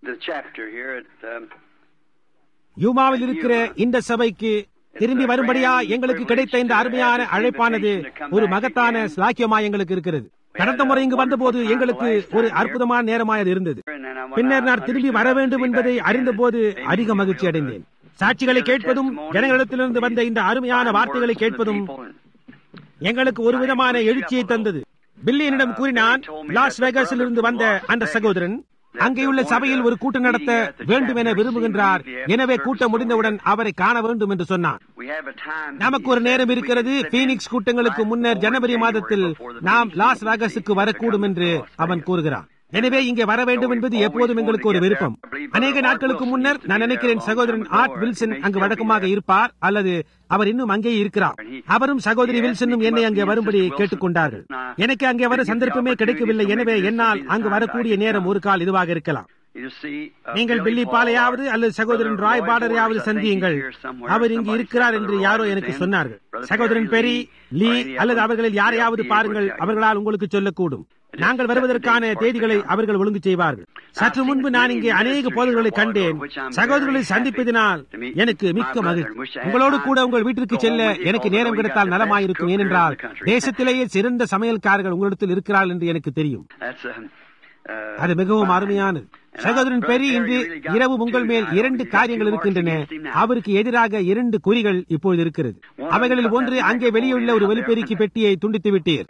the chapter here at um, யூமாவில் இருக்கிற இந்த சபைக்கு திரும்பி வரும்படியா எங்களுக்கு கிடைத்த இந்த அருமையான அழைப்பானது ஒரு மகத்தான ஸ்லாக்கியமா எங்களுக்கு இருக்கிறது கடந்த முறை இங்கு வந்தபோது எங்களுக்கு ஒரு அற்புதமான நேரமாய் அது இருந்தது and then I went பின்னர் out, நான் திரும்பி வர வேண்டும் என்பதை அறிந்தபோது அதிக மகிழ்ச்சி அடைந்தேன் சாட்சிகளை கேட்பதும் ஜனங்களிடத்திலிருந்து வந்த இந்த அருமையான வார்த்தைகளை கேட்பதும் எங்களுக்கு ஒரு விதமான எழுச்சியை தந்தது பில்லியனிடம் கூறினான் லாஸ் வேகாஸில் இருந்து வந்த அந்த சகோதரன் அங்கேயுள்ள சபையில் ஒரு கூட்டம் நடத்த வேண்டும் என விரும்புகின்றார் எனவே கூட்டம் முடிந்தவுடன் அவரை காண வேண்டும் என்று சொன்னார் We have a time நமக்கு ஒரு நேரம் இருக்கிறது பீனிக்ஸ் கூட்டங்களுக்கு முன்னர் ஜனவரி மாதத்தில் நாம் லாஸ் வேகஸுக்கு வரக்கூடும் என்று அவன் கூறுகிறான் எனவே இங்கே வர வேண்டும் என்பது எப்போதும் எங்களுக்கு ஒரு விருப்பம் அநேக நாட்களுக்கு முன்னர் நான் நினைக்கிறேன் சகோதரன் ஆர்ட் வில்சன் அங்கு வழக்கமாக இருப்பார் அல்லது அவர் இன்னும் அங்கே இருக்கிறார் அவரும் சகோதரி வில்சனும் என்னை அங்கே வரும்படி கேட்டுக்கொண்டார்கள் எனக்கு அங்கே வர சந்தர்ப்பமே கிடைக்கவில்லை எனவே என்னால் அங்கு வரக்கூடிய நேரம் ஒரு கால் இதுவாக இருக்கலாம் You see, uh, நீங்கள் Billy பில்லி Paul பாலையாவது or அல்லது சகோதரன் Brother Rai Roy பாடரையாவது Borders, I think சந்தியுங்கள் he's here somewhere. அவர் இங்கு Somebody இருக்கிறார் said என்று Brother யாரோ Roy எனக்கு was in. சொன்னார்கள் Brother சகோதரன் Perry peri Lee, Lee or any அல்லது other. அவர்களில் யாரையாவது They'll be பாருங்கள் able to அவர்களால் உங்களுக்கு சொல்லக்கூடும் நாங்கள் வருவதற்கான தேதிகளை அவர்கள் ஒழுங்கு செய்வார்கள் சற்று முன்பு நான் இங்கே அநேக போதல்களை கண்டேன் சகோதரர்களை சந்திப்பதினால் எனக்கு மிக்க மகிழ்ச்சி உங்களோடு கூட உங்கள் வீட்டிற்கு செல்ல எனக்கு நேரம் கிடைத்தால் நலமாயிருக்கும் ஏனென்றால் தேசத்திலேயே சிறந்த சமையல்காரர்கள் உங்களிடத்தில் இருக்கிறார்கள் என்று எனக்கு தெரியும் That's um, uh, அது மிகவும் அருமையானது சகோதரன் பெரி இன்று இரவு உங்கள் மேல் இரண்டு காரியங்கள் இருக்கின்றன அவருக்கு எதிராக இரண்டு குறிகள் இப்பொழுது இருக்கிறது அவைகளில் ஒன்று அங்கே வெளியுள்ள ஒரு ஒலிபெருக்கி பெட்டியை துண்டித்து விட்டீர்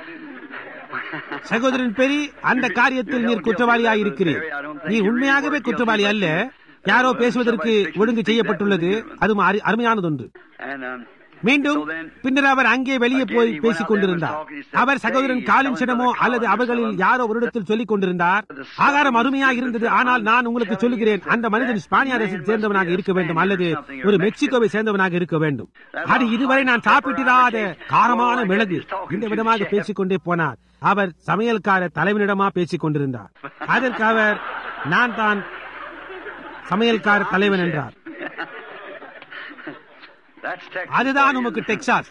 சகோதரன் பெரி அந்த காரியத்தில் நீர் குற்றவாளியாக இருக்கிறீர் நீ உண்மையாகவே குற்றவாளி அல்ல யாரோ பேசுவதற்கு ஒழுங்கு செய்யப்பட்டுள்ளது அதுவும் அரு- அருமையானதொன்று and um, மீண்டும் பின்னர் அவர் அங்கே வெளியே போய் பேசிக் கொண்டிருந்தார் அவர் சகோதரன் காலின்சிடமோ அல்லது அவர்களில் யாரோ ஒரு இடத்தில் சொல்லிக் கொண்டிருந்தார் ஆகாரம் அருமையாக இருந்தது ஆனால் நான் உங்களுக்கு சொல்லுகிறேன் அந்த மனிதன் ஸ்பானியா தேசத்தை சேர்ந்தவனாக இருக்க வேண்டும் அல்லது ஒரு மெக்சிகோவை சேர்ந்தவனாக இருக்க வேண்டும் அது இதுவரை நான் சாப்பிட்டிராத காரமான மிளகு இந்த விதமாக பேசிக்கொண்டே போனார் அவர் சமையல்கார தலைவனிடமா பேசிக் கொண்டிருந்தார் அதற்கு அவர் நான் தான் சமையல்கார தலைவன் என்றார் that's Texas. அதுதான் உமக்கு டெக்சாஸ்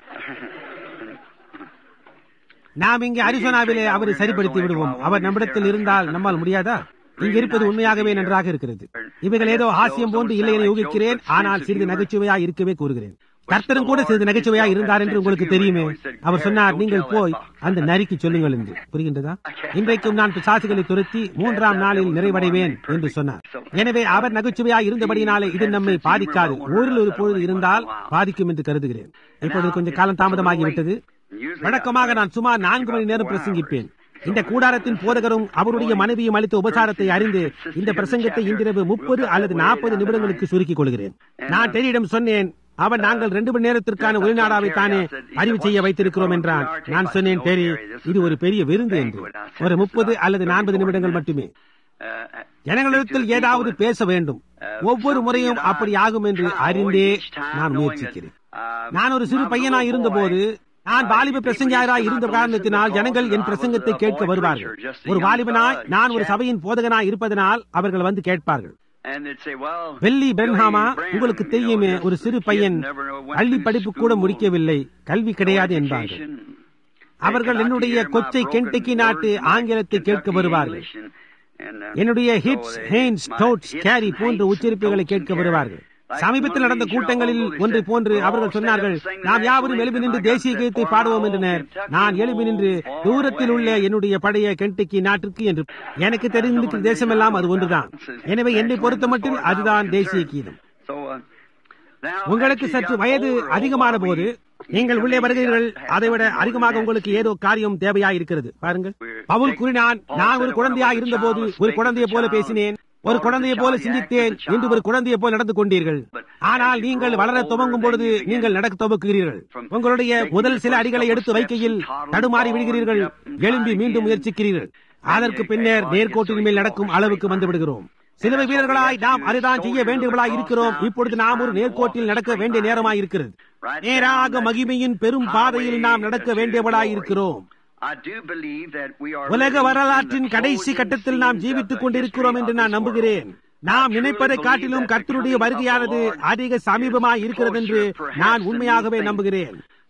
நாம் இங்கே அரிசோனாவிலே அவரை சரிப்படுத்தி விடுவோம் அவர் நம்மிடத்தில் இருந்தால் நம்மால் முடியாதா இங்க இருப்பது உண்மையாகவே நன்றாக இருக்கிறது இவைகள் ஏதோ ஹாஸ்யம் போன்று இல்லை என யூகிக்கிறேன் ஆனால் சிறிது நகைச்சுவையா இருக்கவே கூறுகிறேன் கர்த்தரும் கூட சிறிது நகைச்சுவையா இருந்தார் என்று உங்களுக்கு தெரியுமே அவர் சொன்னார் நீங்கள் போய் அந்த நரிக்கு சொல்லுங்கள் என்று புரிகின்றதா இன்றைக்கும் நான் பிசாசுகளை துரத்தி மூன்றாம் நாளில் நிறைவடைவேன் என்று சொன்னார் எனவே அவர் நகைச்சுவையா இருந்தபடினாலே இது நம்மை பாதிக்காது ஊரில் ஒரு பொழுது இருந்தால் பாதிக்கும் என்று கருதுகிறேன் இப்பொழுது கொஞ்சம் காலம் தாமதமாகிவிட்டது வழக்கமாக நான் சுமார் நான்கு மணி நேரம் பிரசங்கிப்பேன் இந்த கூடாரத்தின் போதகரும் அவருடைய மனைவியும் அளித்த உபசாரத்தை அறிந்து இந்த பிரசங்கத்தை இன்றிரவு முப்பது அல்லது நாற்பது நிமிடங்களுக்கு சுருக்கிக் கொள்கிறேன் நான் டெரியிடம் சொன்னேன் அவன் நாங்கள் ரெண்டு மணி நேரத்திற்கான ஒளிநாடாவை தானே அறிவு செய்ய வைத்திருக்கிறோம் என்றான் நான் சொன்னேன் டெரி இது ஒரு பெரிய விருந்து என்று ஒரு முப்பது அல்லது நாற்பது நிமிடங்கள் மட்டுமே Uh, ஜனங்களிடத்தில் ஏதாவது பேச வேண்டும் ஒவ்வொரு முறையும் அப்படி ஆகும் என்று அறிந்தே நான் முயற்சிக்கிறேன் நான் ஒரு சிறு பையனாய் இருந்தபோது நான் வாலிப பிரசங்கியாராய் இருந்த காரணத்தினால் ஜனங்கள் என் பிரசங்கத்தை கேட்க வருவார்கள் ஒரு வாலிபனாய் நான் ஒரு சபையின் போதகனாய் இருப்பதனால் அவர்கள் வந்து கேட்பார்கள் and they'd say, well, வெள்ளி பென்ஹாமா Billy Branham, உங்களுக்கு you know, தெரியுமே just- ஒரு சிறு he பையன் has never went பள்ளி to படிப்பு கூட school, முடிக்கவில்லை கல்வி கிடையாது no என்பார்கள் education. அவர்கள் They cannot என்னுடைய hear my கொச்சை broken கென்டக்கி நாட்டு words, my ஆங்கிலத்தை கேட்க Kentucky வருவார்கள் English and- and, uh, என்னுடைய so ஹிட்ஸ் they- ஹெயின்ஸ் my டோட்ஸ் hits கேரி and போன்ற hates and உச்சரிப்புகளை totes கேட்க and வருவார்கள் Like சமீபத்தில் one of நடந்த these, கூட்டங்களில் you know, ஒன்றை said, போன்று "We'll அவர்கள் all சொன்னார்கள் stand up and sing the நாம் யாவரும் national எழுப்பி anthem." நின்று I got தேசிய that கீதத்தை for பாடுவோம் my என்றனர் old Kentucky நான் எழுப்பி நின்று far தூரத்தில் உள்ள away. என்னுடைய பழைய கென்டக்கி நாட்டிற்கு என்று எனக்கு தெரிந்திருக்கிற தேசமெல்லாம் அது ஒன்றுதான் எனவே என்னை பொறுத்தமட்டில் அதுதான் தேசிய கீதம் So, uh, now உங்களுக்கு as you சற்று got வயது older, அதிகமான oh, போது we- நீங்கள் உள்ளே you வருகிறீர்கள் got- அதைவிட have அதிகமாக more உங்களுக்கு than ஏதோ காரியம் தேவையா இருக்கிறது பாருங்கள் We're- பவுல் கூறினான் Paul நான் said ஒரு when I குழந்தையாக was a இருந்தபோது child, ஒரு spake குழந்தையை as a போல child, பேசினேன் ஒரு was a குழந்தையை போல child, he சிந்தித்தேன் acted as a என்று ஒரு child. குழந்தையை போல நடந்து கொண்டீர்கள் But ஆனால் as you நீங்கள் grow வளர older, துவங்கும் பொழுது then you begin நீங்கள் நடக்க துவக்குகிறீர்கள் from உங்களுடைய taking முதல் the சில first அடிகளை couple எடுத்து steps வைக்கையில் and toddling, தடுமாறி fall விடுகிறீர்கள் and get up and எழும்பி try மீண்டும் again. முயற்சிக்கிறீர்கள் Then அதற்கு you பின்னர் get on, நேர்கோட்டின் get மேல் so you நடக்கும் go அளவுக்கு straight வந்து line. விடுகிறோம் And சிலுவை that's what we வீரர்களாய் have to நாம் do. அதுதான் செய்ய Soldiers of the வேண்டியவர்களாய் cross இருக்கிறோம் now. இப்பொழுது It's நாம் ஒரு time to நேர்கோட்டில் walk நடக்க straight வேண்டிய line. நேரமாய் இருக்கிறது Right நேராக down that மகிமையின் பெரும் highway பாதையில் நாம் நடக்க to வேண்டியவளாய் glory. இருக்கிறோம் I do believe that we are உலக living வரலாற்றின் in the கடைசி closing கட்டத்தில் நாம் scenes ஜீவித்துக் of the கொண்டிருக்கிறோம் history என்று of நான் this நம்புகிறேன் world. நாம் I நினைப்பதை truly காட்டிலும் believe that the கர்த்தருடைய coming of the வருகையானது Lord அதிக சமீபமாய் is இருக்கிறது என்று closer perhaps நான் than உண்மையாகவே we think. நம்புகிறேன்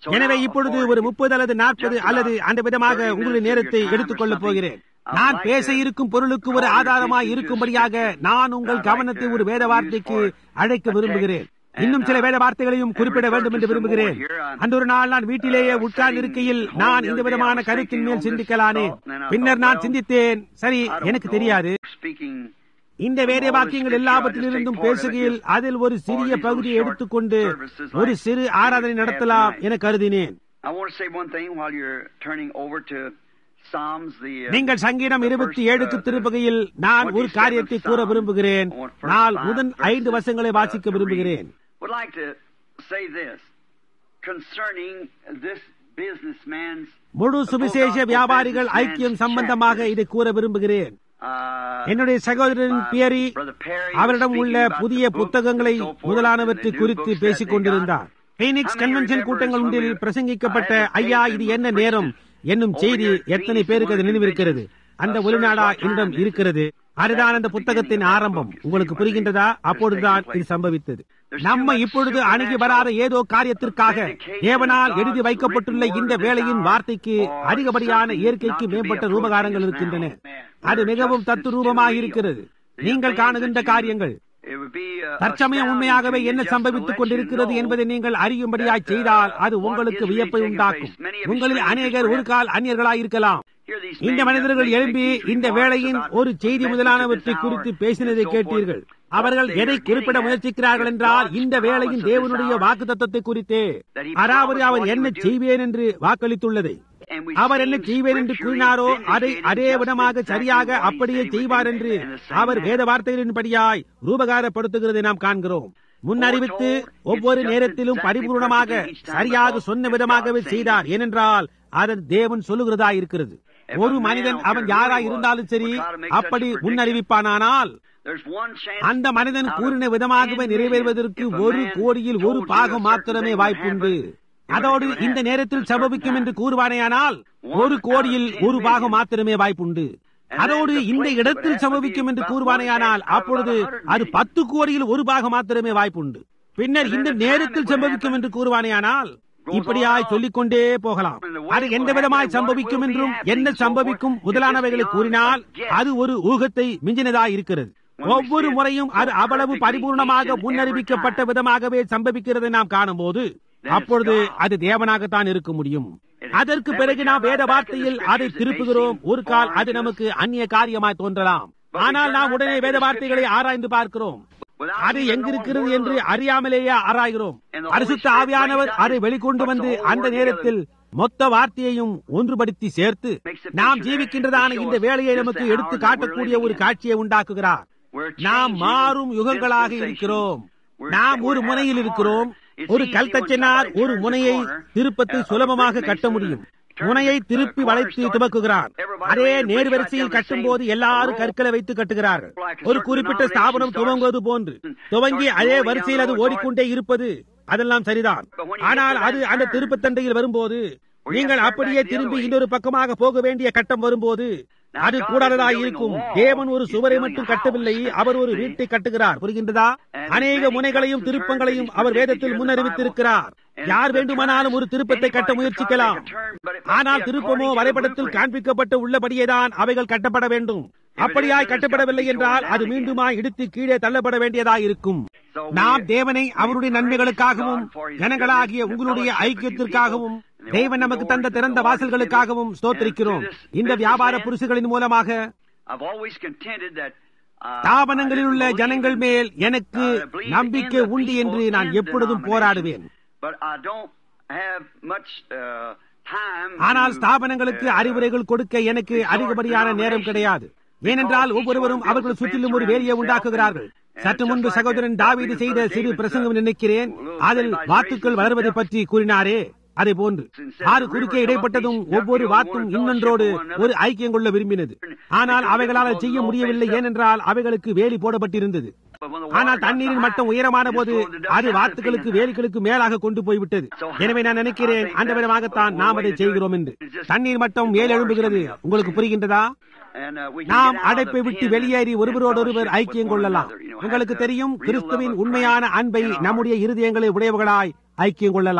எனவே இப்பொழுது ஒரு முப்பது அல்லது நாற்பது அல்லது அந்த விதமாக உங்களுடைய நேரத்தை எடுத்துக்கொள்ளப் போகிறேன் நான் பேச இருக்கும் பொருளுக்கு ஒரு ஆதாரமாய் இருக்கும்படியாக நான் உங்கள் கவனத்தை ஒரு வேத வார்த்தைக்கு அழைக்க விரும்புகிறேன் இன்னும் சில வேத வார்த்தைகளையும் குறிப்பிட வேண்டும் என்று விரும்புகிறேன் அந்த ஒரு நாள் நான் வீட்டிலேயே உட்கார்ந்து இருக்கையில் நான் இந்த விதமான கருத்தின் மேல் சிந்திக்கலானேன் பின்னர் நான் சிந்தித்தேன் சரி எனக்கு தெரியாது Speaking இந்த வேத வாக்கியங்கள் எல்லாவற்றிலிருந்தும் பேசுகையில் அதில் ஒரு சிறிய பகுதியை எடுத்துக்கொண்டு ஒரு சிறு ஆராதனை நடத்தலாம் என கருதினேன் I want to say one thing while you're turning over to Psalms, the uh, நீங்கள் சங்கீதம் இருபத்தி ஏழுக்கு திருப்புகையில் நான் ஒரு காரியத்தை கூற விரும்புகிறேன் நான் முதன் ஐந்து வசங்களை வாசிக்க விரும்புகிறேன் would like to say this concerning this businessman's முழு சுவிசேஷ வியாபாரிகள் ஐக்கியம் சம்பந்தமாக இதை கூற விரும்புகிறேன் uh, என்னுடைய சகோதரன் பியரி Brother Perry அவரிடம் was உள்ள speaking about புதிய the book புத்தகங்களை and so forth, முதலானவற்றை and the new குறித்து books that பேசிக் they கொண்டிருந்தார் got. Phoenix How many convention remember கூட்டங்கள் when ஒன்றில் we- பிரசங்கிக்கப்பட்ட I had the ஐயா faith இது and என்ன preached நேரம் என்னும் over செய்தி your எத்தனை feast பேருக்கு அது and one நினைவிருக்கிறது convention. அந்த Uh, ஒளிநாடா sir, what இன்றும் time is it? இருக்கிறது அதுதான் அந்த That's the புத்தகத்தின் beginning of that ஆரம்பம் book. உங்களுக்கு See, புரிகின்றதா when they- அப்பொழுதுதான் this இது taking சம்பவித்தது There's நம்ம too much இப்பொழுது அணுகி supernatural வராத ஏதோ காரியத்திற்காக authentication தேவனால் of God's எழுதி வைக்கப்பட்டுள்ள written இந்த word in வேளையின் this hour வார்த்தைக்கு or அதிகப்படியான something இயற்கைக்கு not to be மேம்பட்ட approaching ரூபகாரங்கள் us இருக்கின்றன now. அது We're மிகவும் just as தத்துரூபமாக too இருக்கிறது real. நீங்கள் The காணுகின்ற things that you- காரியங்கள் It would be a- தற்சமயம் astounding உண்மையாகவே to you என்ன just to சம்பவித்துக் let கொண்டிருக்கிறது you know என்பதை நீங்கள் அறியும்படியாய் that, uh, செய்தால் அது what உங்களுக்கு is really வியப்பை taking உண்டாக்கும் place. Many of you உங்களில் strangers அநேகர் ஒரு perhaps- கால் அந்நியர்களாய் இருக்கலாம் Here these இந்த men மனிதர்கள் just make எழும்பி these இந்த remarks வேளையின் about ஒரு the செய்தி message of முதலானவற்றை this hour குறித்து and பேசினதை so forth. கேட்டீர்கள் What அவர்கள் they எதை are குறிப்பிட getting at முயற்சிக்கிறார்கள் is என்றால் God's இந்த வேளையின் promise of this தேவனுடைய hour. வாக்கு தத்துவத்தை குறித்தே That he அதாவது promised அவர் what he என்ன would do. செய்வேன் என்று வாக்களித்துள்ளதை And we அவர் see என்ன him செய்வேன் என்று scripturally கூறினாரோ அதை vindicating அதே just விதமாக exactly சரியாக what he அப்படியே said he would செய்வார் do என்று in the same our manner. வேத வார்த்தைகளின்படியாய் ரூபகாரப்படுத்துகிறதை நாம் காண்கிறோம் முன்னறிவித்து ஒவ்வொரு நேரத்திலும் பரிபூர்ணமாக சரியாக சொன்ன விதமாகவே செய்தார் ஏனென்றால் அதன் தேவன் சொல்லுகிறதா இருக்கிறது ஒரு மனிதன் அவன் யாராய் இருந்தாலும் சரி அப்படி முன்னறிவிப்பானானால் There's one chance அந்த மனிதன் out of கூறின விதமாகவே 10 நிறைவேறுவதற்கு million if a ஒரு man கோடியில் ஒரு told you பாகம் a மாத்திரமே certain thing வாய்ப்புண்டு would happen, அதோடு it would இந்த happen நேரத்தில் at a certain சம்பவிக்கும் என்று time. கூறுவானேயானால் ஒரு கோடியில் ஒரு பாகம் மாத்திரமே வாய்ப்புண்டு அதோடு இந்த இடத்தில் சம்பவிக்கும் என்று கூறுவானேயானால் அப்பொழுது அது பத்து கோடியில் ஒரு பாகம் மாத்திரமே வாய்ப்புண்டு பின்னர் இந்த நேரத்தில் சம்பவிக்கும் என்று கூறுவானேயானால் இப்படியாய் சொல்லிக்கொண்டே போகலாம் அது எந்த விதமாய் சம்பவிக்கும் என்றும் என்ன சம்பவிக்கும் முதலானவைகளை கூறினால் அது ஒரு ஊகத்தை மிஞ்சினதாய் இருக்கிறது ஒவ்வொரு முறையும் அது அவ்வளவு பரிபூர்ணமாக முன்னறிவிக்கப்பட்ட விதமாகவே சம்பவிக்கிறதை நாம் காணும்போது அப்பொழுது அது தேவனாகத்தான் இருக்க முடியும் அதற்கு பிறகு நாம் வேத வார்த்தையில் அதை திருப்புகிறோம் ஒரு கால் அது நமக்கு அந்நிய காரியமாய் தோன்றலாம் ஆனால் நாம் உடனே வேத வார்த்தைகளை ஆராய்ந்து பார்க்கிறோம் அது எங்கிருக்கிறது என்று அறியாமலேயே ஆராய்கிறோம் பரிசுத்த ஆவியானவர் அதை வெளிக்கொண்டு வந்து அந்த நேரத்தில் மொத்த வார்த்தையையும் ஒன்றுபடுத்தி சேர்த்து நாம் ஜீவிக்கின்றதான இந்த வேலையை நமக்கு எடுத்து காட்டக்கூடிய ஒரு காட்சியை உண்டாக்குகிறார் நாம் மாறும் யுகங்களாக இருக்கிறோம் நாம் ஒரு முனையில் இருக்கிறோம் ஒரு கல்தச்சனார் ஒரு முனையை திருப்பத்தை சுலபமாக கட்ட முடியும் முனையை திருப்பி வளைத்து துவக்குகிறார் அதே நேர்வரிசையில் கட்டும் போது எல்லாரும் கற்களை வைத்து கட்டுகிறார்கள் ஒரு குறிப்பிட்ட ஸ்தாபனம் துவங்குவது போன்று துவங்கி அதே வரிசையில் அது ஓடிக்கொண்டே இருப்பது அதெல்லாம் சரிதான் ஆனால் அது அந்த திருப்பத்தண்டையில் வரும்போது நீங்கள் அப்படியே திரும்பி இன்னொரு பக்கமாக போக வேண்டிய கட்டம் வரும்போது அது கூடாததாய் இருக்கும் தேவன் ஒரு சுவரை மட்டும் கட்டவில்லை அவர் ஒரு வீட்டை கட்டுகிறார் புரிகின்றதா அநேக முனைகளையும் திருப்பங்களையும் அவர் வேதத்தில் முன்னறிவித்திருக்கிறார் யார் வேண்டுமானாலும் ஒரு திருப்பத்தை கட்ட முயற்சிக்கலாம் ஆனால் திருப்பமோ வரைபடத்தில் காண்பிக்கப்பட்டு உள்ளபடியேதான் அவைகள் கட்டப்பட வேண்டும் அப்படியாய் கட்டப்படவில்லை என்றால் அது மீண்டுமாய் இடித்து கீழே தள்ளப்பட வேண்டியதாய் இருக்கும் நாம் தேவனை அவருடைய நன்மைகளுக்காகவும் ஜனங்களாகிய உங்களுடைய ஐக்கியத்திற்காகவும் தேவன் நமக்கு தந்த திறந்த வாசல்களுக்காகவும் ஸ்தோத்திரிக்கிறோம் இந்த வியாபார புருஷர்களின் மூலமாக I've always contended that uh, ஸ்தாபனங்களில் உள்ள I didn't ஜனங்கள் believe மேல் in- எனக்கு uh, believe in நம்பிக்கை the உண்டு என்று people நான் in எப்பொழுதும் denominations, போராடுவேன் But I don't have much uh, time ஆனால் to, ஸ்தாபனங்களுக்கு uh, அறிவுரைகள் கொடுக்க எனக்கு அதிகப்படியான நேரம் கிடையாது ஏனென்றால் ஒவ்வொருவரும் அவர்கள் சுற்றிலும் ஒரு வேலியை உண்டாக்குகிறார்கள் சற்று முன்பு சகோதரன் தாவீது செய்த சிறு பிரசங்கம் நினைக்கிறேன் அதில் வாத்துக்கள் வளர்வதை பற்றி கூறினாரே அதே போன்று ஆறு குறுக்கே இடைப்பட்டதும் ஒவ்வொரு வாத்தும் இன்னொன்றோடு ஒரு ஐக்கியம் கொள்ள விரும்பினது ஆனால் அவைகளால் அதை செய்ய முடியவில்லை ஏனென்றால் அவைகளுக்கு வேலி போடப்பட்டிருந்தது ஆனால் தண்ணீரின் மட்டம் உயரமான போது அது வாத்துக்களுக்கு வேலிகளுக்கு மேலாக கொண்டு போய்விட்டது எனவே நான் நினைக்கிறேன் அந்த விதமாகத்தான் நாம் அதை செய்கிறோம் என்று தண்ணீர் மட்டம் மேல் எழும்புகிறது உங்களுக்கு புரிகின்றதா and, uh, we can நாம் get out of அடைப்பை the விட்டு pen வெளியேறி and ஒருவரோடொருவர் fellowship ஐக்கியம் with one கொள்ளலாம் another, you know, உங்களுக்கு have the தெரியும் real கிறிஸ்துவின் love of உண்மையான Christ அன்பை in our நம்முடைய இருதயங்களை உடையவர்களாய் ஐக்கியம் கொள்ளலாம்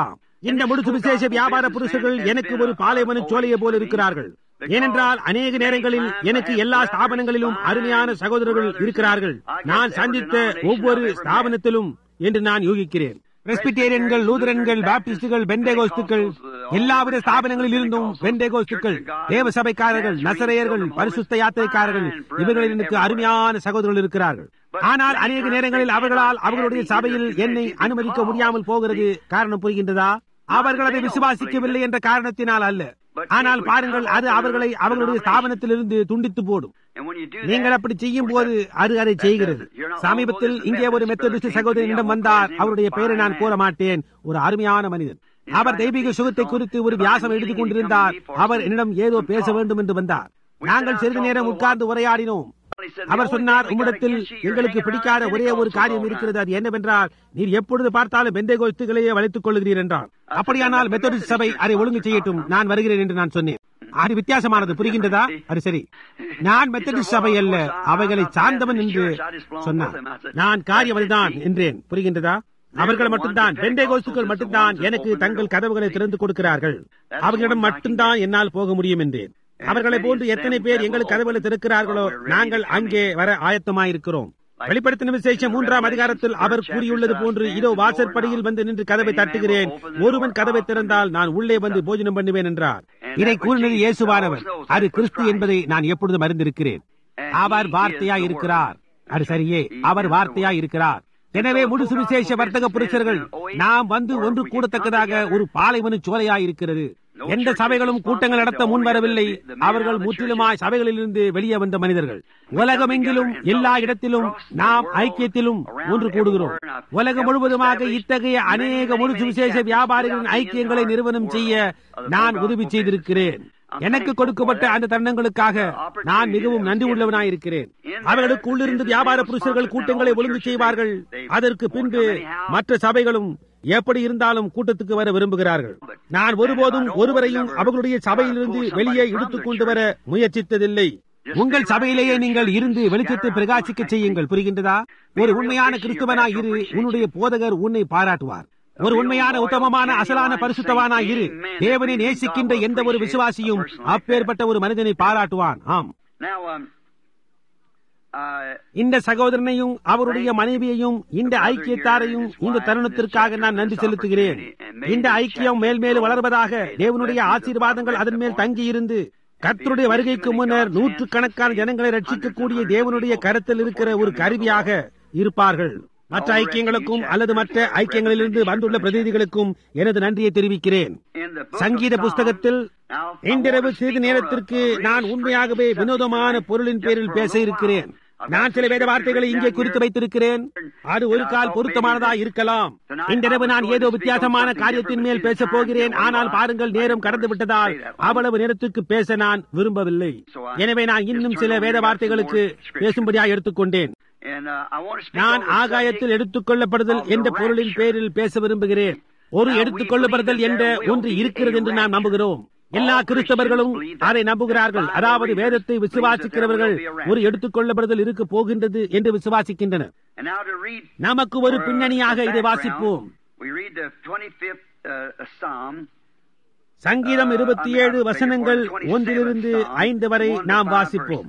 இந்த முழு சுவிசேஷ வியாபார புருஷர்கள் எனக்கு ஒரு பாலைவன சோலையை போல இருக்கிறார்கள் ஏனென்றால் அநேக நேரங்களில் எனக்கு எல்லா ஸ்தாபனங்களிலும் அருமையான சகோதரர்கள் இருக்கிறார்கள் நான் சந்தித்த ஒவ்வொரு ஸ்தாபனத்திலும் என்று நான் யூகிக்கிறேன் பிரஸ்பிட்டேரியன்கள் லூதரன்கள் பாப்டிஸ்டுகள் பெண்டேகோஸ்துக்கள் எல்லாவித ஸ்தாபனங்களில் இருந்தும் பெண்டேகோஸ்துக்கள் தேவ சபைக்காரர்கள் நசரையர்கள் பரிசுத்த யாத்திரைக்காரர்கள் இவர்களில் எனக்கு அருமையான சகோதரர்கள் இருக்கிறார்கள் ஆனால் அநேக நேரங்களில் அவர்களால் அவர்களுடைய சபையில் என்னை அனுமதிக்க முடியாமல் போகிறது காரணம் புரிகின்றதா அவர்கள் அதை விசுவாசிக்கவில்லை என்ற காரணத்தினால் அல்ல ஆனால் பாருங்கள் அது அவர்களை அவர்களுடைய ஸ்தாபனத்திலிருந்து துண்டித்து போடும் நீங்கள் அப்படி செய்யும் போது அது அதை செய்கிறது சமீபத்தில் இங்கே ஒரு மெத்தடிஸ்ட் சகோதரனிடம் வந்தார் அவருடைய பெயரை நான் கூற மாட்டேன் ஒரு அருமையான மனிதன் அவர் தெய்வீக சுகத்தை குறித்து ஒரு வியாசம் எழுதிக் கொண்டிருந்தார் அவர் என்னிடம் ஏதோ பேச வேண்டும் என்று வந்தார் நாங்கள் சிறிது நேரம் உட்கார்ந்து உரையாடினோம் அவர் சொன்னார் உம்மிடத்தில் எங்களுக்கு பிடிக்காத ஒரே ஒரு காரியம் இருக்கிறது அது என்னவென்றால் நீர் எப்பொழுது பார்த்தாலும் பெந்தை கோஸ்துகளையே வளைத்துக் கொள்கிறீர் என்றார் அப்படியானால் மெத்தடிஸ்ட் சபை அதை ஒழுங்கு செய்யட்டும் நான் வருகிறேன் என்று நான் சொன்னேன் அது வித்தியாசமானது புரிகின்றதா அது சரி நான் மெத்தடிஸ்ட் சபை அல்ல அவைகளை சார்ந்தவன் என்று சொன்னார் நான் காரியவன்தான் என்றேன் புரிகின்றதா அவர்கள் மட்டும்தான் பெண்டை கோஸ்துக்கள் மட்டும்தான் எனக்கு தங்கள் கதவுகளை திறந்து கொடுக்கிறார்கள் அவர்களிடம் மட்டும்தான் என்னால் போக முடியும் என்றேன் அவர்களை போன்று எத்தனை பேர் எங்கள் கதவுகளை திறக்கிறார்களோ நாங்கள் அங்கே வர ஆயத்தமாயிருக்கிறோம் வெளிப்படுத்தின விசேஷம் மூன்றாம் அதிகாரத்தில் அவர் கூறியுள்ளது போன்று இதோ வாசற்படியில் வந்து நின்று கதவை தட்டுகிறேன் ஒருவன் கதவை திறந்தால் நான் உள்ளே வந்து போஜனம் பண்ணுவேன் என்றார் இதை கூறினது இயேசுவானவர் அது கிறிஸ்து என்பதை நான் எப்பொழுதும் அறிந்திருக்கிறேன் அவர் வார்த்தையா இருக்கிறார் அது சரியே அவர் வார்த்தையா இருக்கிறார் எனவே முழு சுவிசேஷ வர்த்தக புருஷர்கள் நாம் வந்து ஒன்று கூடத்தக்கதாக ஒரு பாலைவன சோலையா இருக்கிறது எந்த சபைகளும் கூட்டங்கள் நடத்த முன்வரவில்லை அவர்கள் முற்றிலுமாய் சபைகளிலிருந்து வெளியே வந்த மனிதர்கள் உலகமெங்கிலும் எல்லா இடத்திலும் நாம் ஐக்கியத்திலும் ஒன்று கூடுகிறோம் உலகம் முழுவதுமாக இத்தகைய அநேக முழு சுவிசேஷ வியாபாரிகளின் ஐக்கியங்களை நிறுவனம் செய்ய நான் உதவி செய்திருக்கிறேன் எனக்கு கொடுக்கப்பட்ட அந்த தருணங்களுக்காக நான் மிகவும் நன்றி உள்ளவனாய் இருக்கிறேன் அவர்களுக்கு உள்ளிருந்து வியாபார புருஷர்கள் கூட்டங்களை ஒழுங்கு செய்வார்கள் அதற்கு பின்பு மற்ற சபைகளும் எப்படி இருந்தாலும் கூட்டத்துக்கு வர விரும்புகிறார்கள் நான் ஒருபோதும் ஒருவரையும் அவர்களுடைய சபையிலிருந்து வெளியே இழுத்துக் கொண்டு வர முயற்சித்ததில்லை உங்கள் சபையிலேயே நீங்கள் இருந்து வெளிச்சத்தை பிரகாசிக்க செய்யுங்கள் புரிகின்றதா ஒரு உண்மையான கிறிஸ்துவனாய் இரு உன்னுடைய போதகர் உன்னை பாராட்டுவார் ஒரு உண்மையான உத்தமமான அசலான பரிசுத்தவானாய் இரு தேவனை நேசிக்கின்ற எந்த ஒரு விசுவாசியும் அப்பேற்பட்ட ஒரு மனிதனை பாராட்டுவான் ஆம் இந்த சகோதரனையும் அவருடைய மனைவியையும் இந்த ஐக்கியத்தாரையும் இந்த தருணத்திற்காக நான் நன்றி செலுத்துகிறேன் இந்த ஐக்கியம் மேல் மேல் வளர்வதாக தேவனுடைய ஆசீர்வாதங்கள் அதன் மேல் தங்கி இருந்து கர்த்தருடைய வருகைக்கு முன்னர் நூற்று கணக்கான ஜனங்களை ரட்சிக்கக்கூடிய தேவனுடைய கருத்தில் இருக்கிற ஒரு கருவியாக இருப்பார்கள் மற்ற ஐக்கியங்களுக்கும் அல்லது மற்ற ஐக்கியங்களிலிருந்து வந்துள்ள பிரதிநிதிகளுக்கும் எனது நன்றியை தெரிவிக்கிறேன் சங்கீத புஸ்தகத்தில் இன்றிரவு சிறிது நேரத்திற்கு நான் உண்மையாகவே வினோதமான பொருளின் பேரில் பேச இருக்கிறேன் நான் சில வேத வார்த்தைகளை இங்கே குறித்து வைத்திருக்கிறேன் அது ஒரு கால் பொருத்தமானதா இருக்கலாம் இன்றிரவு நான் ஏதோ வித்தியாசமான காரியத்தின் மேல் பேச போகிறேன் ஆனால் பாருங்கள் நேரம் கடந்து விட்டதால் அவ்வளவு நேரத்துக்கு பேச நான் விரும்பவில்லை எனவே நான் இன்னும் சில வேத வார்த்தைகளுக்கு பேசும்படியாக எடுத்துக்கொண்டேன் நான் ஆகாயத்தில் எடுத்துக் கொள்ளப்படுதல் என்ற பொருளின் பேரில் பேச விரும்புகிறேன் ஒரு எடுத்துக் கொள்ளப்படுதல் என்ற ஒன்று இருக்கிறது என்று நாம் நம்புகிறோம் எல்லா கிறிஸ்தவர்களும் அதை நம்புகிறார்கள் அதாவது வேதத்தை விசுவாசிக்கிறவர்கள் ஒரு எடுத்துக் கொள்ளப்படுதல் இருக்க போகின்றது என்று விசுவாசிக்கின்றனர் நமக்கு ஒரு பின்னணியாக இதை வாசிப்போம் சங்கீதம் இருபத்தி ஏழு வசனங்கள் ஒன்றிலிருந்து ஐந்து வரை நாம் வாசிப்போம்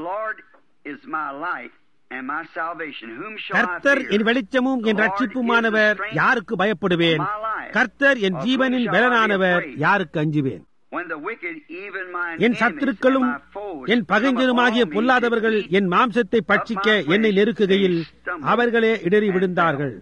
கர்த்தர் என் வெளிச்சமும் என் ரட்சிப்புமானவர் யாருக்கு பயப்படுவேன் கர்த்தர் என் ஜீவனின் பலனானவர் யாருக்கு அஞ்சுவேன் என் சத்துருக்களும் என் பகைஞருமாகிய பொல்லாதவர்கள் என் மாம்சத்தை பட்சிக்க என்னை நெருக்குகையில் அவர்களே இடறி விழுந்தார்கள்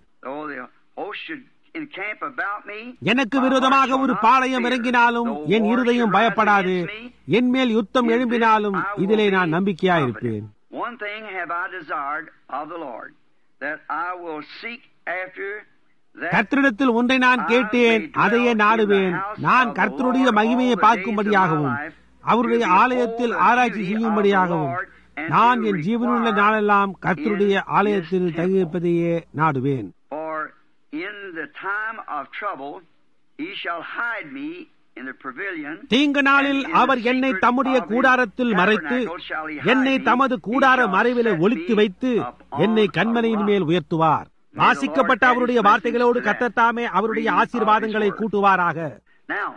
எனக்கு விரோதமாக ஒரு பாளையம் இறங்கினாலும் என் இருதயம் பயப்படாது என் மேல் யுத்தம் எழும்பினாலும் இதிலே நான் நம்பிக்கையாயிருப்பேன் One thing have I desired of the Lord, that I will seek after கர்த்தரிடத்தில் ஒன்றை நான் கேட்டேன் அதையே நாடுவேன் நான் கர்த்தருடைய மகிமையை பார்க்கும்படியாகவும் அவருடைய ஆலயத்தில் ஆராய்ச்சி செய்யும்படியாகவும் நான் என் ஜீவனுள்ள நாளெல்லாம் கர்த்தருடைய ஆலயத்தில் தங்கியிருப்பதையே நாடுவேன் For in the time of trouble he shall hide me தீங்கு நாளில் அவர் என்னை தம்முடைய கூடாரத்தில் மறைத்து என்னை தமது கூடார மறைவில ஒழித்து வைத்து என்னை கண்மனையின் மேல் உயர்த்துவார் வாசிக்கப்பட்ட அவருடைய வார்த்தைகளோடு கத்தத்தாமே அவருடைய ஆசீர்வாதங்களை கூட்டுவாராக Now,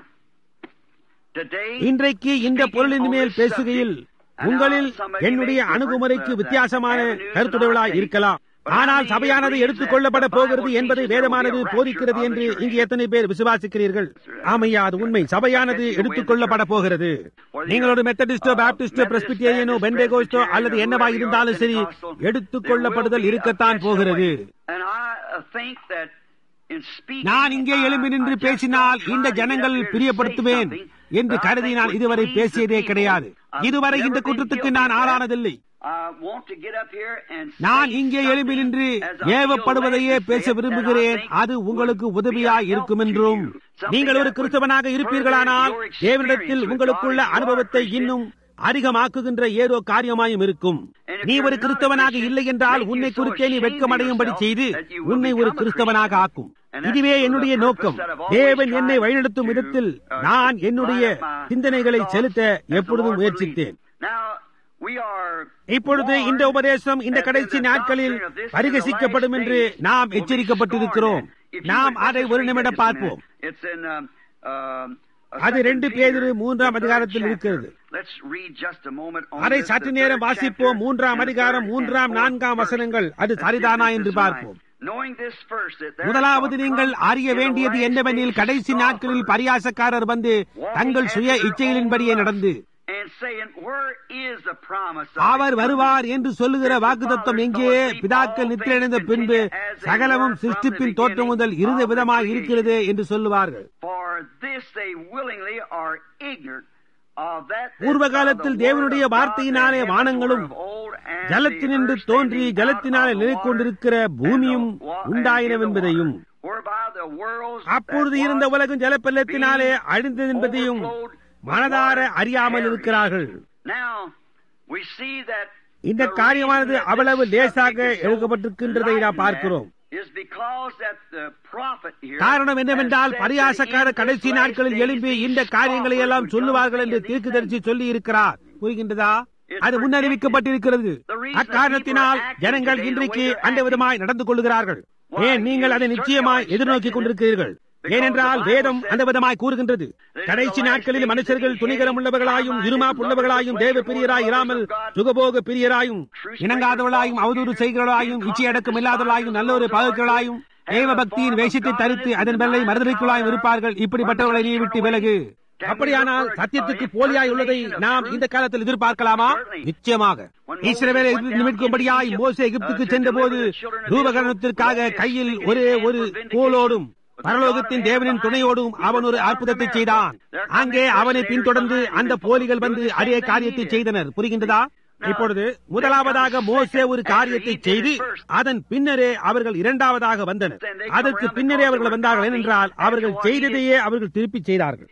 today, இன்றைக்கு இந்த பொருளின் மேல் பேசுகையில் உங்களில் என்னுடைய அணுகுமுறைக்கு வித்தியாசமான கருத்துடையவளாய் இருக்கலாம் ஆனால் சபையானது எடுத்துக் கொள்ளப்பட போகிறது என்பதை வேதமானது போதிக்கிறது என்று இங்கு எத்தனை பேர் விசுவாசிக்கிறீர்கள் ஆமையா அது உண்மை சபையானது எடுத்துக் கொள்ளப்பட போகிறது நீங்களோட மெத்தடிஸ்டோ பாப்டிஸ்டோ பிரஸ்பிட்டேரியனோ பெண்டேகோஸ்டோ அல்லது என்னவா இருந்தாலும் சரி எடுத்துக் கொள்ளப்படுதல் இருக்கத்தான் போகிறது and I uh, think that in speaking, நான் இங்கே எழும்பி நின்று I just பேசினால் don't try இந்த to get ஜனங்கள் up here and பிரியப்படுத்துவேன் say something என்று that I கருதி think நான் would இதுவரை please the பேசியதே people. கிடையாது I've இதுவரை never இந்த been குற்றத்துக்கு guilty நான் of that. ஆளானதில்லை I want to get up here and நான் say இங்கே எழும்பி something நின்று as I feel ஏவப்படுவதையே led to பேச say it விரும்புகிறேன் that I think அது உங்களுக்கு would be உதவியாய் a help இருக்கும் to என்றும் you. Something நீங்கள் ஒரு that would கிறிஸ்தவனாக further இருப்பீர்களானால் your experience தேவனிடத்தில் with உங்களுக்குள்ள God and your அனுபவத்தை Christian. இன்னும் அதிகமாக்குகின்ற ஏதோ காரியமாயும் இருக்கும் And if நீ you're ஒரு not கிறிஸ்தவனாக Christian, இல்லை என்றால் make you உன்னை so குறித்தே நீ ashamed of வெட்கமடையும்படி yourself செய்து that you will உன்னை ஒரு become a கிறிஸ்தவனாக Christian. ஆக்கும் And that's இதுவே the என்னுடைய purpose நோக்கம் that I've always தேவன் என்னை tried வழிநடத்தும் to, விதத்தில் uh, நான் என்னுடைய line up my சிந்தனைகளை thoughts செலுத்த as the எப்பொழுதும் Lord would lead. முயற்சித்தேன் Now, we are இப்பொழுது இந்த warned உபதேசம் இந்த that கடைசி in the நாட்களில் doctrine of this in the பரிகசிக்கப்படும் last என்று days நாம் will be எச்சரிக்கப்பட்டிருக்கிறோம் scorned at. If you நாம் would அதை just ஒரு read நிமிடம் this a பார்ப்போம் minute. It's in, um, um, uh, அது Second ரெண்டு Peter, பேதிரு மூன்றாம் the third அதிகாரத்தில் chapter. இருக்கிறது. Let's read just a moment on அதை this, சற்று the நேரம் third வாசிப்போம் chapter மூன்றாம் and the அதிகாரம் third மூன்றாம் and fourth நான்காம் verse. வசனங்கள் அது Let's சரிதானா get this என்று in mind. பார்ப்போம் Knowing this first, that there முதலாவது shall நீங்கள் come அறிய in the வேண்டியது last என்னவெனில் days கடைசி நாட்களில் scoffers, பரியாசக்காரர் வந்து தங்கள் சுய இச்சைகளின்படியே நடந்து and saying, Where is the promise of our his வருவார் என்று சொல்லுகிற வாக்குத்தத்தம் எங்கே பிதாக்கள் நித்திரடைந்த பின்பு சகலமும் சிருஷ்டிப்பின் தோற்றம் முதல் இருந்த விதமாய் இருக்கிறது என்று சொல்லுவார்கள் For this they willingly are ignorant of that பூர்வ காலத்தில் தேவனுடைய வார்த்தையினாலே வானங்களும் ஜலத்தினின்று தோன்றி ஜலத்தினாலே நிலை கொண்டிருக்கிற பூமியும் உண்டாயினவென்பதையும் அப்பொழுது இருந்த உலகம் ஜலப்பள்ளத்தினாலே அழிந்தது என்பதையும் மனதார அறியாமல் இருக்கிறார்கள் இந்த காரியமானது அவ்வளவு லேசாக எழுதப்பட்டிருக்கின்றதை நாம் பார்க்கிறோம் காரணம் என்னவென்றால் பரியாசக்கார கடைசி நாட்களில் எழும்பி இந்த காரியங்களை எல்லாம் சொல்லுவார்கள் என்று தீர்க்குதரிசி சொல்லி இருக்கிறார் புரிகின்றதா அது முன்னறிவிக்கப்பட்டிருக்கிறது அக்காரணத்தினால் ஜனங்கள் இன்றைக்கு அந்த விதமாய் நடந்து கொள்கிறார்கள் ஏன் நீங்கள் அதை நிச்சயமாய் எதிர்நோக்கிக் கொண்டிருக்கிறீர்கள் ஏனென்றால் வேதம் அந்த விதமாய் கூறுகின்றது கடைசி நாட்களில் மனுஷர்கள் துணிகரம் உள்ளவர்களாயும் இருமாப்புள்ளவர்களாயும் தேவ பிரியராய் இராமல் சுகபோக பிரியராயும் இணங்காதவர்களாயும் அவதூறு செய்கிறவர்களாயும் இச்சையடக்கம் இல்லாதவர்களாயும் நல்லொரு பகுக்களாயும் தேவ பக்தியின் வேஷத்தை தரித்து அதன் மேலே மறுதலைக்குள்ளாயும் இருப்பார்கள் இப்படிப்பட்டவர்களை நீ விட்டு விலகு அப்படியானால் சத்தியத்துக்கு போலியாய் உள்ளதை நாம் இந்த காலத்தில் எதிர்பார்க்கலாமா நிச்சயமாக ஈஸ்வரவேலை நிமிக்கும்படியாய் மோசே எகிப்துக்கு சென்ற போது ரூபகரணத்திற்காக கையில் ஒரே ஒரு கோலோடும் பரலோகத்தின் தேவனின் துணையோடும் அவன் ஒரு அற்புதத்தை செய்தான் அங்கே அவனை பின்தொடர்ந்து அந்த போலிகள் வந்து அதே காரியத்தை செய்தனர் புரிகின்றதா இப்பொழுது முதலாவதாக மோசே ஒரு காரியத்தை செய்து அதன் பின்னரே அவர்கள் இரண்டாவதாக வந்தனர் அதற்கு பின்னரே அவர்கள் வந்தார்கள் ஏனென்றால் அவர்கள் செய்ததையே அவர்கள் திருப்பி செய்தார்கள்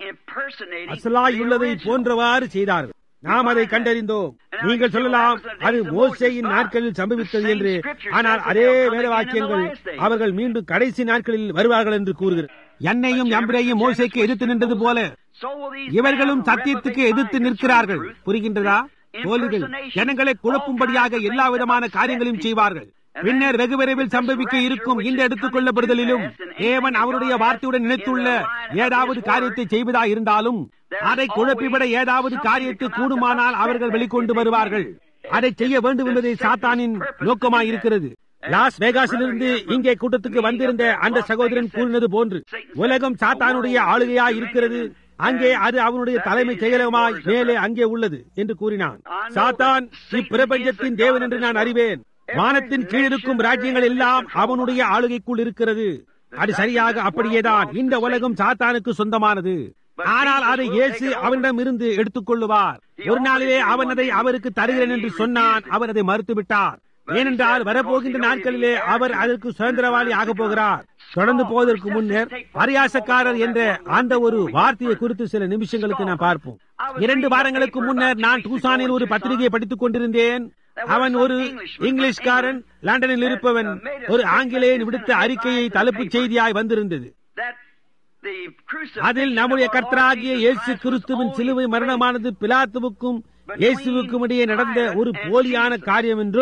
அசலாய் உள்ளதை போன்றவாறு செய்தார்கள் நாம் அதை கண்டறிந்தோம் நீங்கள் சொல்லலாம் அது மோசையின் நாட்களில் சம்பவித்தது என்று ஆனால் அதே வேத வாக்கியங்கள் அவர்கள் மீண்டும் கடைசி நாட்களில் வருவார்கள் என்று கூறுகிறது என்னையும் எம்பரையும் மோசைக்கு எதிர்த்து நின்றது போல இவர்களும் சத்தியத்துக்கு எதிர்த்து நிற்கிறார்கள் புரிகின்றதா போலிகள் ஜனங்களை குழப்பும்படியாக எல்லா விதமான காரியங்களையும் செய்வார்கள் பின்னர் வெகு விரைவில் சம்பவிக்க இருக்கும் இந்த எடுத்துக் கொள்ளப்படுதலிலும் தேவன் அவருடைய வார்த்தையுடன் நினைத்துள்ள ஏதாவது காரியத்தை செய்வதா இருந்தாலும் அதை குழப்பிவிட ஏதாவது காரியத்தை கூடுமானால் அவர்கள் வெளிக்கொண்டு வருவார்கள் அதை செய்ய வேண்டும் என்பதை சாத்தானின் நோக்கமாய் இருக்கிறது லாஸ் வேகாஸிலிருந்து இங்கே கூட்டத்துக்கு வந்திருந்த அந்த சகோதரன் கூறினது போன்று உலகம் சாத்தானுடைய ஆளுகையா இருக்கிறது அங்கே அது அவனுடைய தலைமை செயலகமாய் மேலே அங்கே உள்ளது என்று கூறினான் சாத்தான் இப்பிரபஞ்சத்தின் தேவன் என்று நான் அறிவேன் வானத்தின் கீழிருக்கும் ராஜ்யங்கள் எல்லாம் அவனுடைய ஆளுகைக்குள் இருக்கிறது அது சரியாக அப்படியேதான் இந்த உலகம் சாத்தானுக்கு சொந்தமானது ஆனால் அதை இயேசு அவனிடம் இருந்து எடுத்துக் கொள்ளுவார் ஒரு நாளிலே அவன் அதை அவருக்கு தருகிறேன் என்று சொன்னான் அவர் அதை மறுத்து விட்டார் ஏனென்றால் வரப்போகின்ற நாட்களிலே அவர் அதற்கு சுதந்திரவாளி ஆக போகிறார் தொடர்ந்து போவதற்கு முன்னர் பரியாசக்காரர் என்ற அந்த ஒரு வார்த்தையை குறித்து சில நிமிஷங்களுக்கு நான் பார்ப்போம் இரண்டு வாரங்களுக்கு முன்னர் நான் டூசானில் ஒரு பத்திரிகையை படித்துக் கொண்டிருந்தேன் அவன் ஒரு இங்கிலீஷ்காரன் லண்டனில் இருப்பவன் ஒரு ஆங்கிலேயன் விடுத்த அறிக்கையை தலைப்புச் செய்தியாய் வந்திருந்தது அதில் நம்முடைய கர்த்தராகிய இயேசு கிறிஸ்துவின் சிலுவை மரணமானது பிலாத்துவுக்கும் இயேசுவுக்கும் இடையே நடந்த ஒரு போலியான காரியம் என்றும்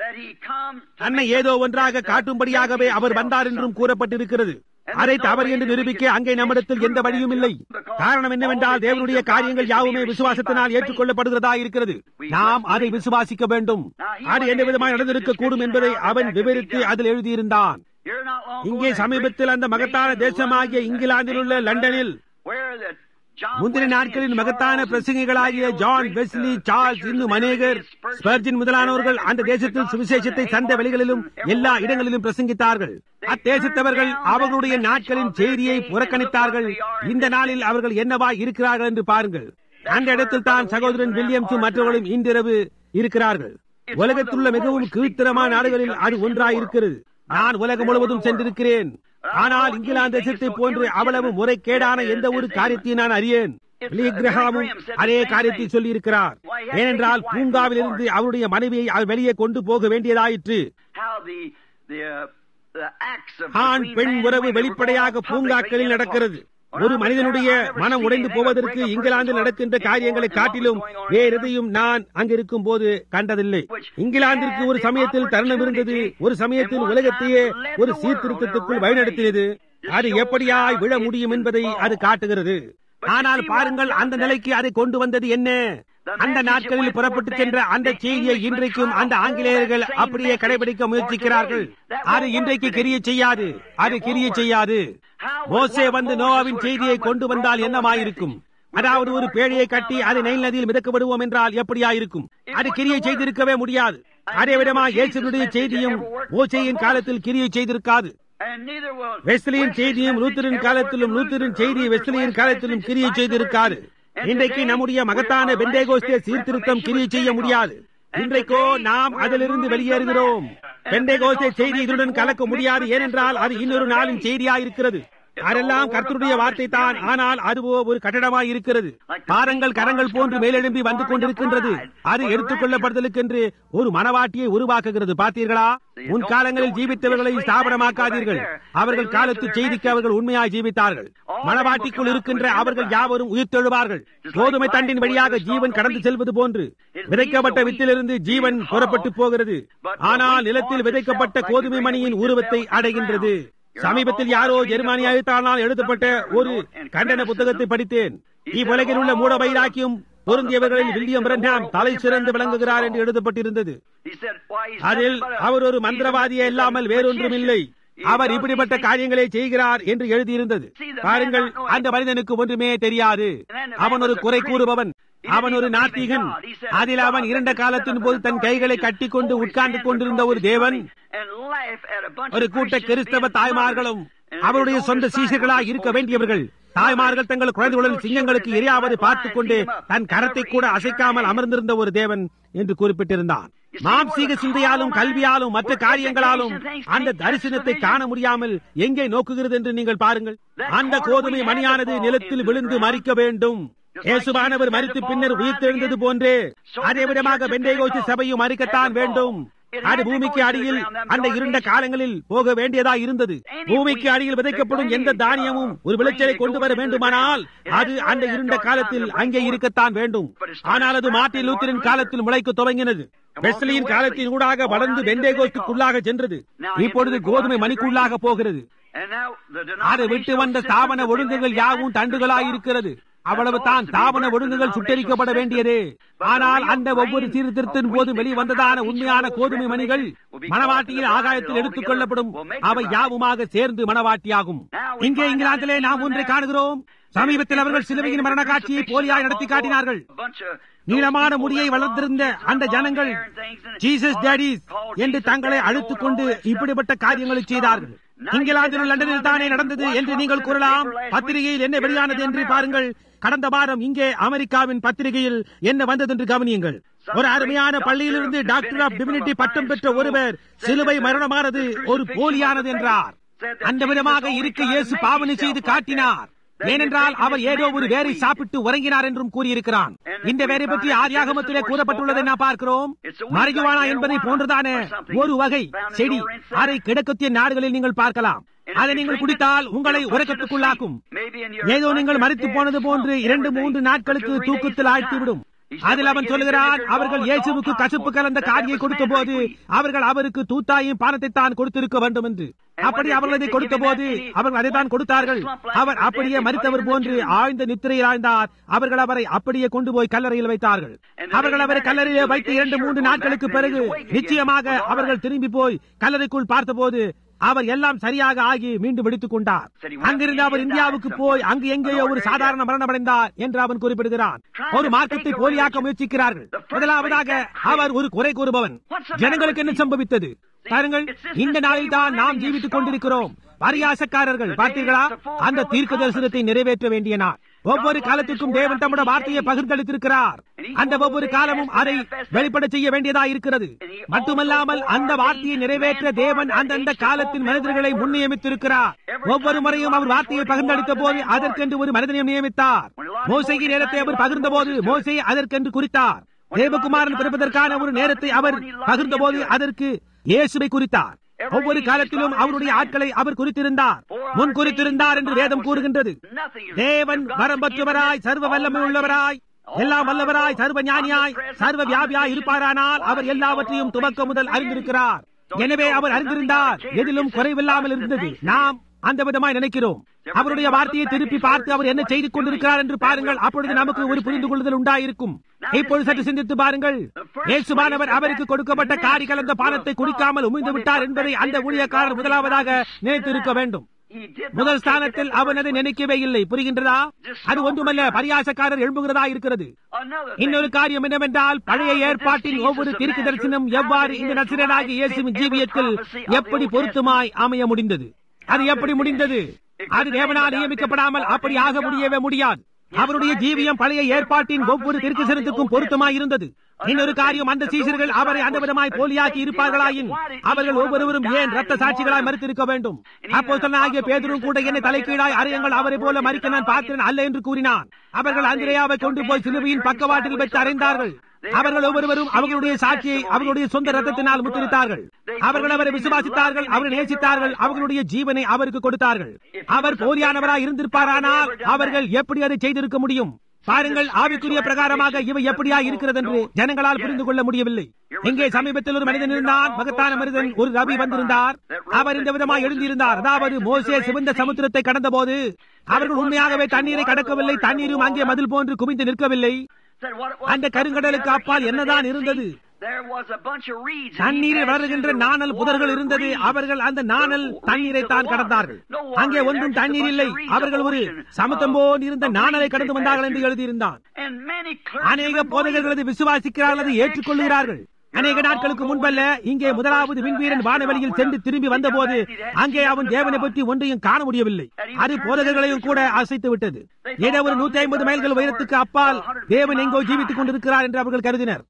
that he come to தன்னை ஏதோ ஒன்றாக காட்டும்படியாகவே அவர் வந்தார் என்றும் கூறப்பட்டிருக்கிறது அதை தவறு என்று நிரூபிக்க அங்கே நம்மிடத்தில் எந்த வழியும் இல்லை காரணம் என்னவென்றால் தேவனுடைய காரியங்கள் யாவுமே விசுவாசத்தினால் ஏற்றுக்கொள்ளப்படுகிறதா இருக்கிறது நாம் அதை விசுவாசிக்க வேண்டும் அது என்ன விதமாக நடந்திருக்க கூடும் என்பதை அவன் விவரித்து அதில் எழுதியிருந்தான் You're not long இங்கே ago that சமீபத்தில் அந்த மகத்தான தேசமாகிய இங்கிலாந்தில் உள்ள லண்டனில் where that John முந்தின Wesley நாட்களின் and மகத்தான Charles பிரசங்கிகளாகிய and John great, Wesley uh, Charles preachers இன்னும் and அநேகர் Spurgeon ஸ்பர்ஜின் முதலானவர்கள் and அந்த preached the தேசத்தில் gospel சுவிசேஷத்தை and சந்த Amos வெளிகளிலும் and எல்லா everywhere. இடங்களிலும் பிரசங்கித்தார்கள் அத்தேசத்தவர்கள் அவர்களுடைய நாட்களின் செய்தியை புறக்கணித்தார்கள் இந்த நாளில் அவர்கள் என்னவா இருக்கிறார்கள் என்று பாருங்கள் அந்த இடத்தில் தான் சகோதரன் வில்லியம்ஸும் மற்றவர்களும் இன்றிரவு இருக்கிறார்கள் உலகத்துள்ள மிகவும் கீழ்த்தரமான நாடுகளில் அது ஒன்றாய் இருக்கிறது நான் உலகம் முழுவதும் சென்றிருக்கிறேன் ஆனால் இங்கிலாந்து தேசத்தை போன்று அவ்வளவு முறைகேடான எந்த ஒரு காரியத்தையும் நான் அறியேன் பில்லி கிரஹாமும் அதே காரியத்தை சொல்லி இருக்கிறார் ஏனென்றால் பூங்காவில் இருந்து அவருடைய மனைவியை அவர் வெளியே கொண்டு போக வேண்டியதாயிற்று how the the uh, the acts of ஆண் between பெண் man and உறவு women were வெளிப்படையாக publicly பூங்காக்களில் in நடக்கிறது public. ஒரு மனிதனுடைய மனம் உடைந்து போவதற்கு இங்கிலாந்தில் நடக்கின்ற காரியங்களை காட்டிலும் வேறு எதையும் நான் அங்கிருக்கும் போது கண்டதில்லை இங்கிலாந்திற்கு ஒரு சமயத்தில் தருணம் இருந்தது ஒரு சமயத்தில் உலகத்தையே ஒரு சீர்திருத்தத்துக்குள் வழிநடத்தியது அது எப்படியாய் விழ முடியும் என்பதை அது காட்டுகிறது ஆனால் பாருங்கள் அந்த நிலைக்கு அதை கொண்டு வந்தது என்ன அந்த நாட்களில் புறப்பட்டு சென்ற அந்த செய்தியை இன்றைக்கும் அந்த ஆங்கிலேயர்கள் அப்படியே கடைபிடிக்க முயற்சிக்கிறார்கள் அது இன்றைக்கு கிரிய செய்யாது அது கிரிய செய்யாது மோசே வந்து நோவாவின் செய்தியை கொண்டு வந்தால் என்னமாயிருக்கும் அதாவது ஒரு பேழையை கட்டி அதை நைல் நதியில் மிதக்க விடுவோம் என்றால் எப்படியாயிருக்கும் அது கிரியை செய்திருக்கவே முடியாது அதே விதமா இயேசுனுடைய செய்தியும் மோசேயின் காலத்தில் கிரியை செய்திருக்காது And neither will வெஸ்லியின் செய்தியும் லூத்தரின் காலத்திலும் லூத்தரின் செய்தி வெஸ்லியின் காலத்திலும் கிரியை செய்திருக்காது இன்றைக்கு நம்முடைய மகத்தான பெண்டேகோஸ்தே சீர்திருத்தம் கிரியை செய்ய முடியாது இன்றைக்கோ நாம் அதிலிருந்து வெளியேறுகிறோம் பெண்டேகோஸ்தே செய்தி இதனுடன் கலக்க முடியாது ஏனென்றால் அது இன்னொரு நாளின் செய்தியாயிருக்கிறது அதெல்லாம் கர்த்தருடைய வார்த்தை தான் ஆனால் அதுவோ ஒரு கட்டடமாய் இருக்கிறது பாரங்கள் கரங்கள் போன்று மேலெழும்பி வந்து கொண்டிருக்கின்றது அது எடுத்துக் கொள்ளப்படுதலுக்கென்று ஒரு மனவாட்டியை உருவாக்குகிறது பார்த்தீர்களா முன் காலங்களில் ஜீவித்தவர்களை ஸ்தாபனமாக்காதீர்கள் அவர்கள் காலத்து செய்திக்கு அவர்கள் உண்மையாய் ஜீவித்தார்கள் மனவாட்டிக்குள் இருக்கின்ற அவர்கள் யாவரும் உயிர்த்தெழுவார்கள் கோதுமை தண்டின் வழியாக ஜீவன் கடந்து செல்வது போன்று விதைக்கப்பட்ட வித்திலிருந்து ஜீவன் புறப்பட்டு போகிறது ஆனால் நிலத்தில் விதைக்கப்பட்ட கோதுமை மணியின் உருவத்தை அடைகின்றது சமீபத்தில் யாரோ ஜெர்மானியாவித்தானால் எழுதப்பட்ட ஒரு கண்டன புத்தகத்தை படித்தேன் இவ்வுலகில் உள்ள மூட வைராக்கியம் பொருந்தியவர்களில் வில்லியம் பிரண்டாம் தலை சிறந்து விளங்குகிறார் என்று எழுதப்பட்டிருந்தது he said why he's அதில் nothing but a- அவர் ஒரு மந்திரவாதியே இல்லாமல் வேறொன்றும் இல்லை அவர் இப்படிப்பட்ட காரியங்களை செய்கிறார் என்று எழுதியிருந்தது பாருங்கள் அந்த மனிதனுக்கு ஒன்றுமே தெரியாது அவன் ஒரு குறை கூறுபவன் அவன் ஒரு நாத்திகன் அதில் அவன் இரண்ட காலத்தின் போது தன் கைகளை கட்டிக்கொண்டு உட்கார்ந்து கொண்டிருந்த ஒரு தேவன் and laugh at a bunch ஒரு of கூட்ட Christians கிறிஸ்தவ being தாய்மார்களும் smothered. அவருடைய சொந்த சீசர்களாக இருக்க வேண்டியவர்கள் தாய்மார்கள் தங்கள் குழந்தைகளுடன் சிங்கங்களுக்கு இரையாவது பார்த்துக் கொண்டு தன் கரத்தை கூட அசைக்காமல் அமர்ந்திருந்த ஒரு தேவன் என்று குறிப்பிட்டிருந்தான் மாம்சீக சிந்தையாலும் கல்வியாலும் மற்ற காரியங்களாலும் அந்த தரிசனத்தை காண முடியாமல் எங்கே நோக்குகிறது என்று நீங்கள் பாருங்கள் அந்த கோதுமை மணியானது நிலத்தில் விழுந்து மறிக்க வேண்டும் இயேசுவானவர் மறித்து பின்னர் உயிர்த்தெழுந்தது போன்றே அதே விதமாக பெண்டேகோஸ்து சபையும் மறிக்கத்தான் வேண்டும் அது பூமிக்கு அடியில் அந்த இருண்ட காலங்களில் போக வேண்டியதா இருந்தது பூமிக்கு அடியில் விதைக்கப்படும் எந்த தானியமும் ஒரு விளைச்சலை கொண்டு வர வேண்டுமானால் அது அந்த இருண்ட காலத்தில் அங்கே இருக்கத்தான் வேண்டும் ஆனால் அது மார்ட்டின் லூத்தரின் காலத்தில் முளைக்க துவங்கினது வெஸ்லியின் காலத்தின் ஊடாக வளர்ந்து பெண்டேகோஸ்துக்குள்ளாக சென்றது இப்பொழுது கோதுமை மணிக்குள்ளாக போகிறது And now the அதை விட்டு வந்த ஸ்தாபன ஒழுங்குகள் யாவும் தண்டுகளாயிருக்கிறது அவ்வளவு தான் ஸ்தாபன ஒழுங்குகள் சுட்டரிக்கப்பட வேண்டியதே ஆனால் அந்த ஒவ்வொரு சீர்திருத்தின் போது வெளிவந்ததான உண்மையான கோதுமை மணிகள் மணவாட்டியில் ஆகாயத்தில் எடுத்துக் கொள்ளப்படும் அவை யாவுமாக சேர்ந்து மணவாட்டியாகும் இங்கே இங்கிலாந்திலே நாம் ஒன்றை காணுகிறோம் சமீபத்தில் அவர்கள் சிலுவையின் மரண காட்சியை போலியாய் நடத்தி காட்டினார்கள் a bunch of நீளமான முடியை வளர்ந்திருந்த அந்த ஜனங்கள் ஜீசஸ் டேடிஸ் என்று தங்களை அழுத்துக் கொண்டு இப்படிப்பட்ட காரியங்களை செய்தார்கள் இங்கிலாந்திலும் லண்டனில் தானே நடந்தது என்று நீங்கள் கூறலாம் பத்திரிகையில் என்ன வெளியானது என்று பாருங்கள் கடந்த வாரம் இங்கே அமெரிக்காவின் பத்திரிகையில் என்ன வந்தது என்று கவனியுங்கள் ஒரு அருமையான பள்ளியிலிருந்து டாக்டர் ஆஃப் டிவினிட்டி பட்டம் பெற்ற ஒருவர் சிலுவை மரணமானது ஒரு போலியானது என்றார் அந்த விதமாக இருக்க இயேசு பாவனை செய்து காட்டினார் ஏனென்றால் அவர் ஏதோ ஒரு வேரை சாப்பிட்டு உறங்கினார் என்றும் கூறியிருக்கிறான் இந்த வேரை பற்றி ஆதியாகமத்திலே கூறப்பட்டுள்ளதை நாம் பார்க்கிறோம் மறைகுவானா என்பதை போன்றதான ஒரு வகை செடி அதை கிழக்கத்திய நாடுகளில் நீங்கள் பார்க்கலாம் அதை நீங்கள் குடித்தால் உங்களை உறக்கத்துக்குள்ளாக்கும் maybe in your ஏதோ நீங்கள் மறித்து போனது போன்று இரண்டு மூன்று நாட்களுக்கு தூக்கத்தில் ஆழ்த்திவிடும் அதில் அவன் சொல்லுகிறான் அவர்கள் இயேசுவுக்கு கசப்பு கலந்த காரியை கொடுத்த போது அவர்கள் அவருக்கு தூத்தாயும் பானத்தை தான் கொடுத்திருக்க வேண்டும் என்று அப்படி அவர்கள் அதை கொடுத்த போது அவர்கள் அதை தான் கொடுத்தார்கள் அவர் அப்படியே மறித்தவர் போன்று ஆழ்ந்த நித்திரையில் ஆழ்ந்தார் அவர்கள் அவரை அப்படியே கொண்டு போய் கல்லறையில் வைத்தார்கள் அவர்கள் அவரை கல்லறையில் வைத்து இரண்டு மூன்று நாட்களுக்கு பிறகு நிச்சயமாக அவர்கள் திரும்பி போய் கல்லறைக்குள் பார்த்தபோது அவர் எல்லாம் சரியாக ஆகி மீண்டும் வெடித்துக் கொண்டார் அங்கிருந்து அவர் இந்தியாவுக்கு போய் அங்கு எங்கேயோ ஒரு சாதாரண மரணமடைந்தார் என்று அவன் குறிப்பிடுகிறான் ஒரு மார்க்கத்தை போலியாக்க முயற்சிக்கிறார்கள் முதலாவதாக அவர் ஒரு குறை கூறுபவன் ஜனங்களுக்கு என்ன சம்பவித்தது பாருங்கள் இந்த நாளில் தான் நாம் ஜீவித்துக் கொண்டிருக்கிறோம் பரியாசக்காரர்கள் பார்த்தீர்களா அந்த தீர்க்க தரிசனத்தை நிறைவேற்ற வேண்டிய நாள் ஒவ்வொரு காலத்திற்கும் தேவன் தம்முடைய வார்த்தையை பகிர்ந்தளித்திருக்கிறார் அந்த ஒவ்வொரு காலமும் அதை வெளிப்பட செய்ய வேண்டியதா இருக்கிறது மட்டுமல்லாமல் அந்த வார்த்தையை நிறைவேற்ற தேவன் அந்தந்த காலத்தின் மனிதர்களை முன்னியமித்திருக்கிறார் ஒவ்வொரு முறையும் அவர் வார்த்தையை பகிர்ந்தளித்த போது அதற்கென்று ஒரு மனிதனை நியமித்தார் மோசையின் நேரத்தை அவர் பகிர்ந்த போது மோசை அதற்கென்று குறித்தார் தேவகுமாரன் பிறப்பதற்கான ஒரு நேரத்தை அவர் பகிர்ந்த போது அதற்கு இயேசுவை குறித்தார் ஒவ்வொரு காலத்திலும் அவருடைய ஆட்களை அவர் குறித்திருந்தார் முன் குறித்திருந்தார் என்று வேதம் கூறுகின்றது தேவன் வரம்பற்றவராய் சர்வ வல்லமை உள்ளவராய் எல்லாம் வல்லவராய் சர்வ ஞானியாய் சர்வ வியாபியாய் இருப்பாரானால் அவர் எல்லாவற்றையும் துவக்க முதல் அறிந்திருக்கிறார் எனவே அவர் அறிந்திருந்தார் எதிலும் குறைவில்லாமல் இருந்தது நாம் அந்த விதமாய் நினைக்கிறோம் அவருடைய வார்த்தையை திருப்பி பார்த்து அவர் என்ன செய்து கொண்டிருக்கிறார் என்று பாருங்கள் அப்பொழுது நமக்கு ஒரு புரிந்து கொள்ளுதல் உண்டாயிருக்கும் இப்பொழுது சற்று சிந்தித்து பாருங்கள் இயேசுவானவர் அவருக்கு கொடுக்கப்பட்ட காரி கலந்த பானத்தை குடிக்காமல் உமிழ்ந்து விட்டார் என்பதை அந்த ஊழியக்காரர் முதலாவதாக நினைத்திருக்க வேண்டும் முதல் ஸ்தானத்தில் அவன் அதை நினைக்கவே இல்லை புரிகின்றதா அது ஒன்றுமல்ல பரியாசக்காரர் எழும்புகிறதா இருக்கிறது இன்னொரு காரியம் என்னவென்றால் பழைய ஏற்பாட்டின் ஒவ்வொரு தீர்க்க தரிசனம் எவ்வாறு இந்த நசிரனாகிய இயேசுவின் ஜீவியத்தில் எப்படி பொருத்தமாய் அமைய முடிந்தது அது எப்படி முடிந்தது அது தேவனால் நியமிக்கப்படாமல் அப்படி ஆக முடியவே முடியாது அவருடைய ஜீவியம் பழைய ஏற்பாட்டின் ஒவ்வொரு திருக்கசனத்துக்கும் பொருத்தமாய் இருந்தது இன்னொரு காரியம் அந்த சீசர்கள் அவரை அந்த விதமாய் போலியாக்கி இருப்பார்களாயின் அவர்கள் ஒவ்வொருவரும் ஏன் ரத்த சாட்சிகளாய் மறுத்திருக்க வேண்டும் அப்போ ஆகிய பேதரும் கூட என்னை தலைக்கீழாய் அறையங்கள் அவரை போல மறிக்க நான் பார்க்கிறேன் அல்ல என்று கூறினான் அவர்கள் அந்திரையாவை கொண்டு போய் சிலுவையின் பக்கவாட்டில் வைத்து அறைந்தார்கள் அவர்கள் ஒவ்வொருவரும் அவர்களுடைய சாட்சியை அவர்களுடைய சொந்த ரத்தத்தினால் முத்திரித்தார்கள் அவர்கள் அவரை விசுவாசித்தார்கள் அவரை நேசித்தார்கள் அவர்களுடைய ஜீவனை அவருக்கு கொடுத்தார்கள் அவர் போலியானவராய் இருந்திருப்பாரானால் அவர்கள் எப்படி அதை செய்திருக்க முடியும் பாருங்கள் ஆவிக்குரிய பிரகாரமாக இவை எப்படியா இருக்கிறது என்று ஜனங்களால் புரிந்து கொள்ள முடியவில்லை இங்கே சமீபத்தில் ஒரு மனிதன் இருந்தான் மகத்தான மனிதன் ஒரு ரவி வந்திருந்தார் அவர் இந்த விதமாக எழுந்திருந்தார் அதாவது மோசே சிவந்த சமுத்திரத்தை கடந்த போது அவர்கள் உண்மையாகவே தண்ணீரை கடக்கவில்லை தண்ணீரும் அங்கே மதில் போன்று குவிந்து நிற்கவில்லை அந்த கருங்கடலுக்கு அப்பால் என்னதான் இருந்தது தண்ணீரில் வளர்கின்ற நாணல் புதர்கள் இருந்தது அவர்கள் அந்த நாணல் தண்ணீரை தான் கடந்தார்கள் அங்கே ஒன்றும் தண்ணீர் இல்லை அவர்கள் ஒரு சமத்தம் போல் இருந்த நாணலை கடந்து வந்தார்கள் என்று எழுதியிருந்தான் அநேக போதகர்களது விசுவாசிக்கிறார்கள் அதை ஏற்றுக்கொள்கிறார்கள் அநேக நாட்களுக்கு முன்பல்ல இங்கே முதலாவது விண்வீரன் வானவெளியில் சென்று திரும்பி வந்தபோது அங்கே அவன் தேவனை பற்றி ஒன்றையும் காண முடியவில்லை அது போதகர்களையும் கூட அசைத்து விட்டது ஏதோ ஒரு நூத்தி ஐம்பது மைல்கள் உயரத்துக்கு அப்பால் தேவன் எங்கோ ஜீவித்துக் கொண்டிருக்கிறார் என்று அவர்கள் கருதினர்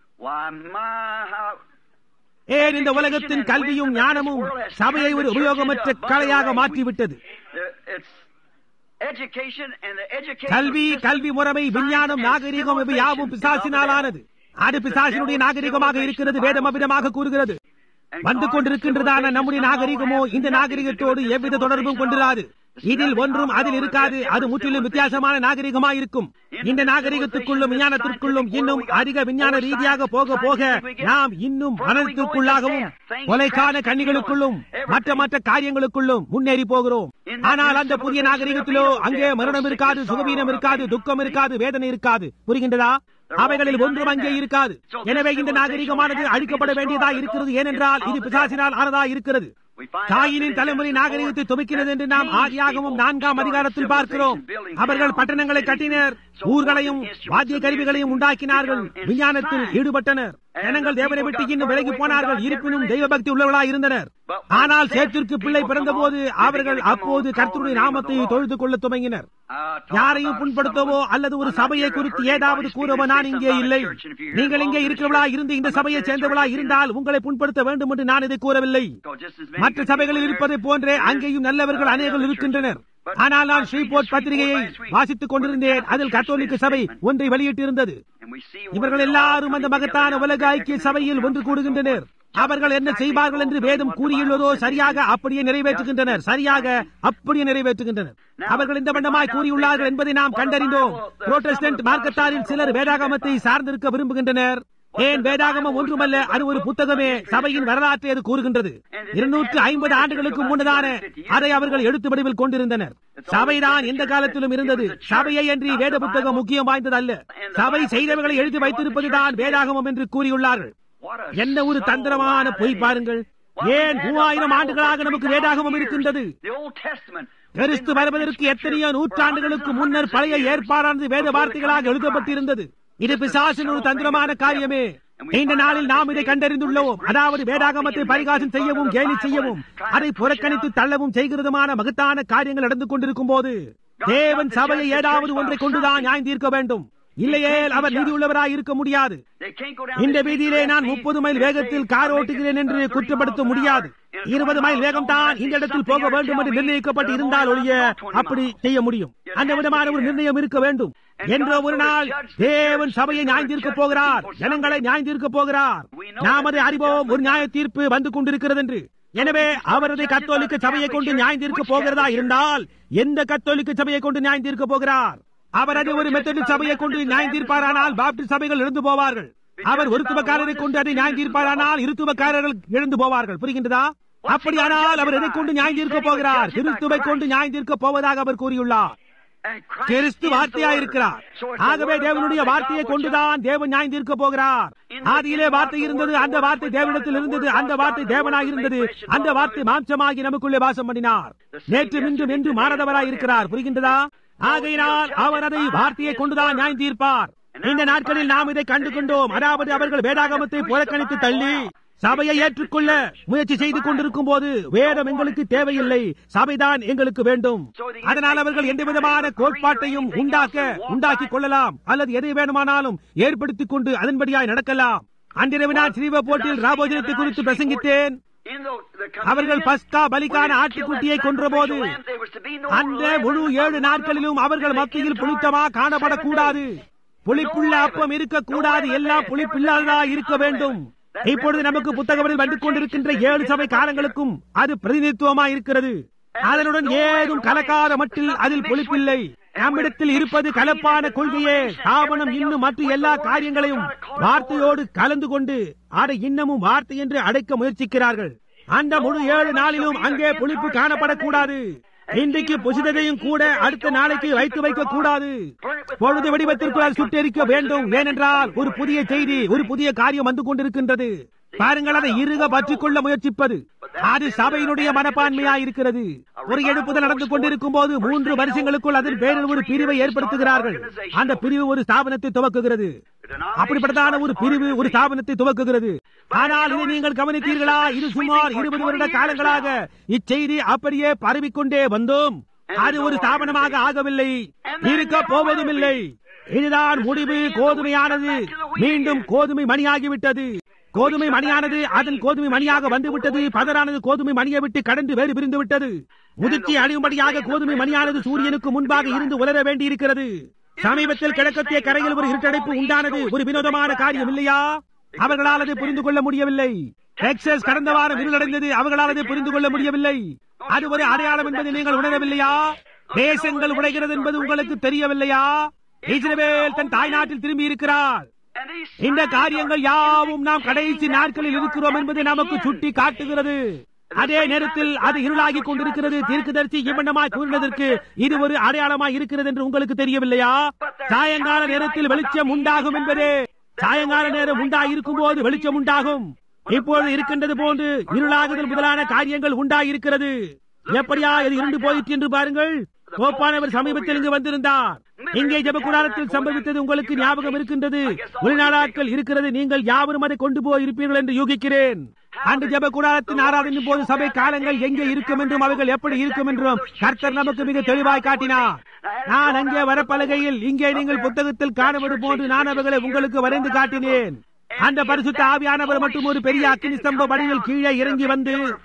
ஏன் இந்த உலகத்தின் கல்வியும் ஞானமும் சபையை ஒரு உபயோகமற்ற கலையாக மாற்றிவிட்டது கல்வி கல்வி முறைமை விஞ்ஞானம் நாகரீகம் இவை யாவும் பிசாசினாலானது அது பிசாசினுடைய நாகரிகமாக இருக்கிறது வேதம் அவ்விதமாக கூறுகிறது வந்து கொண்டிருக்கின்றதான நம்முடைய நாகரிகமோ இந்த நாகரிகத்தோடு எவ்வித தொடர்பும் கொண்டிராது இதில் ஒன்றும் அதில் இருக்காது அது முற்றிலும் வித்தியாசமான நாகரிகமாக இருக்கும் இந்த நாகரிகத்துக்குள்ளும் விஞ்ஞானத்திற்குள்ளும் இன்னும் அதிக விஞ்ஞான ரீதியாக போக போக நாம் இன்னும் மனத்திற்குள்ளாகவும் கொலைக்கான கண்ணிகளுக்குள்ளும் மற்ற மற்ற காரியங்களுக்குள்ளும் முன்னேறி போகிறோம் ஆனால் அந்த புதிய நாகரிகத்திலோ அங்கே மரணம் இருக்காது சுகவீனம் இருக்காது துக்கம் இருக்காது வேதனை இருக்காது புரிகின்றதா அவைகளில் ஒன்றும் அங்கே இருக்காது எனவே இந்த நாகரிகமானது அழிக்கப்பட வேண்டியதா இருக்கிறது ஏனென்றால் இது பிசாசினால் ஆனதா இருக்கிறது தாயினின் தலைமுறை நாகரிகத்தை துவக்கினது என்று நாம் ஆதியாகவும் நான்காம் அதிகாரத்தில் பார்க்கிறோம் அவர்கள் பட்டணங்களை கட்டினர் ஊர்களையும் வாத்திய கருவிகளையும் உண்டாக்கினார்கள் விஞ்ஞானத்தில் ஈடுபட்டனர் ஜனங்கள் தேவனை விட்டு இன்னும் விலகி போனார்கள் இருப்பினும் தெய்வ பக்தி உள்ளவர்களாய் இருந்தனர் ஆனால் சேத்திற்கு பிள்ளை பிறந்த போது அவர்கள் அப்போது கர்த்தருடைய நாமத்தை தொழுது கொள்ள துவங்கினர் யாரையும் புண்படுத்தவோ அல்லது ஒரு சபையை குறித்து ஏதாவது கூறவோ நான் இங்கே இல்லை நீங்கள் இங்கே இருக்கிறவளா இருந்து இந்த சபையை சேர்ந்தவளா இருந்தால் உங்களை புண்படுத்த வேண்டும் என்று நான் இதை கூறவில்லை மற்ற சபைகளில் இருப்பதை போன்றே அங்கேயும் நல்லவர்கள் அநேகர் இருக்கின்றனர் ஆனால் நான் ஸ்ரீபோர்ட் பத்திரிகையை வாசித்துக் கொண்டிருந்தேன் அதில் கத்தோலிக்க சபை ஒன்றை வெளியிட்டிருந்தது இவர்கள் எல்லாரும் அந்த மகத்தான உலக ஐக்கிய சபையில் ஒன்று கூடுகின்றனர் அவர்கள் என்ன செய்வார்கள் என்று வேதம் கூறியுள்ளதோ சரியாக அப்படியே நிறைவேற்றுகின்றனர் சரியாக அப்படியே நிறைவேற்றுகின்றனர் அவர்கள் இந்த வண்ணமாய் கூறியுள்ளார்கள் என்பதை நாம் கண்டறிந்தோம் புரோட்டஸ்டன்ட் மார்க்கத்தாரில் சிலர் வேதாகமத்தை சார்ந்திருக்க விரும்புகின்றனர் ஏன் வேதாகமம் ஒன்றுமல்ல அது ஒரு புத்தகமே சபையின் வரலாற்றை அது கூறுகின்றது இருநூற்று ஐம்பது ஆண்டுகளுக்கு முன்னதான அதை அவர்கள் எழுத்து வடிவில் கொண்டிருந்தனர் சபைதான் எந்த காலத்திலும் இருந்தது சபையை அன்றி வேத புத்தகம் முக்கியம் வாய்ந்தது அல்ல சபை செய்தவர்களை எழுதி வைத்திருப்பதுதான் வேதாகமம் என்று கூறியுள்ளார்கள் என்ன ஒரு தந்திரமான பொய் பாருங்கள் ஏன் மூவாயிரம் ஆண்டுகளாக நமக்கு வேதாகமம் இருக்கின்றது கிறிஸ்து வருவதற்கு எத்தனையோ நூற்றாண்டுகளுக்கு முன்னர் பழைய ஏற்பாடானது வேத வார்த்தைகளாக எழுதப்பட்டிருந்தது இது பிசாசின் ஒரு தந்திரமான காரியமே இந்த நாளில் நாம் இதை கண்டறிந்துள்ளோம் அதாவது வேதாகமத்தை பரிகாசம் செய்யவும் கேலி செய்யவும் அதை புறக்கணித்து தள்ளவும் செய்கிறதுமான மகத்தான காரியங்கள் நடந்து கொண்டிருக்கும் போது தேவன் சபையை ஏதாவது ஒன்றை கொண்டுதான் நியாய்ந்தீர்க்க வேண்டும் இல்லையே அவர் நீதி உள்ளவராய் இருக்க முடியாது இந்த வீதியிலே நான் முப்பது மைல் வேகத்தில் கார் ஓட்டுகிறேன் என்று குற்றப்படுத்த முடியாது இருபது மைல் வேகம் தான் இந்த இடத்தில் போக வேண்டும் என்று நிர்ணயிக்கப்பட்டு இருந்தால் ஒழிய அப்படி செய்ய முடியும் அந்த விதமான ஒரு நிர்ணயம் இருக்க வேண்டும் என்ற ஒரு நாள் தேவன் சபையை நியாய்ந்திருக்க போகிறார் ஜனங்களை நியாய்ந்திருக்க போகிறார் நாம் அதை அறிவோம் ஒரு நியாய தீர்ப்பு வந்து கொண்டிருக்கிறது என்று எனவே அவரது கத்தோலிக்க சபையை கொண்டு நியாய்ந்திருக்க போகிறதா இருந்தால் எந்த கத்தோலிக்க சபையை கொண்டு நியாய்ந்திருக்க போகிறார் அவர் அது ஒரு மெத்தடிஸ்ட் சபையை கொண்டு நியாயம் தீர்ப்பாரானால் பாப்டிஸ்ட் சபைகள் இழந்து போவார்கள் அவர் ஒருத்துவக்காரரை கொண்டு அதை நியாயம் தீர்ப்பாரானால் இருத்துவக்காரர்கள் இழந்து போவார்கள் புரிகின்றதா அப்படியானால் அவர் எதை கொண்டு நியாயம் தீர்க்க போகிறார் கிறிஸ்துவை கொண்டு நியாயம் தீர்க்க போவதாக அவர் கூறியுள்ளார் கிறிஸ்து வார்த்தையா இருக்கிறார் ஆகவே தேவனுடைய வார்த்தையை கொண்டுதான் தேவன் நியாயம் தீர்க்க போகிறார் ஆதியிலே வார்த்தை இருந்தது அந்த வார்த்தை தேவனிடத்தில் இருந்தது அந்த வார்த்தை தேவனாய் இருந்தது அந்த வார்த்தை மாம்சமாகி நமக்குள்ளே வாசம் பண்ணினார் நேற்று இன்றும் என்று மாறதவராய் இருக்கிறார் புரிகின்றதா ஆகையினால் அவர் அதை வார்த்தையை கொண்டுதான் நியாயம் தீர்ப்பார் இந்த நாட்களில் நாம் இதை கண்டு கொண்டோம் அதாவது அவர்கள் வேதாகமத்தை புறக்கணித்து தள்ளி சபையை ஏற்றுக்கொள்ள முயற்சி செய்து கொண்டிருக்கும் போது வேதம் எங்களுக்கு தேவையில்லை சபைதான் எங்களுக்கு வேண்டும் அதனால் அவர்கள் எந்த விதமான கோட்பாட்டையும் உண்டாக்க உண்டாக்கி கொள்ளலாம் அல்லது எதை வேணுமானாலும் ஏற்படுத்திக் கொண்டு அதன்படியாய் நடக்கலாம் அன்றிரவு நான் ஸ்ரீவ போட்டியில் ராபோஜனத்தை குறித்து பிரசங்கித்தேன் அவர்கள் பஸ்கா பலிக்கான ஆட்டுக்குட்டியை கொன்றபோது அந்த முழு ஏழு நாட்களிலும் அவர்கள் மத்தியில் புளித்தமா காணப்படக்கூடாது புளிப்புள்ள அப்பம் இருக்கக்கூடாது எல்லாம் புளிப்பில்லாததா இருக்க வேண்டும் இப்பொழுது நமக்கு புத்தகத்தில் வந்து கொண்டிருக்கின்ற ஏழு சபை காலங்களுக்கும் அது பிரதிநிதித்துவமா இருக்கிறது அதனுடன் ஏதும் கலக்காத மட்டில் அதில் பொழிப்பில்லை நம்மிடத்தில் இருப்பது கலப்பான கொள்கையே தாபனம் இன்னும் மற்ற எல்லா காரியங்களையும் வார்த்தையோடு கலந்து கொண்டு அதை இன்னமும் வார்த்தை என்று அடைக்க முயற்சிக்கிறார்கள் அந்த முழு ஏழு நாளிலும் அங்கே புளிப்பு காணப்படக்கூடாது இன்றைக்கு புசிததையும் கூட அடுத்த நாளைக்கு வைத்து வைக்க கூடாது பொழுது வடிவத்திற்குள் சுட்டெரிக்க வேண்டும் ஏனென்றால் ஒரு புதிய செய்தி ஒரு புதிய காரியம் வந்து கொண்டிருக்கின்றது பாருங்கள் அதை இறுக பற்றிக் கொள்ள முயற்சிப்பது அது சபையினுடைய மனப்பான்மையா இருக்கிறது ஒரு எழுப்புதல் நடந்து கொண்டிருக்கும் போது மூன்று வருஷங்களுக்குள் அதன் பேரில் ஒரு பிரிவை ஏற்படுத்துகிறார்கள் அந்த பிரிவு ஒரு ஸ்தாபனத்தை துவக்குகிறது அப்படிப்பட்டதான ஒரு பிரிவு ஒரு ஸ்தாபனத்தை துவக்குகிறது ஆனால் இதை நீங்கள் கவனித்தீர்களா இது சுமார் இருபது வருட காலங்களாக இச்செய்தி அப்படியே பரவிக்கொண்டே வந்தோம் அது ஒரு ஸ்தாபனமாக ஆகவில்லை இருக்க போவதும் இல்லை இதுதான் முடிவு கோதுமையானது மீண்டும் கோதுமை மணியாகிவிட்டது கோதுமை மணியானது அதன் கோதுமை மணியாக வந்துவிட்டது பதரானது கோதுமை மணியை விட்டு கடந்து வேறு பிரிந்து விட்டது முதிர்ச்சி அழியும்படியாக கோதுமை மணியானது சூரியனுக்கு முன்பாக இருந்து உலர வேண்டியிருக்கிறது சமீபத்தில் கிழக்கத்திய கரையில் ஒரு இருட்டடைப்பு உண்டானது ஒரு வினோதமான காரியம் இல்லையா அவர்களால் அதை புரிந்து கொள்ள முடியவில்லை டெக்சஸ் கடந்த வாரம் இருளடைந்தது அவர்களால் அதை புரிந்து கொள்ள முடியவில்லை அது ஒரு அடையாளம் என்பதை நீங்கள் உணரவில்லையா தேசங்கள் உடைகிறது என்பது உங்களுக்கு தெரியவில்லையா இஸ்ரவேல் தன் தாய்நாட்டில் திரும்பி இருக்கிறார் இந்த காரியங்கள் யாவும் நாம் கடைசி நாட்களில் இருக்கிறோம் என்பதை நமக்கு சுட்டி காட்டுகிறது அதே நேரத்தில் அது இருளாகி கொண்டிருக்கிறது தீர்க்கதரிசி இவ்வண்ணமாய் கூறினதற்கு இது ஒரு அடையாளமாய் இருக்கிறது என்று உங்களுக்கு தெரியவில்லையா சாயங்கால நேரத்தில் வெளிச்சம் உண்டாகும் என்பதே சாயங்கால நேரம் உண்டாயிருக்கும் போது வெளிச்சம் உண்டாகும் இப்போது இருக்கின்றது போன்று இருளாகுதல் முதலான காரியங்கள் உண்டாயிருக்கிறது எப்படியா இது இருண்டு போயிற்று என்று பாருங்கள் கோப்பானவர் சமீபத்தில் இங்கு வந்திருந்தார் இங்கே ஜபகுடாரத்தில் சம்பவித்தது உங்களுக்கு ஞாபகம் இருக்கின்றது உள்நாளாக்கள் இருக்கிறது நீங்கள் யாவரும் அதை கொண்டு போய் இருப்பீர்கள் என்று யூகிக்கிறேன் அந்த ஜப கூடாரத்தின் ஆராதனையின் போது சபை காலங்கள் எங்கே இருக்கும் என்றும் அவைகள் எப்படி இருக்கும் என்றும் கர்த்தர் நமக்கு மிக தெளிவாய் காட்டினார் நான் அங்கே வரப்பலகையில் இங்கே நீங்கள் புத்தகத்தில் காணுவது போன்று நான் அவைகளை உங்களுக்கு வரைந்து காட்டினேன் அந்த பரிசுத்த ஆவியானவர் மட்டும் ஒரு பெரிய அக்கினி ஸ்தம்ப வடிவில் கீழே இறங்கி வந்து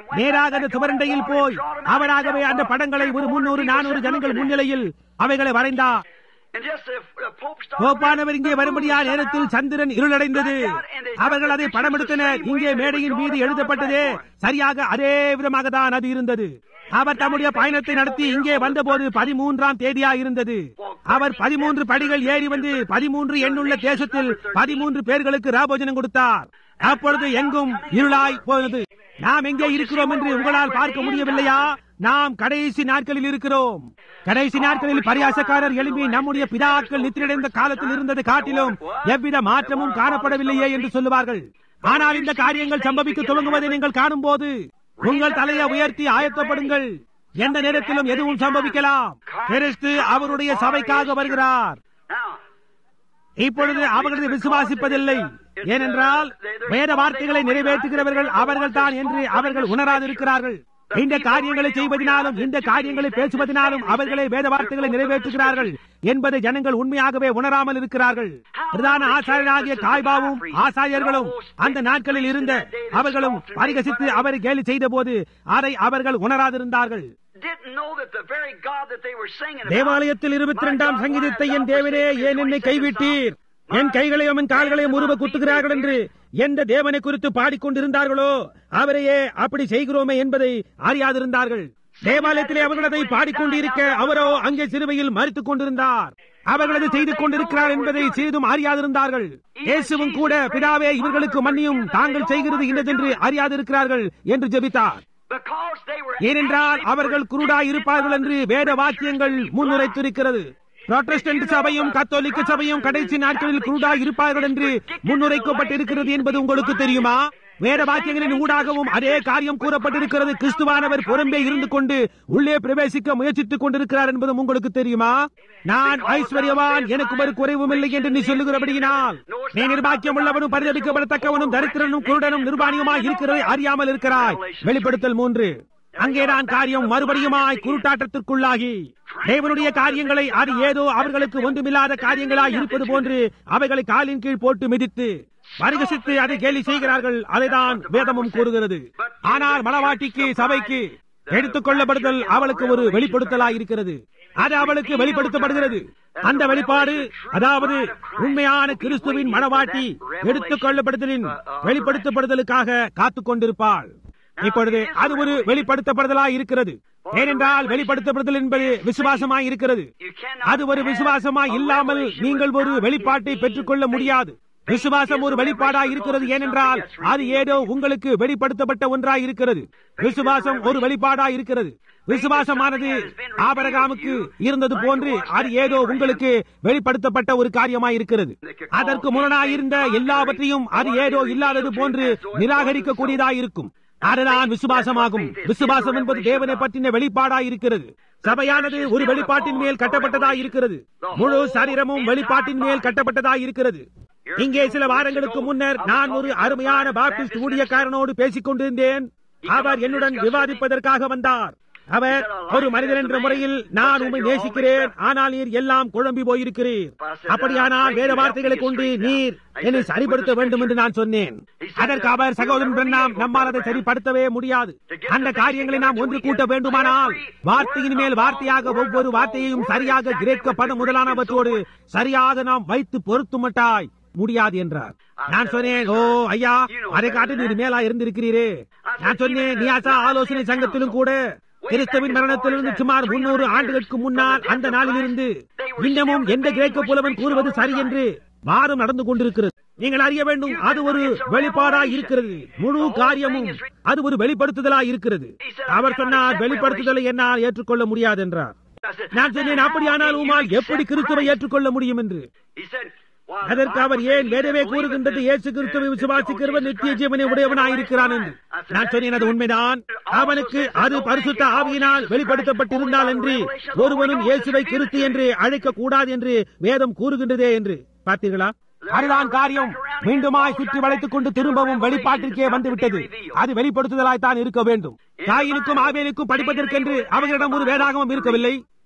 நேராக அந்த சுவரண்டையில் போய் அவராகவே அந்த படங்களை ஒரு முன்னூறு நானூறு ஜனங்கள் முன்னிலையில் அவைகளை வரைந்தார் And just the, the Pope started போப்பானவர் இங்கே வரும்படியா நேரத்தில் சந்திரன் இருளடைந்தது அவர்கள் அதை படம் எடுத்தனர் இங்கே மேடையின் மீது எழுதப்பட்டதே சரியாக அதே விதமாக தான் அது இருந்தது அவர் தம்முடைய பயணத்தை நடத்தி இங்கே வந்தபோது பதிமூன்றாம் தேதியா இருந்தது அவர் பதிமூன்று படிகள் ஏறி வந்து பதிமூன்று எண்ணுள்ள தேசத்தில் பதிமூன்று பேர்களுக்கு ராபோஜனம் கொடுத்தார் அப்பொழுது எங்கும் இருளாய் போனது நாம் எங்கே இருக்கிறோம் என்று உங்களால் பார்க்க முடியவில்லையா நாம் கடைசி நாட்களில் இருக்கிறோம் கடைசி நாட்களில் பரியாசக்காரர் எழும்பி நம்முடைய பிதாக்கள் நித்திரடைந்த காலத்தில் இருந்ததை காட்டிலும் எவ்வித மாற்றமும் காணப்படவில்லையே என்று சொல்லுவார்கள் ஆனால் இந்த காரியங்கள் சம்பவிக்க துவங்குவதை நீங்கள் காணும் போது உங்கள் தலையை உயர்த்தி ஆயத்தப்படுங்கள் எந்த நேரத்திலும் எதுவும் சம்பவிக்கலாம் கிறிஸ்து அவருடைய சபைக்காக வருகிறார் Now, இப்பொழுது அவர்களது விசுவாசிப்பதில்லை ஏனென்றால் வேத வார்த்தைகளை நிறைவேற்றுகிறவர்கள் அவர்கள் தான் என்று அவர்கள் உணராதிருக்கிறார்கள் இந்த காரியங்களை செய்வதனாலும் இந்த காரியங்களை பேசுவதனாலும் அவர்களே வேத வார்த்தைகளை நிறைவேற்றுகிறார்கள் என்பதை ஜனங்கள் உண்மையாகவே உணராமல் இருக்கிறார்கள் பிரதான ஆசாரியனாகிய காய்பாவும் ஆசாரியர்களும் அந்த நாட்களில் இருந்த அவர்களும் பரிகசித்து அவரை கேலி செய்த போது அதை அவர்கள் உணராதிருந்தார்கள் didn't know that the very God that they were singing about, தேவாலயத்தில் இருபத்தி இரண்டாம் சங்கீதத்தை என் தேவனே ஏன் என்னை கைவிட்டீர் என் கைகளையும் என் கால்களையும் உருவ குத்துகிறார்கள் என்று எந்த தேவனை குறித்து பாடிக்கொண்டிருந்தார்களோ அவரையே அப்படி செய்கிறோமே என்பதை அறியாதிருந்தார்கள் தேவாலயத்திலே அவர்கள் அதை பாடிக்கொண்டிருக்க அவரோ அங்கே சிறுவையில் மறித்துக் கொண்டிருந்தார் அவர்கள் அதை செய்து கொண்டிருக்கிறார் என்பதை சிறிதும் அறியாதிருந்தார்கள் இயேசுவும் கூட பிதாவே இவர்களுக்கு மன்னியும் தாங்கள் செய்கிறது இன்னதென்று அறியாதிருக்கிறார்கள் என்று ஜெபித்தார் because they were ஏனென்றால் அவர்கள் குருடாய் இருப்பார்கள் என்று வேத வாக்கியங்கள் முன்னுரைத்திருக்கிறது புரோட்டஸ்டன்ட் சபையும் கத்தோலிக்க சபையும் கடைசி நாட்களில் குருடாய் இருப்பார்கள் என்று முன்னுரைக்கப்பட்டிருக்கிறது என்பது உங்களுக்கு தெரியுமா வேத வாக்கியங்களின் ஊடாகவும் அதே காரியம் கூறப்பட்டிருக்கிறது கிறிஸ்துவானவர் புறம்பே இருந்து கொண்டு உள்ளே பிரவேசிக்க முயற்சித்துக் கொண்டிருக்கிறார் என்பதும் உங்களுக்கு தெரியுமா நான் ஐஸ்வர்யவான் எனக்கு ஒரு குறைவும் இல்லை என்று நீ சொல்லுகிறபடியினால் நீ நிர்பாக்கியம் உள்ளவனும் பரிதவிக்கப்படத்தக்கவனும் தரித்திரனும் குருடனும் நிர்வாணியுமாய் இருக்கிறதை அறியாமல் இருக்கிறாய் வெளிப்படுத்தல் மூன்று அங்கேதான் காரியம் மறுபடியுமாய் குருட்டாட்டத்திற்குள்ளாகி தேவனுடைய காரியங்களை அது ஏதோ அவர்களுக்கு ஒன்றுமில்லாத காரியங்களாய் இருப்பது போன்று அவைகளை காலின் கீழ் போட்டு மிதித்து பரிகசித்து அதை கேலி செய்கிறார்கள் அதைதான் வேதமும் கூறுகிறது ஆனால் மணவாட்டிக்கு சபைக்கு எடுத்துக் கொள்ளப்படுதல் அவளுக்கு ஒரு வெளிப்படுத்தலாய் இருக்கிறது அது அவளுக்கு வெளிப்படுத்தப்படுகிறது அந்த வெளிப்பாடு அதாவது உண்மையான கிறிஸ்துவின் மணவாட்டி எடுத்துக் கொள்ளப்படுதலின் வெளிப்படுத்தப்படுதலுக்காக காத்துக் கொண்டிருப்பாள் இப்பொழுது அது ஒரு வெளிப்படுத்தப்படுதலாய் இருக்கிறது ஏனென்றால் வெளிப்படுத்தப்படுதல் என்பது விசுவாசமாய் இருக்கிறது அது ஒரு விசுவாசமாய் இல்லாமல் நீங்கள் ஒரு வெளிப்பாட்டை பெற்றுக்கொள்ள முடியாது விசுவாசம் ஒரு வெளிப்பாடாய் இருக்கிறது ஏனென்றால் அது ஏதோ உங்களுக்கு வெளிப்படுத்தப்பட்ட ஒன்றாய் இருக்கிறது விசுவாசம் ஒரு வெளிப்பாடாய் இருக்கிறது விசுவாசமானது ஆபரகாமுக்கு இருந்தது போன்று அது ஏதோ உங்களுக்கு வெளிப்படுத்தப்பட்ட ஒரு காரியமாய் இருக்கிறது அதற்கு முரணாய் இருந்த எல்லாவற்றையும் அது ஏதோ இல்லாதது போன்று நிராகரிக்க கூடியதாய் இருக்கும் அதுதான் விசுவாசமாகும் விசுவாசம் என்பது தேவனை பற்றின வெளிப்பாடாய் இருக்கிறது சபையானது ஒரு வெளிப்பாட்டின் மேல் கட்டப்பட்டதாய் இருக்கிறது முழு சரீரமும் வெளிப்பாட்டின் மேல் கட்டப்பட்டதாய் இருக்கிறது இங்கே சில வாரங்களுக்கு முன்னர் நான் ஒரு அருமையான பாப்டிஸ்ட் ஊழியக்காரனோடு பேசிக் கொண்டிருந்தேன் அவர் என்னுடன் விவாதிப்பதற்காக வந்தார் அவர் ஒரு மனிதன் என்ற முறையில் நான் உண்மை நேசிக்கிறேன் ஆனால் நீர் எல்லாம் குழம்பி போயிருக்கிறீர் அப்படியானால் வேற வார்த்தைகளை கொண்டு நீர் என்னை சரிப்படுத்த வேண்டும் என்று நான் சொன்னேன் அதற்கு அவர் சகோதரன் பிரண்ணாம் நம்மால் அதை சரிப்படுத்தவே முடியாது அந்த காரியங்களை நாம் ஒன்று கூட்ட வேண்டுமானால் வார்த்தையின் மேல் வார்த்தையாக ஒவ்வொரு வார்த்தையையும் சரியாக கிரேக்க பதம் முதலானவற்றோடு சரியாக நாம் வைத்து பொருத்துமட்டாய் முடியாது என்றார் நான் சொன்னேன் ஓ ஐயா அதை காட்டி நீர் மேலா இருந்திருக்கிறீரே நான் சொன்னேன் நியாசா ஆலோசனை சங்கத்திலும் கூட கிறிஸ்தவின் மரணத்திலிருந்து சுமார் முன்னூறு ஆண்டுகளுக்கு முன்னால் அந்த நாளிலிருந்து இன்னமும் எந்த கிரேக்க புலவன் கூறுவது சரி என்று வாரம் நடந்து கொண்டிருக்கிறது நீங்கள் அறிய வேண்டும் அது ஒரு வெளிப்பாடாய் இருக்கிறது முழு காரியமும் அது ஒரு வெளிப்படுத்துதலாய் இருக்கிறது அவர் சொன்னார் வெளிப்படுத்துதலை என்னால் ஏற்றுக்கொள்ள முடியாது என்றார் நான் சொன்னேன் அப்படியானால் உமால் எப்படி கிறிஸ்துவை ஏற்றுக்கொள்ள முடியும் என்று He said, "Why, the அதற்கு அவர் Bible ஏன் says வேதவே that கூறுகின்றது believeth இயேசு கிறிஸ்துவை விசுவாசிக்கிறவன் நித்திய ஜீவனை உடையவனாய் இருக்கிறான் என்று நான் சொன்னேன் அது உண்மைதான் அவனுக்கு அது பரிசுத்த ஆவியினால் வெளிப்படுத்தப்பட்டிருந்தால் என்று ஒருவனும் இயேசுவை கிறிஸ்து என்று அழைக்க கூடாது என்று வேதம் கூறுகின்றதே என்று பார்த்தீர்களா அதுதான் காரியம் மீண்டுமாய் சுற்றி வளைத்துக் கொண்டு திரும்பவும் வெளிப்பாட்டிற்கே வந்துவிட்டது அது வெளிப்படுத்துதலாய் தான் இருக்க வேண்டும் தாயினுக்கும் ஆவேலுக்கும் படிப்பதற்கென்று அவர்களிடம் ஒரு வேதாகமம் இருக்கவில்லை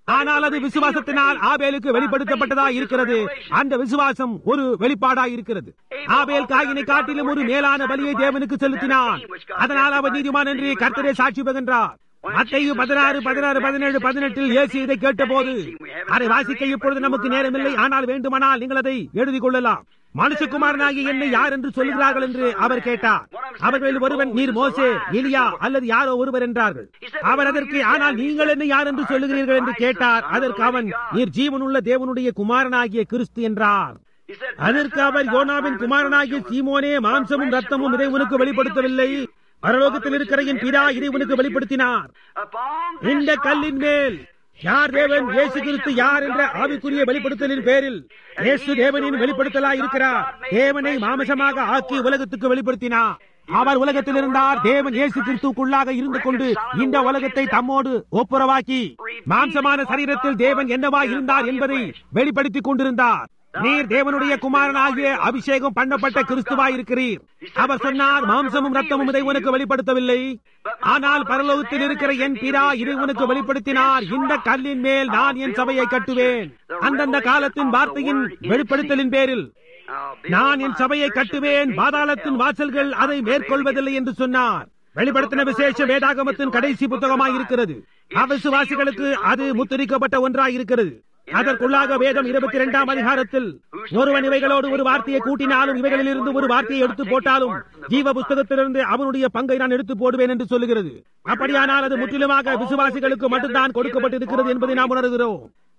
ஆனால் அது விசுவாசத்தினால் ஆபேலுக்கு வெளிப்படுத்தப்பட்டதா இருக்கிறது அந்த விசுவாசம் ஒரு வெளிப்பாடா இருக்கிறது ஆபேல் காயினை காட்டிலும் ஒரு மேலான பலியை தேவனுக்கு செலுத்தினான் அதனால் அவர் நீதிமான் என்று கர்த்தரே சாட்சி பகின்றார் மத்தையும் பதினாறு பதினாறு பதினேழு பதினெட்டில் இயேசு இதை கேட்டபோது அதை வாசிக்க இப்பொழுது நமக்கு நேரமில்லை ஆனால் வேண்டுமானால் நீங்கள் அதை எழுதிக் கொள்ளலாம் மனுஷகுமாரனாகி என்னை யார் என்று சொல்லுகிறார்கள் என்று அவர் கேட்டார் அவர்களில் ஒருவன் நீர் மோசே எலியா அல்லது யாரோ ஒருவர் என்றார்கள் அவர் அதற்கு ஆனால் நீங்கள் என்னை யார் என்று சொல்லுகிறீர்கள் என்று கேட்டார் அதற்கு அவன் நீர் ஜீவனுள்ள தேவனுடைய குமாரனாகிய கிறிஸ்து என்றார் அதற்கு அவர் யோனாவின் குமாரனாகிய சீமோனே மாம்சமும் ரத்தமும் இதை உனக்கு வெளிப்படுத்தவில்லை பரலோகத்தில் இருக்கிற என் பிதா இதை உனக்கு வெளிப்படுத்தினார் இந்த கல்லின் மேல் யார் தேவன் இயேசு கிறிஸ்து யார் என்ற ஆவிக்குரிய வெளிப்படுத்தலின் பேரில் இயேசு தேவனின் வெளிப்படுத்தலாய் இருக்கிறார் தேவனை மாமசமாக ஆக்கி உலகத்துக்கு வெளிப்படுத்தினார் அவர் உலகத்தில் இருந்தார் தேவன் இயேசு கிறிஸ்துக்குள்ளாக இருந்து கொண்டு இந்த உலகத்தை தம்மோடு ஒப்புரவாக்கி மாம்சமான சரீரத்தில் தேவன் என்னவா இருந்தார் என்பதை வெளிப்படுத்திக் கொண்டிருந்தார் நீர் தேவனுடைய குமாரனாகிய அபிஷேகம் பண்ணப்பட்ட கிறிஸ்துவாய் இருக்கிறீர் அவர் சொன்னார் மாம்சமும் ரத்தமும் இதை உனக்கு வெளிப்படுத்தவில்லை ஆனால் பரலோகத்தில் இருக்கிற என் பிதா இதை உனக்கு வெளிப்படுத்தினார் இந்த கல்லின் மேல் நான் என் சபையை கட்டுவேன் அந்தந்த காலத்தின் வார்த்தையின் வெளிப்படுத்தலின் பேரில் நான் என் சபையை கட்டுவேன் பாதாளத்தின் வாசல்கள் அதை மேற்கொள்வதில்லை என்று சொன்னார் வெளிப்படுத்தின விசேஷ வேதாகமத்தின் கடைசி புத்தகமாய் இருக்கிறது அவிசுவாசிகளுக்கு அது முத்திரிக்கப்பட்ட ஒன்றாய் இருக்கிறது அதற்குள்ளாக வேதம் இருபத்தி இரண்டாம் அதிகாரத்தில் ஒருவன் இவைகளோடு ஒரு வார்த்தையை கூட்டினாலும் இவைகளில் இருந்து ஒரு வார்த்தையை எடுத்து போட்டாலும் ஜீவ புஸ்தகத்திலிருந்து அவனுடைய பங்கை நான் எடுத்து போடுவேன் என்று சொல்லுகிறது அப்படியானால் அது முற்றிலுமாக விசுவாசிகளுக்கு மட்டும்தான் கொடுக்கப்பட்டிருக்கிறது என்பதை நாம் உணர்கிறோம்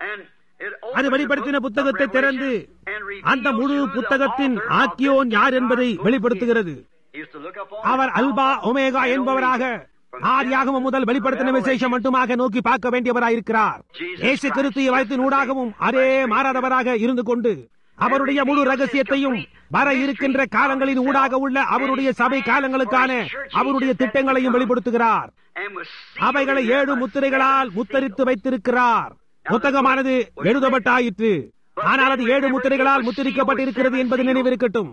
அது வெளிப்படுத்தின புத்தகத்தை திறந்து அந்த முழு புத்தகத்தின் ஆக்கியோன் யார் என்பதை வெளிப்படுத்துகிறது அவர் அல்பா ஒமேகா என்பவராக ஆதியாகமம் முதல் வெளிப்படுத்தின விசேஷம் மட்டுமாக நோக்கி பார்க்க வேண்டியவராயிருக்கிறார் இயேசு கிறிஸ்து வயத்தின் ஊடாகவும் அதே மாறாதவராக இருந்து கொண்டு அவருடைய முழு ரகசியத்தையும் வர இருக்கின்ற காலங்களின் ஊடாக உள்ள அவருடைய சபை காலங்களுக்கான அவருடைய திட்டங்களையும் வெளிப்படுத்துகிறார் அவைகளை ஏழு முத்திரைகளால் முத்தரித்து வைத்திருக்கிறார் புத்தகமானது எழுதப்பட்டாயிற்று ஆனால் அது ஏழு முத்திரைகளால் முத்திரிக்கப்பட்டிருக்கிறது என்பது நினைவிருக்கட்டும்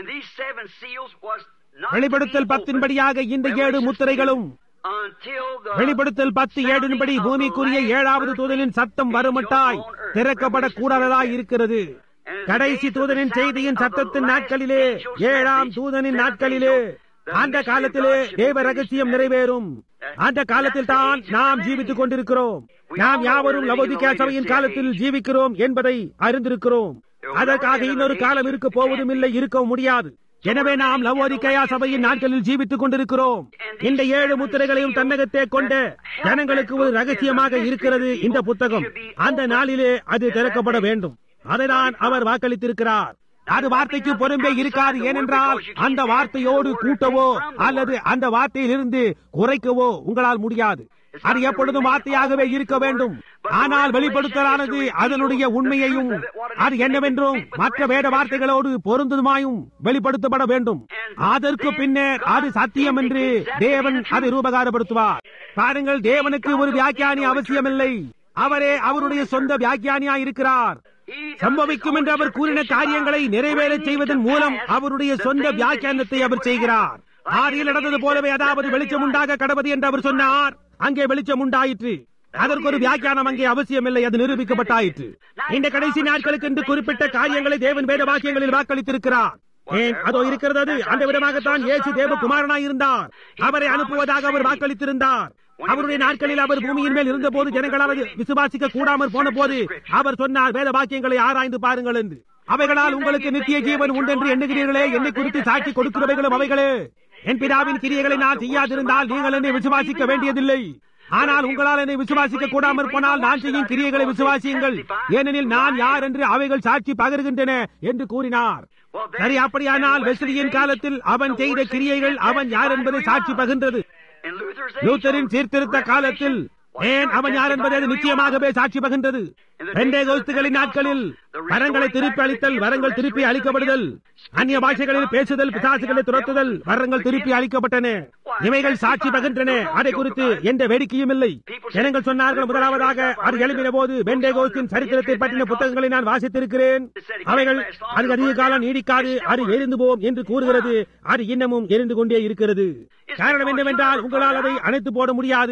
வெளிப்படுத்தல் பத்தின்படியாக இந்த ஏழு முத்திரைகளும் வெளிப்படுத்தல் பத்து ஏழின்படி பூமிக்குரிய ஏழாவது தூதனின் சத்தம் வருமட்டாய் திறக்கப்படக்கூடாததாய் இருக்கிறது கடைசி தூதனின் செய்தியின் சத்தத்தின் நாட்களிலே ஏழாம் தூதனின் நாட்களிலே அந்த காலத்திலே தேவ ரகசியம் நிறைவேறும் அந்த காலத்தில் தான் நாம் ஜீவித்துக் கொண்டிருக்கிறோம் நாம் யாவரும் லவோதிக்கா சபையின் காலத்தில் ஜீவிக்கிறோம் என்பதை அறிந்திருக்கிறோம் அதற்காக இன்னொரு காலம் இருக்க போவதும் இல்லை இருக்க முடியாது எனவே நாம் லவோதிக்கையா சபையின் நாட்களில் ஜீவித்துக் கொண்டிருக்கிறோம் இந்த ஏழு முத்திரைகளையும் தன்னகத்தே கொண்ட ஜனங்களுக்கு ஒரு ரகசியமாக இருக்கிறது இந்த புத்தகம் அந்த நாளிலே அது திறக்கப்பட வேண்டும் அதைதான் அவர் வாக்களித்திருக்கிறார் அது வார்த்தைக்கு பொறுமை இருக்காது ஏனென்றால் அந்த வார்த்தையோடு கூட்டவோ அல்லது அந்த வார்த்தையிலிருந்து குறைக்கவோ உங்களால் முடியாது அது எப்பொழுதும் வார்த்தையாகவே இருக்க வேண்டும் ஆனால் வெளிப்படுத்தலானது அதனுடைய உண்மையையும் அது என்னவென்றும் மற்ற வேத வார்த்தைகளோடு பொருந்துமாயும் வெளிப்படுத்தப்பட வேண்டும் அதற்கு பின்னர் அது சத்தியம் என்று தேவன் அதை ரூபகாரப்படுத்துவார் பாருங்கள் தேவனுக்கு ஒரு வியாக்கியானி அவசியமில்லை அவரே அவருடைய சொந்த வியாக்கியானியா இருக்கிறார் சம்பவிக்கும் என்று அவர் கூறின காரியங்களை நிறைவேற செய்வதன் மூலம் அவருடைய சொந்த வியாக்கியானத்தை அவர் செய்கிறார் ஆறியில் நடந்தது போலவே அதாவது வெளிச்சம் உண்டாக கடவுது என்று அவர் சொன்னார் அங்கே வெளிச்சம் உண்டாயிற்று அதற்கு ஒரு வியாக்கியானம் அங்கே அவசியமில்லை அது நிரூபிக்கப்பட்டாயிற்று இந்த கடைசி நாட்களுக்கு என்று குறிப்பிட்ட காரியங்களை தேவன் வேத வாக்கியங்களில் வாக்களித்திருக்கிறார் ஏன் அதோ இருக்கிறது அது அந்த விதமாகத்தான் இயேசு தேவகுமாரனாய் இருந்தார் அவரை அனுப்புவதாக அவர் வாக்களித்திருந்தார் அவருடைய நாட்களில் அவர் பூமியின் மேல் இருந்த போது ஜனங்களால் விசுவாசிக்க கூடாமல் போன போது அவர் சொன்னார் வேத வாக்கியங்களை ஆராய்ந்து பாருங்கள் என்று அவைகளால் உங்களுக்கு நித்திய ஜீவன் உண்டென்று எண்ணுகிறீர்களே என்னை குறித்து சாட்சி கொடுக்கிறவைகளும் அவைகளே என் பிதாவின் கிரியைகளை நான் செய்யாதிருந்தால் நீங்கள் என்னை விசுவாசிக்க வேண்டியதில்லை ஆனால் உங்களால் என்னை விசுவாசிக்க கூடாமல் போனால் நான் செய்யும் கிரியைகளை விசுவாசியுங்கள் ஏனெனில் நான் யார் என்று அவைகள் சாட்சி பகர்கின்றன என்று கூறினார் சரி அப்படியானால் வெஸ்லியின் காலத்தில் அவன் செய்த கிரியைகள் அவன் யார் என்பதை சாட்சி பகிர்ந்தது லூத்தரின் சீர்திருத்த காலத்தில் ஏன் அவன் யார் என்பதை அது நிச்சயமாகவே சாட்சி பகிர்ந்தது ரெண்டே கோஸ்துகளின் நாட்களில் வரங்களை திருப்பி அளித்தல் வரங்கள் திருப்பி அளிக்கப்படுதல் அந்நிய பாஷைகளில் பேசுதல் பிசாசுகளை துரத்துதல் வரங்கள் திருப்பி அளிக்கப்பட்டன இவைகள் சாட்சி பகிர்ந்தன அதை குறித்து எந்த வேடிக்கையும் இல்லை ஜனங்கள் சொன்னார்கள் முதலாவதாக அது எழுப்பின போது பெண்டே கோஸ்தின் சரித்திரத்தை பற்றின புத்தகங்களை நான் வாசித்திருக்கிறேன் அவைகள் அது அதிக காலம் நீடிக்காது அது எரிந்து போம் என்று கூறுகிறது அது இன்னமும் எரிந்து கொண்டே இருக்கிறது காரணம் என்னவென்றால் உங்களால் அதை அணைத்து போட முடியாது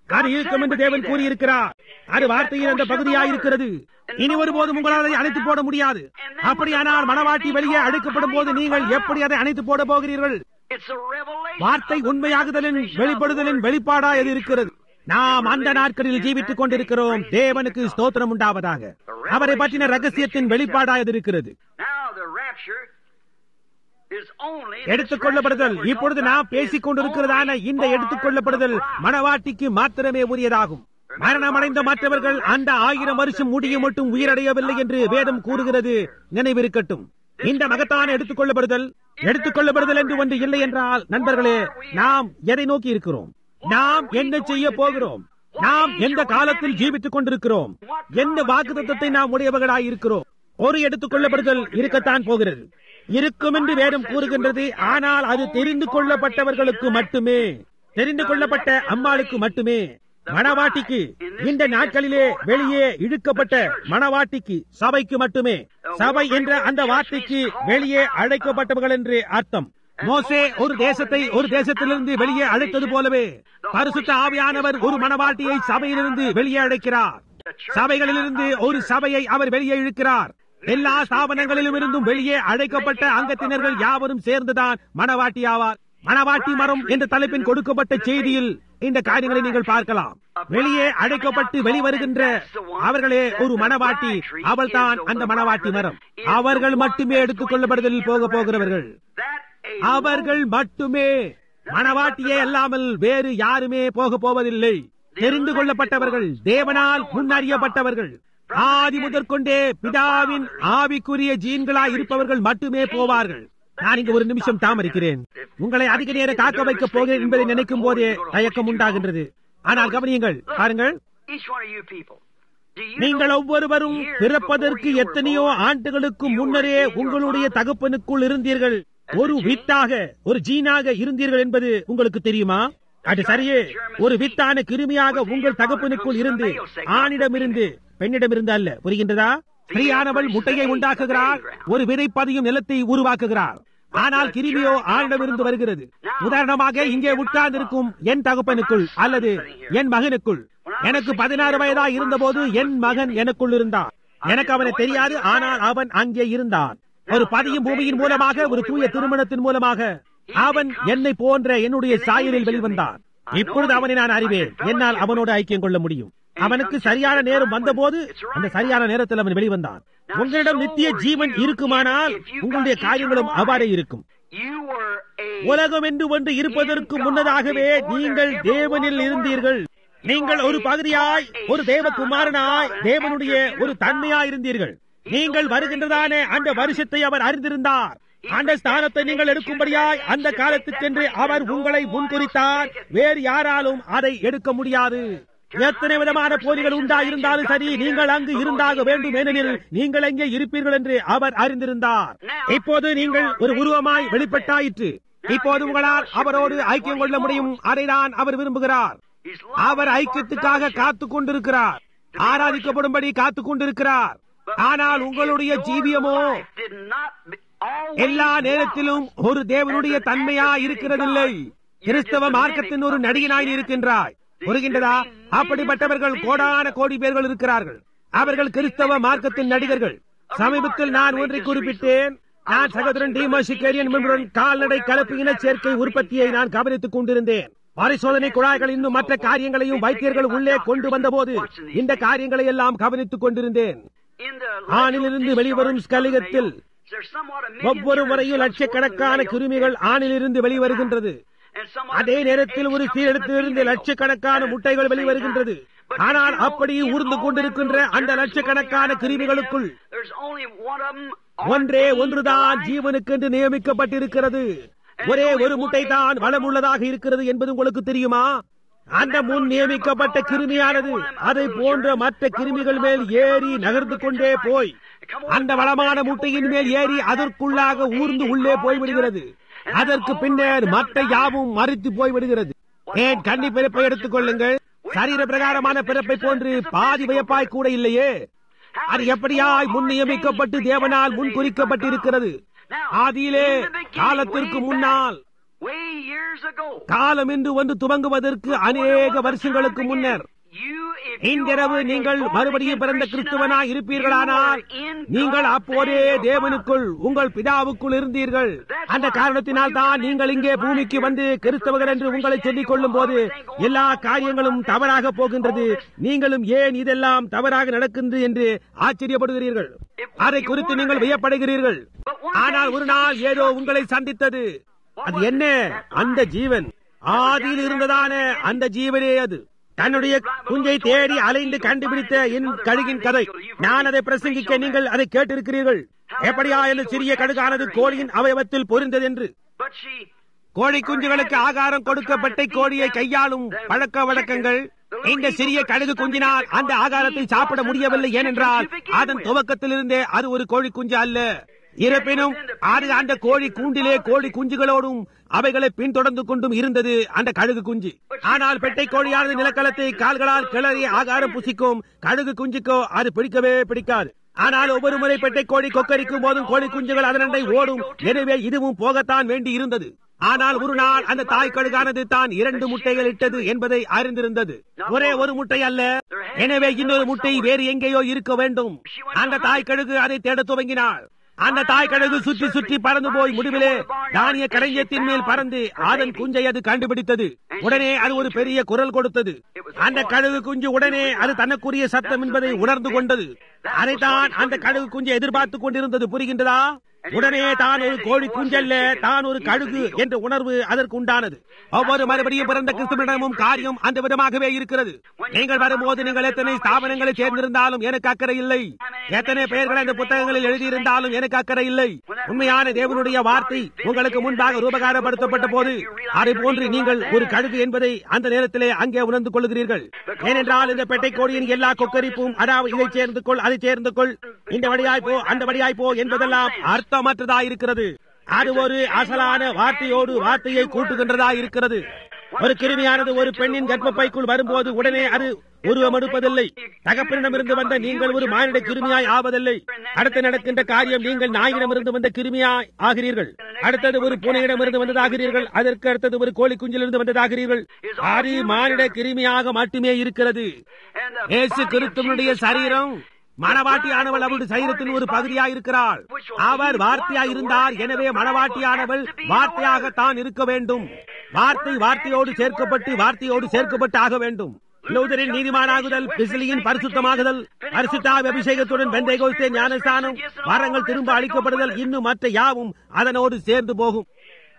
அது இருக்கும் என்று தேவன் கூறியிருக்கிறார் அது வார்த்தையின் அந்த பகுதியாயிருக்கிறது இனி ஒருபோதும் உங்களால் அதை அணைத்து போட முடியாது அப்படியானால் மனவாட்டி வெளியே அழைக்கப்படும் போது நீங்கள் எப்படி அதை அணைத்து போட போகிறீர்கள் It's a revelation. வார்த்தை உண்மையாகுதலின் வெளிப்படுதலின் வெளிப்பாடா எது இருக்கிறது நாம் அந்த நாட்களில் ஜீவித்துக் கொண்டிருக்கிறோம் தேவனுக்கு ஸ்தோத்திரம் உண்டாவதாக அவரை பற்றின ரகசியத்தின் வெளிப்பாடா எது இருக்கிறது Now the rapture is only எடுத்துக்கொள்ளப்படுதல் இப்பொழுது நாம் பேசிக் கொண்டிருக்கிறதான இந்த எடுத்துக்கொள்ளப்படுதல் மனவாட்டிக்கு மாத்திரமே உரியதாகும் மரணமடைந்த மற்றவர்கள் அந்த ஆயிரம் வருஷம் முடியும் மட்டும் உயிரடையவில்லை என்று வேதம் கூறுகிறது நினைவிருக்கட்டும் இந்த மகத்தான எடுத்துக்கொள்ளப்படுதல் எடுத்துக்கொள்ளப்படுதல் என்று ஒன்று இல்லை என்றால் நண்பர்களே நாம் எதை நோக்கி இருக்கிறோம் நாம் என்ன செய்ய போகிறோம் நாம் எந்த காலத்தில் ஜீவித்துக் கொண்டிருக்கிறோம் எந்த வாக்குத்தத்தை நாம் உடையவர்களாய் இருக்கிறோம் ஒரு எடுத்துக்கொள்ளப்படுதல் இருக்கத்தான் போகிறது இருக்கும் என்று வேதம் கூறுகின்றது ஆனால் அது தெரிந்து கொள்ளப்பட்டவர்களுக்கு மட்டுமே தெரிந்து கொள்ளப்பட்ட அம்மாளுக்கு மட்டுமே மணவாட்டிக்கு இந்த நாட்களிலே வெளியே இழுக்கப்பட்ட மணவாட்டிக்கு சபைக்கு மட்டுமே சபை என்ற அந்த வார்த்தைக்கு வெளியே அழைக்கப்பட்டவர்கள் என்று அர்த்தம் மோசே ஒரு தேசத்தை ஒரு தேசத்திலிருந்து வெளியே அழைத்தது போலவே பரிசுத்த ஆவியானவர் ஒரு மணவாட்டியை சபையிலிருந்து வெளியே அழைக்கிறார் சபைகளிலிருந்து ஒரு சபையை அவர் வெளியே இழுக்கிறார் எல்லா ஸ்தாபனங்களிலும் இருந்தும் வெளியே அழைக்கப்பட்ட அங்கத்தினர்கள் யாவரும் சேர்ந்துதான் மணவாட்டி ஆவார் மணவாட்டி மரம் என்ற தலைப்பின் கொடுக்கப்பட்ட செய்தியில் இந்த காரியங்களை நீங்கள் பார்க்கலாம் வெளியே அழைக்கப்பட்டு வெளிவருகின்ற அவர்களே ஒரு மணவாட்டி அவள் தான் அந்த மணவாட்டி மரம் அவர்கள் மட்டுமே எடுத்துக் கொள்ளப்படுதலில் போக போகிறவர்கள் that a அவர்கள் மட்டுமே மணவாட்டியே அல்லாமல் வேறு யாருமே போக போவதில்லை தெரிந்து கொள்ளப்பட்டவர்கள் தேவனால் முன்னறியப்பட்டவர்கள் ஆதி முதற்கொண்டே பிதாவின் ஆவிக்குரிய ஜீன்களாய் இருப்பவர்கள் மட்டுமே போவார்கள் நான் இங்கு ஒரு நிமிஷம் தாமரிக்கிறேன் உங்களை அதிக நேரம் காக்க வைக்கப் போகிறேன் என்பதை நினைக்கும் போதே தயக்கம் உண்டாகின்றது ஆனால் கவனியுங்கள் பாருங்கள் each one of you people. Do you நீங்கள் know ஒவ்வொருவரும் பிறப்பதற்கு எத்தனையோ ஆண்டுகளுக்கு முன்னரே உங்களுடைய தகப்பனுக்குள் இருந்தீர்கள் ஒரு வித்தாக ஒரு ஜீனாக இருந்தீர்கள் என்பது உங்களுக்கு தெரியுமா அது சரியே ஒரு வித்தான கிருமியாக உங்கள் தகப்பனுக்குள் இருந்து ஆணிடமிருந்து பெண்ணிடமிருந்து அல்ல புரிகின்றதா ஸ்திரீயானவள் முட்டையை உண்டாக்குகிறாள் ஒரு விதைப்பதியும் நிலத்தை உருவாக்குகிறாள் ஆனால் கிருமியோ ஆணிடமிருந்து வருகிறது உதாரணமாக இங்கே உட்கார்ந்திருக்கும் என் தகப்பனுக்குள் அல்லது என் மகனுக்குள் எனக்கு பதினாறு வயதா இருந்தபோது என் மகன் எனக்குள் இருந்தான் எனக்கு அவனை தெரியாது ஆனால் அவன் அங்கே இருந்தான் ஒரு பதியும் பூமியின் மூலமாக ஒரு தூய திருமணத்தின் மூலமாக அவன் என்னை போன்ற என்னுடைய சாயலில் வெளிவந்தான் இப்பொழுது அவனை நான் அறிவேன் என்னால் அவனோடு ஐக்கியம் கொள்ள முடியும் அவனுக்கு சரியான நேரம் வந்தபோது அந்த சரியான நேரத்தில் அவன் வெளிவந்தான் உங்களிடம் நித்திய ஜீவன் இருக்குமானால் உங்களுடைய காரியங்களும் அவ்வாறே இருக்கும் you were a உலகம் என்று ஒன்று இருப்பதற்கு முன்னதாகவே நீங்கள் தேவனில் இருந்தீர்கள் நீங்கள் ஒரு பகுதியாய் ஒரு தேவகுமாரனாய் தேவனுடைய ஒரு தன்மையாய் இருந்தீர்கள் நீங்கள் வருகின்றதான அந்த வருஷத்தை அவர் அறிந்திருந்தார் அந்த ஸ்தானத்தை நீங்கள் எடுக்கும்படியாய் அந்த காலத்துக்கென்று அவர் உங்களை முன்குறித்தார் வேறு யாராலும் அதை எடுக்க முடியாது எத்தனை விதமான போலிகள் உண்டாயிருந்தாலும் சரி நீங்கள் அங்கு இருந்தாக வேண்டும் ஏனெனில் நீங்கள் எங்கே இருப்பீர்கள் என்று அவர் அறிந்திருந்தார் இப்போது நீங்கள் ஒரு உருவமாய் வெளிப்பட்டாயிற்று இப்போது உங்களால் அவரோடு ஐக்கியம் கொள்ள முடியும் அதைதான் அவர் விரும்புகிறார் He's அவர் ஐக்கியத்துக்காக காத்துக் கொண்டிருக்கிறார் ஆராதிக்கப்படும்படி காத்துக் கொண்டிருக்கிறார் ஆனால் உங்களுடைய ஜீவியமோ did not be- always எல்லா நேரத்திலும் ஒரு தேவனுடைய தன்மையா இருக்கிறதில்லை கிறிஸ்தவ மார்க்கத்தின் ஒரு நடிகனாய் இருக்கின்றாய் புரிகின்றதா அப்படிப்பட்டவர்கள் கோடான கோடி பேர்கள் இருக்கிறார்கள் அவர்கள் கிறிஸ்தவ மார்க்கத்தின் நடிகர்கள் சமீபத்தில் நான் ஒன்றை குறிப்பிட்டேன் நான் சகோதரன் டிமோசிகேரியன் என்பவருடன் கால்நடை கலப்பு இன சேர்க்கை உற்பத்தியை நான் கவனித்துக் கொண்டிருந்தேன் பரிசோதனை குழாய்கள் இன்னும் மற்ற காரியங்களையும் வைத்தியர்கள் உள்ளே கொண்டு வந்தபோது இந்த காரியங்களை எல்லாம் கவனித்துக் கொண்டிருந்தேன் in the ஆணிலிருந்து வெளிவரும் ஸ்கலிகத்தில் there's somewhat a million ஒவ்வொரு முறையும் germs லட்சக்கணக்கான comes forth in the கிருமிகள் male. ஆணிலிருந்து வெளிவருகின்றது And somewhat அதே a நேரத்தில் ஒரு egg comes ஸ்திரீடத்திலிருந்து from the female. லட்சக்கணக்கான At முட்டைகள் the same வெளிவருகின்றது time. But ஆனால் you know, அப்படி in ஊர்ந்து all கொண்டிருக்கின்ற them அந்த little லட்சக்கணக்கான germs moving கிருமிகளுக்குள் around in them, there's only one of them ஒன்றே ordained ஒன்றுதான் to life. ஜீவனுக்கென்று நியமிக்கப்பட்டிருக்கிறது ஒரே ஒரு முட்டை தான் வளமுள்ளதாக இருக்கிறது என்பது உங்களுக்கு தெரியுமா அந்த முன் நியமிக்கப்பட்ட கிருமியானது அதை போன்ற மற்ற கிருமிகள் மேல் ஏறி நகர்ந்து கொண்டே போய் அந்த வளமான முட்டையின் மேல் ஏறி அதற்குள்ளாக ஊர்ந்து உள்ளே போய்விடுகிறது அதற்கு பின்னர் மற்ற யாவும் மறித்து போய்விடுகிறது ஏன் கன்னி பிறப்பை எடுத்துக் கொள்ளுங்கள் சரீர பிரகாரமான பிறப்பை போன்று பாதி வியப்பாய் கூட இல்லையே அது எப்படியாய் முன் நியமிக்கப்பட்டு தேவனால் முன் குறிக்கப்பட்டிருக்கிறது ஆதியிலே காலத்திற்கு முன்னால் way years ago. காலம் என்று ஒன்று துவங்குவதற்கு அநேக வருஷங்களுக்கு முன்னர் You, if இன்றிரவு you are a நீங்கள் born மறுபடியும் again பிறந்த Christian கிறிஸ்துவனாய் tonight, இருப்பீர்களானால் you are in நீங்கள் God அப்போதே and your தேவனுக்குள் உங்கள் பிதாவுக்குள் இருந்தீர்கள் அந்த காரணத்தினால் தான் நீங்கள் இங்கே பூமிக்கு வந்து கிறிஸ்தவர்கள் என்று உங்களை சொல்லிக் கொள்ளும் போது எல்லா காரியங்களும் தவறாக போகின்றது நீங்களும் ஏன் இதெல்லாம் தவறாக நடக்கின்றது என்று ஆச்சரியப்படுகிறீர்கள் அதை குறித்து நீங்கள் வியப்படுகிறீர்கள் ஆனால் ஒரு நாள் ஏதோ உங்களை சந்தித்தது அது என்ன அந்த ஜீவன் ஆதியில் இருந்ததான அந்த ஜீவனே அது தன்னுடைய குஞ்சை தேடி அலைந்து கண்டுபிடித்த என் கழுகின் கதை நான் அதை பிரசங்கிக்க நீங்கள் அதை கேட்டிருக்கிறீர்கள் எப்படியா என்று சிறிய கடுகானது கோழியின் அவயவத்தில் பொருந்தது என்று But she கோழி குஞ்சுகளுக்கு ஆகாரம் கொடுக்கப்பட்ட கோழியை கையாளும் பழக்க வழக்கங்கள் இந்த சிறிய கழுகு குஞ்சினால் அந்த ஆகாரத்தை சாப்பிட முடியவில்லை ஏனென்றால் அதன் துவக்கத்திலிருந்தே அது ஒரு கோழி குஞ்சு அல்ல இருப்பினும் அது அந்த கோழி கூண்டிலே கோழி குஞ்சுகளோடும் அவைகளை பின்தொடர்ந்து கொண்டும் இருந்தது அந்த கழுகு குஞ்சு ஆனால் பெட்டை கோழியானது நிலக்கலத்தை கால்களால் கிளறி ஆகாரம் புசிக்கும் கழுகு குஞ்சுக்கோ அது பிடிக்கவே பிடிக்காது ஆனால் ஒவ்வொரு முறை பெட்டை கோழி கொக்கரிக்கும் போதும் கோழி குஞ்சுகள் அதனண்டை ஓடும் எனவே இதுவும் போகத்தான் வேண்டி இருந்தது ஆனால் ஒரு நாள் அந்த தாய் கழுகானது தான் இரண்டு முட்டைகள் இட்டது என்பதை அறிந்திருந்தது ஒரே ஒரு முட்டை அல்ல எனவே இன்னொரு முட்டை வேறு எங்கேயோ இருக்க வேண்டும் அந்த தாய் கழுகு அதை தேட துவங்கினாள் அந்த தாய் கழுகு சுற்றி சுற்றி பறந்து போய் முடிவிலே தானிய கடைஞ்சத்தின் மேல் பறந்து அதன் குஞ்சை அது கண்டுபிடித்தது உடனே அது ஒரு பெரிய குரல் கொடுத்தது அந்த கழுகு குஞ்சு உடனே அது தனக்குரிய சத்தம் என்பதை உணர்ந்து கொண்டது அதைத்தான் அந்த கழுகு குஞ்சு எதிர்பார்த்து கொண்டிருந்தது புரிகின்றதா உடனே தான் ஒரு கோழி குஞ்சல்ல தான் ஒரு கழுகு என்ற உணர்வு அதற்கு உண்டானது ஒவ்வொரு மறுபடியும் பிறந்த கிறிஸ்துவனிடமும் காரியம் அந்த விதமாகவே இருக்கிறது நீங்கள் வரும்போது நீங்கள் எத்தனை ஸ்தாபனங்களை சேர்ந்திருந்தாலும் எனக்கு அக்கறை இல்லை எத்தனை பெயர்களை இந்த புத்தகங்களில் எழுதியிருந்தாலும் எனக்கு அக்கறை இல்லை உண்மையான தேவனுடைய வார்த்தை உங்களுக்கு முன்பாக ரூபகாரப்படுத்தப்பட்ட போது அதை போன்று நீங்கள் ஒரு கழுகு என்பதை அந்த நேரத்திலே அங்கே உணர்ந்து கொள்கிறீர்கள் ஏனென்றால் இந்த பெட்டை கோடியின் எல்லா கொக்கரிப்பும் அதாவது இதை சேர்ந்து கொள் அதை சேர்ந்து கொள் இந்த வழியாய் போ அந்த வழியாய் போ என்பதெல்லாம் அர்த்தமற்றதா இருக்கிறது அது ஒரு அசலான வார்த்தையோடு வார்த்தையை கூட்டுகின்றதா இருக்கிறது ஒரு கிருமியானது ஒரு பெண்ணின் கர்ப்பப்பைக்குள் வரும்போது உடனே அது உருவமெடுப்பதில்லை தகப்பனிடமிருந்து வந்த நீங்கள் ஒரு மானிட கிருமியாய் ஆவதில்லை அடுத்து நடக்கின்ற காரியம் நீங்கள் நாயிடமிருந்து வந்த கிருமியாய் ஆகிறீர்கள் அடுத்தது ஒரு பூனையிடமிருந்து வந்ததாகிறீர்கள் அதற்கு அடுத்தது ஒரு கோழி குஞ்சிலிருந்து வந்ததாகிறீர்கள் அது மானிட கிருமியாக மட்டுமே இருக்கிறது இயேசு கிறிஸ்துவனுடைய சரீரம் மணவாட்டியானவள் அவருடைய சரீரத்தின் ஒரு பகுதியாக இருக்கிறாள் அவர் வார்த்தையாய் இருந்தார் எனவே மணவாட்டியானவள் வார்த்தையாகத்தான் இருக்க வேண்டும் வார்த்தை வார்த்தையோடு சேர்க்கப்பட்டு வார்த்தையோடு சேர்க்கப்பட்டு ஆக வேண்டும் லூதரின் நீதிமானாகுதல் பிசிலியின் பரிசுத்தமாகுதல் பரிசுத்தாவி அபிஷேகத்துடன் வெந்தை கோஸ்தே ஞானஸ்தானம் வரங்கள் திரும்ப அளிக்கப்படுதல் இன்னும் மற்ற யாவும் அதனோடு சேர்ந்து போகும்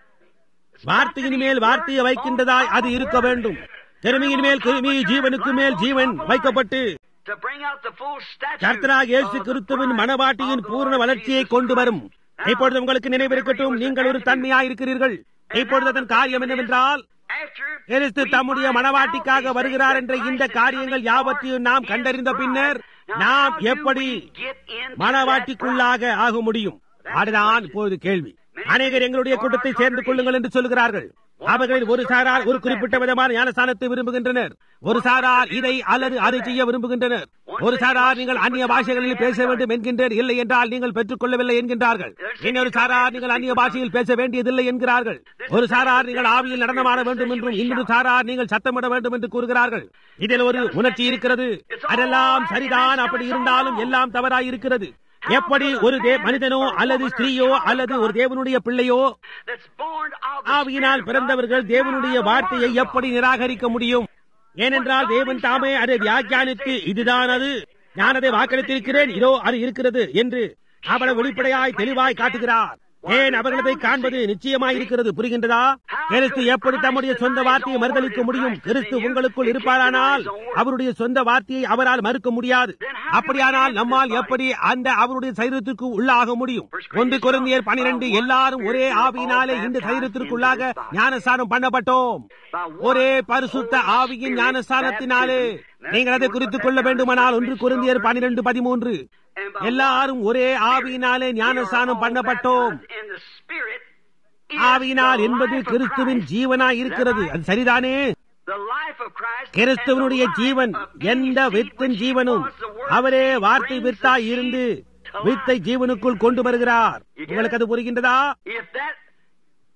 வார்த்தையின் மேல் வார்த்தையை வைக்கின்றதாய் அது இருக்க வேண்டும் கிருமியின் மேல் கிருமி ஜீவனுக்கு மேல் ஜீவன் வைக்கப்பட்டு to bring out the full stature கர்த்தராக இயேசு of the கிறிஸ்துவின் fullness மனவாட்டியின் of the பூர்ண Lord வளர்ச்சியை Jesus கொண்டு வரும் Christ. இப்பொழுது உங்களுக்கு நினைவிருக்கட்டும் நீங்கள் ஒரு தன்மையாய் இருக்கிறீர்கள் இப்பொழுது அதன் காரியம் என்னவென்றால் After கிறிஸ்து we தம்முடைய find மனவாட்டிக்காக out these வருகிறார் things என்ற that இந்த Christ is காரியங்கள் coming யாவற்றையும் forth நாம் in கண்டறிந்த the பின்னர் bride. Now, நாம் how do எப்படி we get into மனவாட்டிக்குள்ளாக ஆக முடியும் அதுதான் இப்போது கேள்வி அநேகர் எங்களுடைய கூட்டத்தை சேர்ந்து கொள்ளுங்கள் என்று சொல்கிறார்கள் அவர்களில் ஒரு சாரார் ஒரு குறிப்பிட்ட விதமான ஞானஸ்தானத்தை விரும்புகின்றனர் ஒரு சாரார் இதை அல்லது அதை செய்ய விரும்புகின்றனர் ஒரு சாரார் நீங்கள் அந்நிய பாஷைகளில் பேச வேண்டும் என்கின்றனர் இல்லை என்றால் நீங்கள் பெற்றுக் கொள்ளவில்லை என்கின்றார்கள் இன்னொரு சாரார் நீங்கள் அந்நிய பாஷையில் பேச வேண்டியதில்லை என்கிறார்கள் ஒரு சாரார் நீங்கள் ஆவியில் நடனமாட வேண்டும் என்றும் இன்னொரு சாரார் நீங்கள் சத்தமிட வேண்டும் என்று கூறுகிறார்கள் இதில் ஒரு உணர்ச்சி இருக்கிறது அதெல்லாம் சரிதான் அப்படி இருந்தாலும் எல்லாம் தவறாய் இருக்கிறது எப்படி ஒரு தே மனிதனோ அல்லது ஸ்திரீயோ அல்லது ஒரு தேவனுடைய பிள்ளையோ that's born of the ஆவியினால் Spirit of பிறந்தவர்கள் God, தேவனுடைய not the வார்த்தையை Word of எப்படி நிராகரிக்க முடியும் ஏனென்றால் தேவன் தாமே அதை வியாக்கியானித்து இதுதான் அது நான் அதை வாக்களித்திருக்கிறேன் இதோ அது இருக்கிறது என்று அவ்வளவு வெளிப்படையாய் தெளிவாய் காட்டுகிறார் ஏன் அவர்களதை காண்பது நிச்சயமாய் இருக்கிறது புரிகின்றதா கிறிஸ்து எப்படி தம்முடைய சொந்த வார்த்தையை மறுதளிக்க முடியும் கிறிஸ்து உங்களுக்குள் இருப்பாரானால் அவருடைய சொந்த வார்த்தையை அவரால் மறுக்க முடியாது அப்படியானால் நம்மால் எப்படி அந்த அவருடைய சரீரத்திற்கு உள்ளாக முடியும் ஒன்று குழந்தையர் பனிரெண்டு எல்லாரும் ஒரே ஆவியினாலே இந்த சரீரத்திற்குள்ளாக ஞானஸ்தானம் பண்ணப்பட்டோம் ஒரே பரிசுத்த ஆவியின் ஞானஸ்தானத்தினாலே நீங்கள் அதை குறித்துக் கொள்ள வேண்டுமானால் ஒன்று குருந்தியர் பனிரெண்டு பதிமூன்று எல்லாரும் ஒரே ஆவியினாலே ஞானஸ்தானம் பண்ணப்பட்டோம் in the Spirit is ஆவியினால் the என்பது life of கிறிஸ்துவின் Christ. ஜீவனாய் இருக்கிறது அது சரிதானே The life of Christ கிறிஸ்துவனுடைய and the ஜீவன் life of any எந்த seed வித்தின் which he ஜீவனும் was, the word அவரே seed வார்த்தை brings வித்தாய் the இருந்து seed to வித்தை life. ஜீவனுக்குள் கொண்டு வருகிறார் உங்களுக்கு அது புரிகின்றதா If that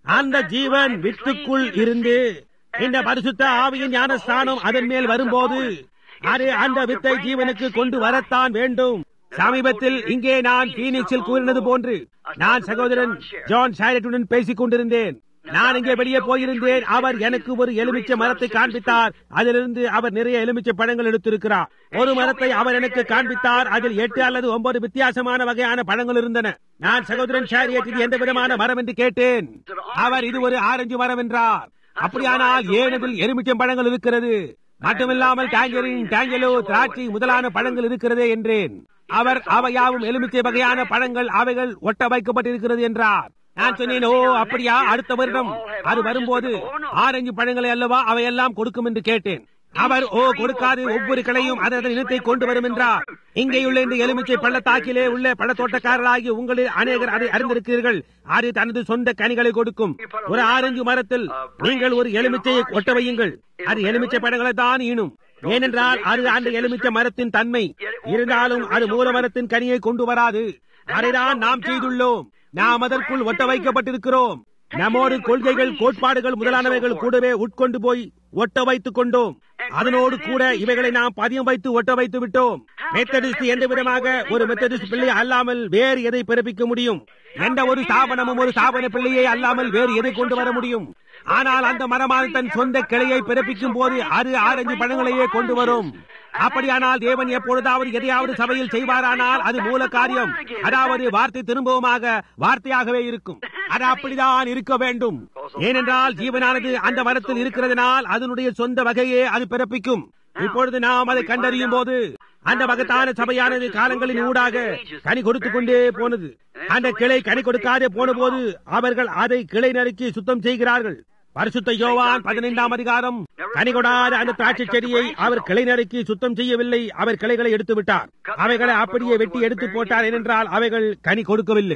அந்த ஜீவன் வித்துக்குள் இருந்து இந்த பரிசுத்த ஆவியின் ஞானஸ்தானம் அதன் மேல் வரும்போது அது அந்த வித்தை ஜீவனுக்கு கொண்டு வரத்தான் வேண்டும் சமீபத்தில் இங்கே நான் பீனிக்ஸில் கூறினது போன்று நான் சகோதரன் ஜான் ஷாரட்டுடன் பேசிக் கொண்டிருந்தேன் நான் இங்கே வெளியே போயிருந்தேன் அவர் எனக்கு ஒரு எலுமிச்சை மரத்தை காண்பித்தார் அதிலிருந்து அவர் நிறைய எலுமிச்சை பழங்கள் எடுத்திருக்கிறார் ஒரு மரத்தை அவர் எனக்கு காண்பித்தார் அதில் எட்டு அல்லது ஒன்பது வித்தியாசமான வகையான பழங்கள் இருந்தன நான் சகோதரன் ஷாரியட் இது எந்த விதமான மரம் என்று கேட்டேன் அவர் இது ஒரு ஆரஞ்சு மரம் என்றார் அப்படியானால் ஏன் இதில் எலுமிச்சம் பழங்கள் இருக்கிறது மட்டுமில்லாமல் டாங்கரின் டாங்கலோ திராட்சை முதலான பழங்கள் இருக்கிறதே என்றேன் அவர் அவையாவும் எலுமிச்சை வகையான பழங்கள் அவைகள் ஒட்ட வைக்கப்பட்டிருக்கிறது என்றார் நான் சொன்னேன் ஓ அப்படியா அடுத்த வருடம் அது வரும்போது ஆரஞ்சு பழங்களை அல்லவா அவையெல்லாம் கொடுக்கும் என்று கேட்டேன் அவர் ஓ கொடுக்காது ஒவ்வொரு கிளையும் அதன் இனத்தை கொண்டு வரும் என்றார் இங்கேயுள்ள இந்த எலுமிச்சை பள்ளத்தாக்கிலே உள்ள பழத்தோட்டக்காரர்களாகி உங்களில் அநேகர் அதை அறிந்திருக்கிறீர்கள் அது தனது சொந்த கனிகளை கொடுக்கும் ஒரு ஆரஞ்சு மரத்தில் நீங்கள் ஒரு எலுமிச்சையை ஒட்ட வையுங்கள் அது எலுமிச்சை பழங்களை தான் ஈனும் ஏனென்றால் அது அந்த எலுமிச்சை மரத்தின் தன்மை இருந்தாலும் அது மூல மரத்தின் கனியை கொண்டு வராது அதைதான் நாம் செய்துள்ளோம் நாம் அதற்குள் ஒட்ட வைக்கப்பட்டிருக்கிறோம் நம்மோடு கொள்கைகள் கோட்பாடுகள் முதலானவைகள் கூடவே உட்கொண்டு போய் ஒட்ட வைத்துக் கொண்டோம் அதனோடு கூட இவைகளை நாம் பதியம் வைத்து ஒட்ட வைத்து விட்டோம் மெத்தடிஸ்ட் எந்த விதமாக ஒரு மெத்தடிஸ்ட் பிள்ளை அல்லாமல் வேறு எதை பிறப்பிக்க முடியும் எந்த ஒரு ஸ்தாபனமும் ஒரு ஸ்தாபன பிள்ளையை அல்லாமல் வேறு எதை கொண்டு வர முடியும் ஆனால் அந்த மரமான தன் சொந்த கிளையை பிறப்பிக்கும் போது அது ஆரஞ்சு பழங்களையே கொண்டு வரும் அப்படியானால் தேவன் எப்பொழுதாவது எதையாவது சபையில் செய்வாரானால் அது மூல காரியம் அதாவது வார்த்தை திரும்பவுமாக வார்த்தையாகவே இருக்கும் அது அப்படிதான் இருக்க வேண்டும் ஏனென்றால் ஜீவனானது அந்த மரத்தில் இருக்கிறதுனால் அதனுடைய சொந்த வகையே அது பிறப்பிக்கும் இப்பொழுது நாம் அதை கண்டறியும் போது அந்த மகத்தான சபையானது காலங்களின் ஊடாக கனி கொடுத்துக் கொண்டே போனது அந்த கிளை கனி கொடுக்காதே போன போது அவர்கள் அதை கிளை நறுக்கி சுத்தம் செய்கிறார்கள் பரிசுத்த யோவான் பதினைந்தாம் அதிகாரம் கனி கொடாத அந்த திராட்சை செடியை அவர் கிளை நறுக்கி சுத்தம் செய்யவில்லை அவர் கிளைகளை எடுத்து விட்டார் அவைகளை அப்படியே வெட்டி எடுத்து போட்டார் ஏனென்றால் அவைகள் கனி கொடுக்கவில்லை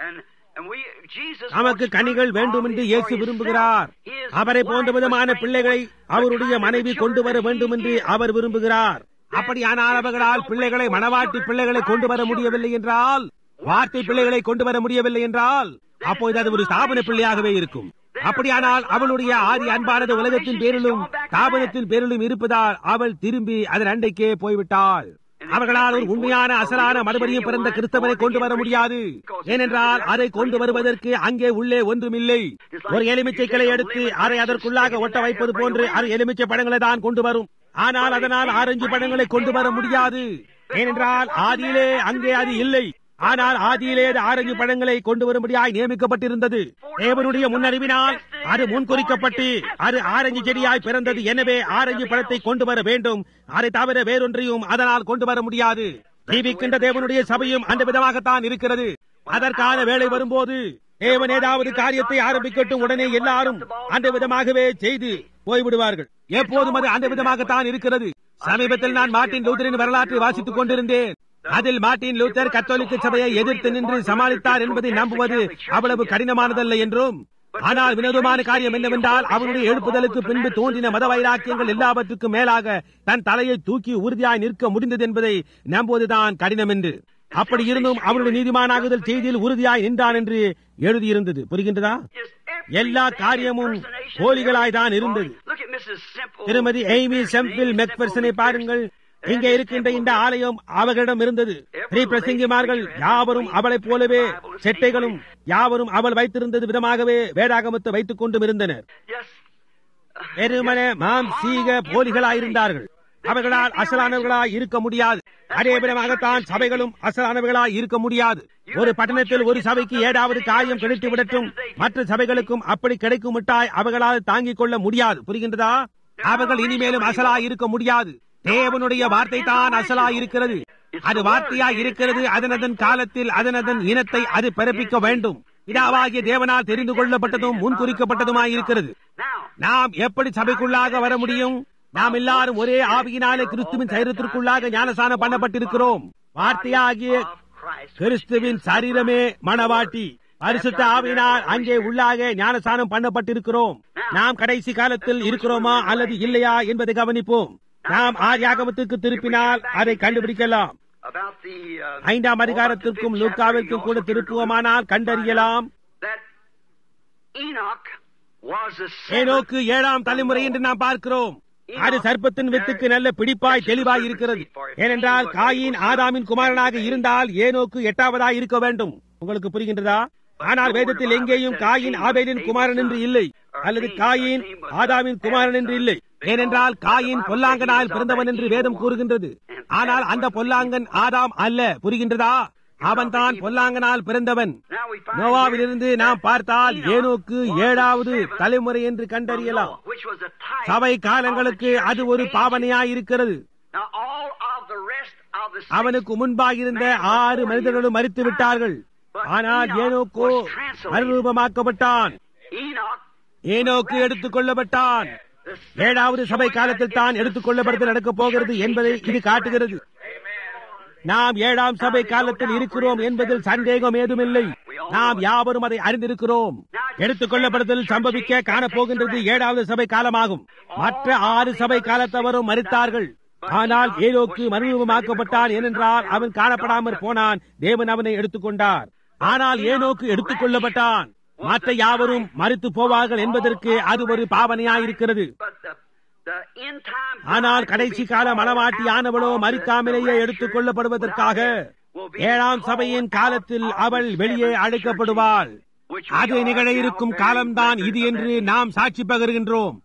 நமக்கு கனிகள் வேண்டும் என்று இயேசு விரும்புகிறார் அவரை போன்ற விதமான பிள்ளைகளை அவருடைய மனைவி கொண்டு வர வேண்டும் என்று அவர் விரும்புகிறார் அப்படியானால் அவர்களால் பிள்ளைகளை மனவாட்டி பிள்ளைகளை கொண்டு வர முடியவில்லை என்றால் வார்த்தை பிள்ளைகளை கொண்டு வர முடியவில்லை என்றால் அப்போது அது ஒரு ஸ்தாபன பிள்ளையாகவே இருக்கும் அப்படியானால் அவளுடைய ஆதி அன்பானது உலகத்தின் பேரிலும் ஸ்தாபனத்தின் பேரிலும் இருப்பதால் அவள் திரும்பி அதன் அண்டைக்கே போய்விட்டாள் அவர்களால் ஒரு உண்மையான அசலான மறுபடியும் பிறந்த கிறிஸ்தவனை கொண்டு வர முடியாது ஏனென்றால் அதை கொண்டு வருவதற்கு அங்கே உள்ளே ஒன்றுமில்லை ஒரு எலுமிச்சை கிளை எடுத்து அதை அதற்குள்ளாக ஒட்ட வைப்பது போன்று அது எலுமிச்சை பழங்களை தான் கொண்டு வரும் ஆனால் அதனால் ஆரஞ்சு பழங்களை கொண்டு வர முடியாது ஏனென்றால் ஆதியிலே அங்கே அது இல்லை ஆனால் ஆதியிலே ஆரஞ்சு பழங்களை கொண்டு வரும்படியாய் நியமிக்கப்பட்டிருந்தது தேவனுடைய முன்னறிவினால் அது முன்குறிக்கப்பட்டு அது ஆரஞ்சு செடியாய் பிறந்தது எனவே ஆரஞ்சு பழத்தை கொண்டு வர வேண்டும் அதை தவிர வேறொன்றையும் அதனால் கொண்டு வர முடியாது ஜீவிக்கின்ற தேவனுடைய சபையும் அந்த விதமாகத்தான் இருக்கிறது அதற்கான வேலை வரும்போது தேவன் ஏதாவது காரியத்தை ஆரம்பிக்கட்டும் உடனே எல்லாரும் அந்த விதமாகவே செய்து போய்விடுவார்கள் எப்போதும் அது அந்த விதமாகத்தான் இருக்கிறது சமீபத்தில் நான் மார்ட்டின் லூத்தரின் வரலாற்றை வாசித்துக் கொண்டிருந்தேன் அதில் மார்ட்டின் லூத்தர் கத்தோலிக்க சபையை எதிர்த்து நின்று சமாளித்தார் என்பதை நம்புவது அவ்வளவு கடினமானதல்ல என்றும் ஆனால் வினோதமான காரியம் என்னவென்றால் அவருடைய எழுப்புதலுக்கு பின்பு தோன்றின மத வைராக்கியங்கள் எல்லாவற்றுக்கும் மேலாக தன் தலையை தூக்கி உறுதியாய் நிற்க முடிந்தது என்பதை நம்புவதுதான் கடினம் என்று அப்படி இருந்தும் அவருடைய நீதிமானாகுதல் செய்தியில் உறுதியாய் நின்றான் என்று எழுதியிருந்தது புரிகின்றதா எல்லா காரியமும் போலிகளாய் தான் இருந்தது திருமதி எய்மி செம்பில் மெக்பர்சனை பாருங்கள் இங்கே இருக்கின்ற இந்த ஆலயம் அவர்களிடம் இருந்தது ஸ்ரீ பிரசங்கிமார்கள் யாவரும் அவளைப் போலவே செட்டைகளும் யாவரும் அவள் வைத்திருந்தது விதமாகவே வேதாகமத்தை வைத்துக் கொண்டும் இருந்தனர் வெறுமன மாம் சீக போலிகளாயிருந்தார்கள் அவர்களால் அசலானவர்களாய் இருக்க முடியாது அதே விதமாகத்தான் சபைகளும் அசலானவர்களாய் இருக்க முடியாது ஒரு பட்டணத்தில் ஒரு சபைக்கு ஏதாவது காரியம் கிடைத்து விடட்டும் மற்ற சபைகளுக்கும் அப்படி கிடைக்கும் விட்டாய் அவர்களால் தாங்கிக் கொள்ள முடியாது புரிகின்றதா அவர்கள் இனிமேலும் அசலாய் இருக்க முடியாது தேவனுடைய வார்த்தை தான் அசலாய் இருக்கிறது அது வார்த்தையாய் இருக்கிறது அதனதன் காலத்தில் அதனதன் இனத்தை அது பிறப்பிக்க வேண்டும் இதாவாகிய தேவனால் தெரிந்து கொள்ளப்பட்டதும் முன்குறிக்கப்பட்டதுமாய் இருக்கிறது நாம் எப்படி சபைக்குள்ளாக வர முடியும் நாம் எல்லாரும் ஒரே ஆவியினாலே கிறிஸ்துவின் சரீரத்திற்குள்ளாக ஞானசானம் பண்ணப்பட்டிருக்கிறோம் வார்த்தையாகிய கிறிஸ்துவின் சரீரமே மணவாட்டி பரிசுத்த ஆவியினால் அங்கே உள்ளாக ஞானசானம் பண்ணப்பட்டிருக்கிறோம் நாம் கடைசி காலத்தில் இருக்கிறோமா அல்லது இல்லையா என்பதை கவனிப்போம் நாம் ஆரியாகமத்துக்கு திருப்பினால் அதை கண்டுபிடிக்கலாம் ஐந்தாம் அதிகாரத்திற்கும் லூக்காவிற்கும் கூட திருப்புவோமானால் கண்டறியலாம் Enoch was the seventh. ஏனோக்கு ஏழாம் தலைமுறை என்று நாம் பார்க்கிறோம் அது சர்ப்பத்தின் வித்துக்கு நல்ல பிடிப்பாய் தெளிவாய் இருக்கிறது ஏனென்றால் காயின் ஆதாமின் குமாரனாக இருந்தால் ஏனோக்கு எட்டாவதாய் இருக்க வேண்டும் உங்களுக்கு புரிகின்றதா ஆனால் வேதத்தில் எங்கேயும் காயின் ஆபேலின் குமாரன் என்று இல்லை அல்லது காயின் ஆதாமின் குமாரன் என்று இல்லை ஏனென்றால் காயின் பொல்லாங்கனால் பிறந்தவன் என்று வேதம் கூறுகின்றது ஆனால் அந்த பொல்லாங்கன் ஆதாம் அல்ல புரிகின்றதா அவன்தான் பொல்லாங்கனால் பிறந்தவன் Now we find நோவாவிலிருந்து நாம் பார்த்தால் ஏனோக்கு ஏழாவது தலைமுறை என்று கண்டறியலாம் Noah, which was a type சபை காலங்களுக்கு of the அது ஒரு church பாவனையாய் இருக்கிறது age. Now all of the rest of the அவனுக்கு முன்பாக இருந்த ஆறு மனிதர்களும் மறித்து விட்டார்கள் ஆனால் ஏனோக்கோ மறுரூபமாக்கப்பட்டான் Enoch, ஏனோக்கு எடுத்துக் கொள்ளப்பட்டான் the ஏழாவது சபை காலத்தில் தான் எடுத்துக் கொள்ளப்படுதல் நடக்கப் போகிறது என்பதை இது காட்டுகிறது நாம் ஏழாம் சபை காலத்தில் இருக்கிறோம் என்பதில் சந்தேகம் ஏதுமில்லை நாம் யாவரும் அதை அறிந்திருக்கிறோம் எடுத்துக் கொள்ளப்படுதல் சம்பவிக்க காணப்போகின்றது ஏழாவது சபை காலமாகும் மற்ற ஆறு சபை காலத்தவரும் மறித்தார்கள் ஆனால் ஏலோக்கு மறுரூபமாக்கப்பட்டான் ஏனென்றால் அவன் காணப்படாமற் போனான் தேவன் அவனை எடுத்துக்கொண்டார் ஆனால் ஏனோக்கு எடுத்துக் கொள்ளப்பட்டான் மற்ற யாவரும் மறித்து போவார்கள் என்பதற்கு அது ஒரு பாவனையாயிருக்கிறது but the, the end time ஆனால் கடைசி கால மனவாட்டி ஆனவளோ மறிக்காமலேயே எடுத்துக் கொள்ளப்படுவதற்காக ஏழாம் சபையின் காலத்தில் அவள் வெளியே அழைக்கப்படுவாள் which அது நிகழ இருக்கும் காலம்தான் இது என்று நாம் சாட்சி பகர்கின்றோம்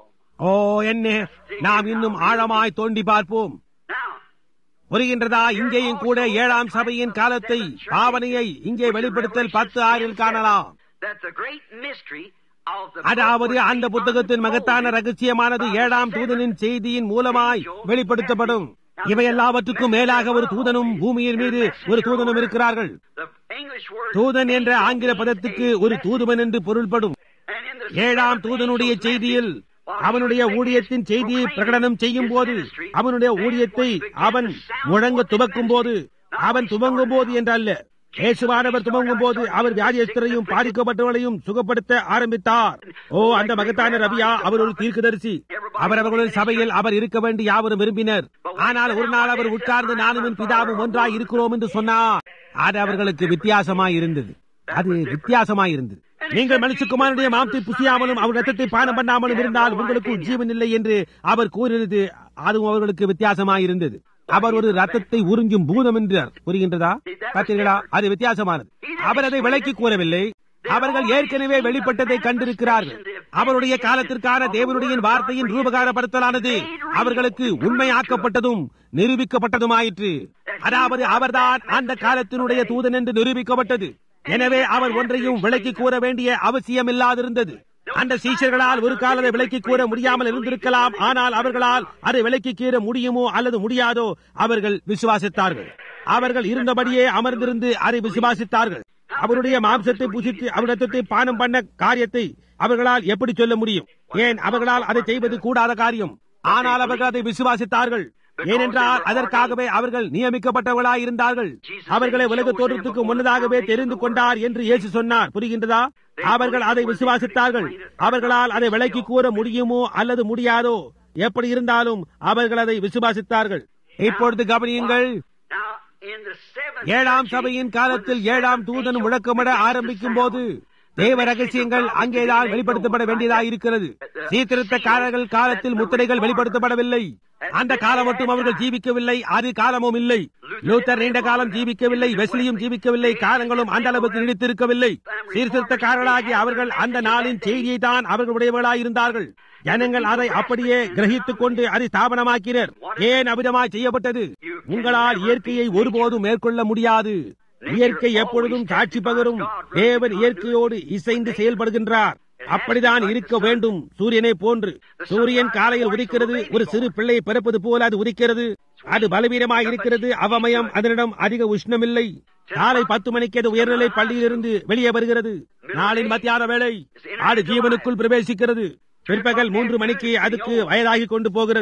ஓ என்ன நாம் இன்னும் ஆழமாய் தோண்டி பார்ப்போம் now புரிகின்றதா இங்கேயும் கூட ஏழாம் சபையின் காலத்தை பாவனையை இங்கே வெளிப்படுத்தல் பத்து ஆறில் காணலாம் that the great mystery of the அதாவது அந்த புத்தகத்தின் மகத்தான ரகசியமானது ஏழாம் தூதனின் செய்தியின் மூலமாய் வெளிப்படுத்தப்படும் இவை எல்லாவற்றுக்கும் மேலாக ஒரு தூதனும் பூமியின் மீது ஒரு தூதனும் இருக்கிறார்கள் the English word தூதன் என்ற ஆங்கில பதத்துக்கு ஒரு தூதுவன் என்று பொருள்படும் and in the ஏழாம் தூதனுடைய செய்தியில் அவனுடைய ஊழியத்தின் செய்தியை பிரகடனம் செய்யும் போது அவனுடைய ஊழியத்தை அவன் முழங்க துவக்கும் போது அவன் துவங்கும் போது என்றல்ல இயேசுவானவர் துவங்கும் போது அவர் வியாதியஸ்தரையும் பாதிக்கப்பட்டவர்களையும் சுகப்படுத்த ஆரம்பித்தார் ஓ அந்த மகத்தான ரவியா அவர் ஒரு தீர்க்கதரிசி அவர் அவர்களுடைய சபையில் அவர் இருக்க வேண்டி யாவரும் விரும்பினர் ஆனால் ஒரு நாள் அவர் உட்கார்ந்து நானும் என் பிதாவும் ஒன்றாய் இருக்கிறோம் என்று சொன்னார் அது அவர்களுக்கு வித்தியாசமாய் இருந்தது அது வித்தியாசமாய் இருந்தது நீங்கள் மனுஷகுமாரனுடைய மாம்சத்தை புசியாமலும் அவர் ரத்தத்தை பானம் பண்ணாமலும் இருந்தால் உங்களுக்கு ஜீவன் இல்லை என்று அவர் கூறினது அதுவும் அவர்களுக்கு வித்தியாசமாய் இருந்தது அவர் ஒரு ரத்தத்தை உறிஞ்சும் பூதம் என்றார் புரிகின்றதா பார்த்தீர்களா அது வித்தியாசமானது அவர் அதை விளக்கி கூறவில்லை அவர்கள் ஏற்கனவே வெளிப்பட்டதை கண்டிருக்கிறார்கள் அவருடைய காலத்திற்கான தேவனுடைய வார்த்தையின் ரூபகாரப்படுத்தலானது அவர்களுக்கு உண்மையாக்கப்பட்டதும் நிரூபிக்கப்பட்டதுமாயிற்று அதாவது அவர்தான் அந்த காலத்தினுடைய தூதன் என்று நிரூபிக்கப்பட்டது எனவே அவர் ஒன்றையும் விளக்கி கூற வேண்டிய அவசியம் இல்லாதிருந்தது அந்த சீஷர்களால் ஒரு காலத்தை விளக்கி கூற முடியாமல் இருந்திருக்கலாம் ஆனால் அவர்களால் அதை விளக்கி கூற முடியுமோ அல்லது முடியாதோ அவர்கள் விசுவாசித்தார்கள் அவர்கள் இருந்தபடியே அமர்ந்திருந்து அதை விசுவாசித்தார்கள் அவருடைய மாம்சத்தை புசித்து அவர் ரத்தத்தை பானம் பண்ண காரியத்தை அவர்களால் எப்படி சொல்ல முடியும் ஏன் அவர்களால் அதை செய்வது கூடாத காரியம் ஆனால் அவர்கள் அதை விசுவாசித்தார்கள் ஏனென்றால் அதற்காகவே அவர்கள் நியமிக்கப்பட்டவர்களாய் இருந்தார்கள் அவர்களை உலக தோற்றத்துக்கு முன்னதாகவே தெரிந்து கொண்டார் என்று இயேசு சொன்னார் புரிகின்றதா அவர்கள் அதை விசுவாசித்தார்கள் அவர்களால் அதை விளக்கி கூற முடியுமோ அல்லது முடியாதோ எப்படி இருந்தாலும் அவர்கள் அதை விசுவாசித்தார்கள் இப்பொழுது கவனியுங்கள் now in the seventh ஏழாம் சபையின் காலத்தில் ஏழாம் தூதன் முழக்கமிட ஆரம்பிக்கும் போது தேவ ரகசியங்கள் அங்கேதான் வெளிப்படுத்தப்பட வேண்டியதாக இருக்கிறது சீர்திருத்தக்காரர்கள் காலத்தில் முத்திரைகள் வெளிப்படுத்தப்படவில்லை அந்த காலம் மட்டும் அவர்கள் ஜீவிக்கவில்லை அது காலமும் இல்லை லூத்தர் நீண்ட காலம் ஜீவிக்கவில்லை வெஸ்லியும் ஜீவிக்கவில்லை காலங்களும் அந்த அளவுக்கு நீடித்திருக்கவில்லை சீர்திருத்தக்காரர்களாகி அவர்கள் அந்த நாளின் செய்தியை தான் அவர்களுடையவர்களாய் இருந்தார்கள் ஜனங்கள் அதை அப்படியே கிரகித்துக் கொண்டு அதை ஸ்தாபனமாக்கினர் ஏன் அபிதமாய் செய்யப்பட்டது உங்களால் இயற்கையை ஒருபோதும் மேற்கொள்ள முடியாது இயற்கை எப்பொழுதும் சாட்சி பகரும் தேவன் இயற்கையோடு இசைந்து செயல்படுகின்றார் அப்படிதான் இருக்க வேண்டும் சூரியனை போன்று சூரியன் காலையில் உதிக்கிறது ஒரு சிறு பிள்ளை பிறப்பது போல அது உதிக்கிறது அது பலவீனமாக இருக்கிறது அவமயம் அதனிடம் அதிக உஷ்ணமில்லை காலை பத்து மணிக்கு அது உயர்நிலை பள்ளியிலிருந்து வெளியே வருகிறது நாளின் மத்தியான வேளை ஆடு ஜீவனுக்குள் பிரவேசிக்கிறது பிற்பகல் மூன்று மணிக்கு அதுக்கு வயதாகி கொண்டு போகிறது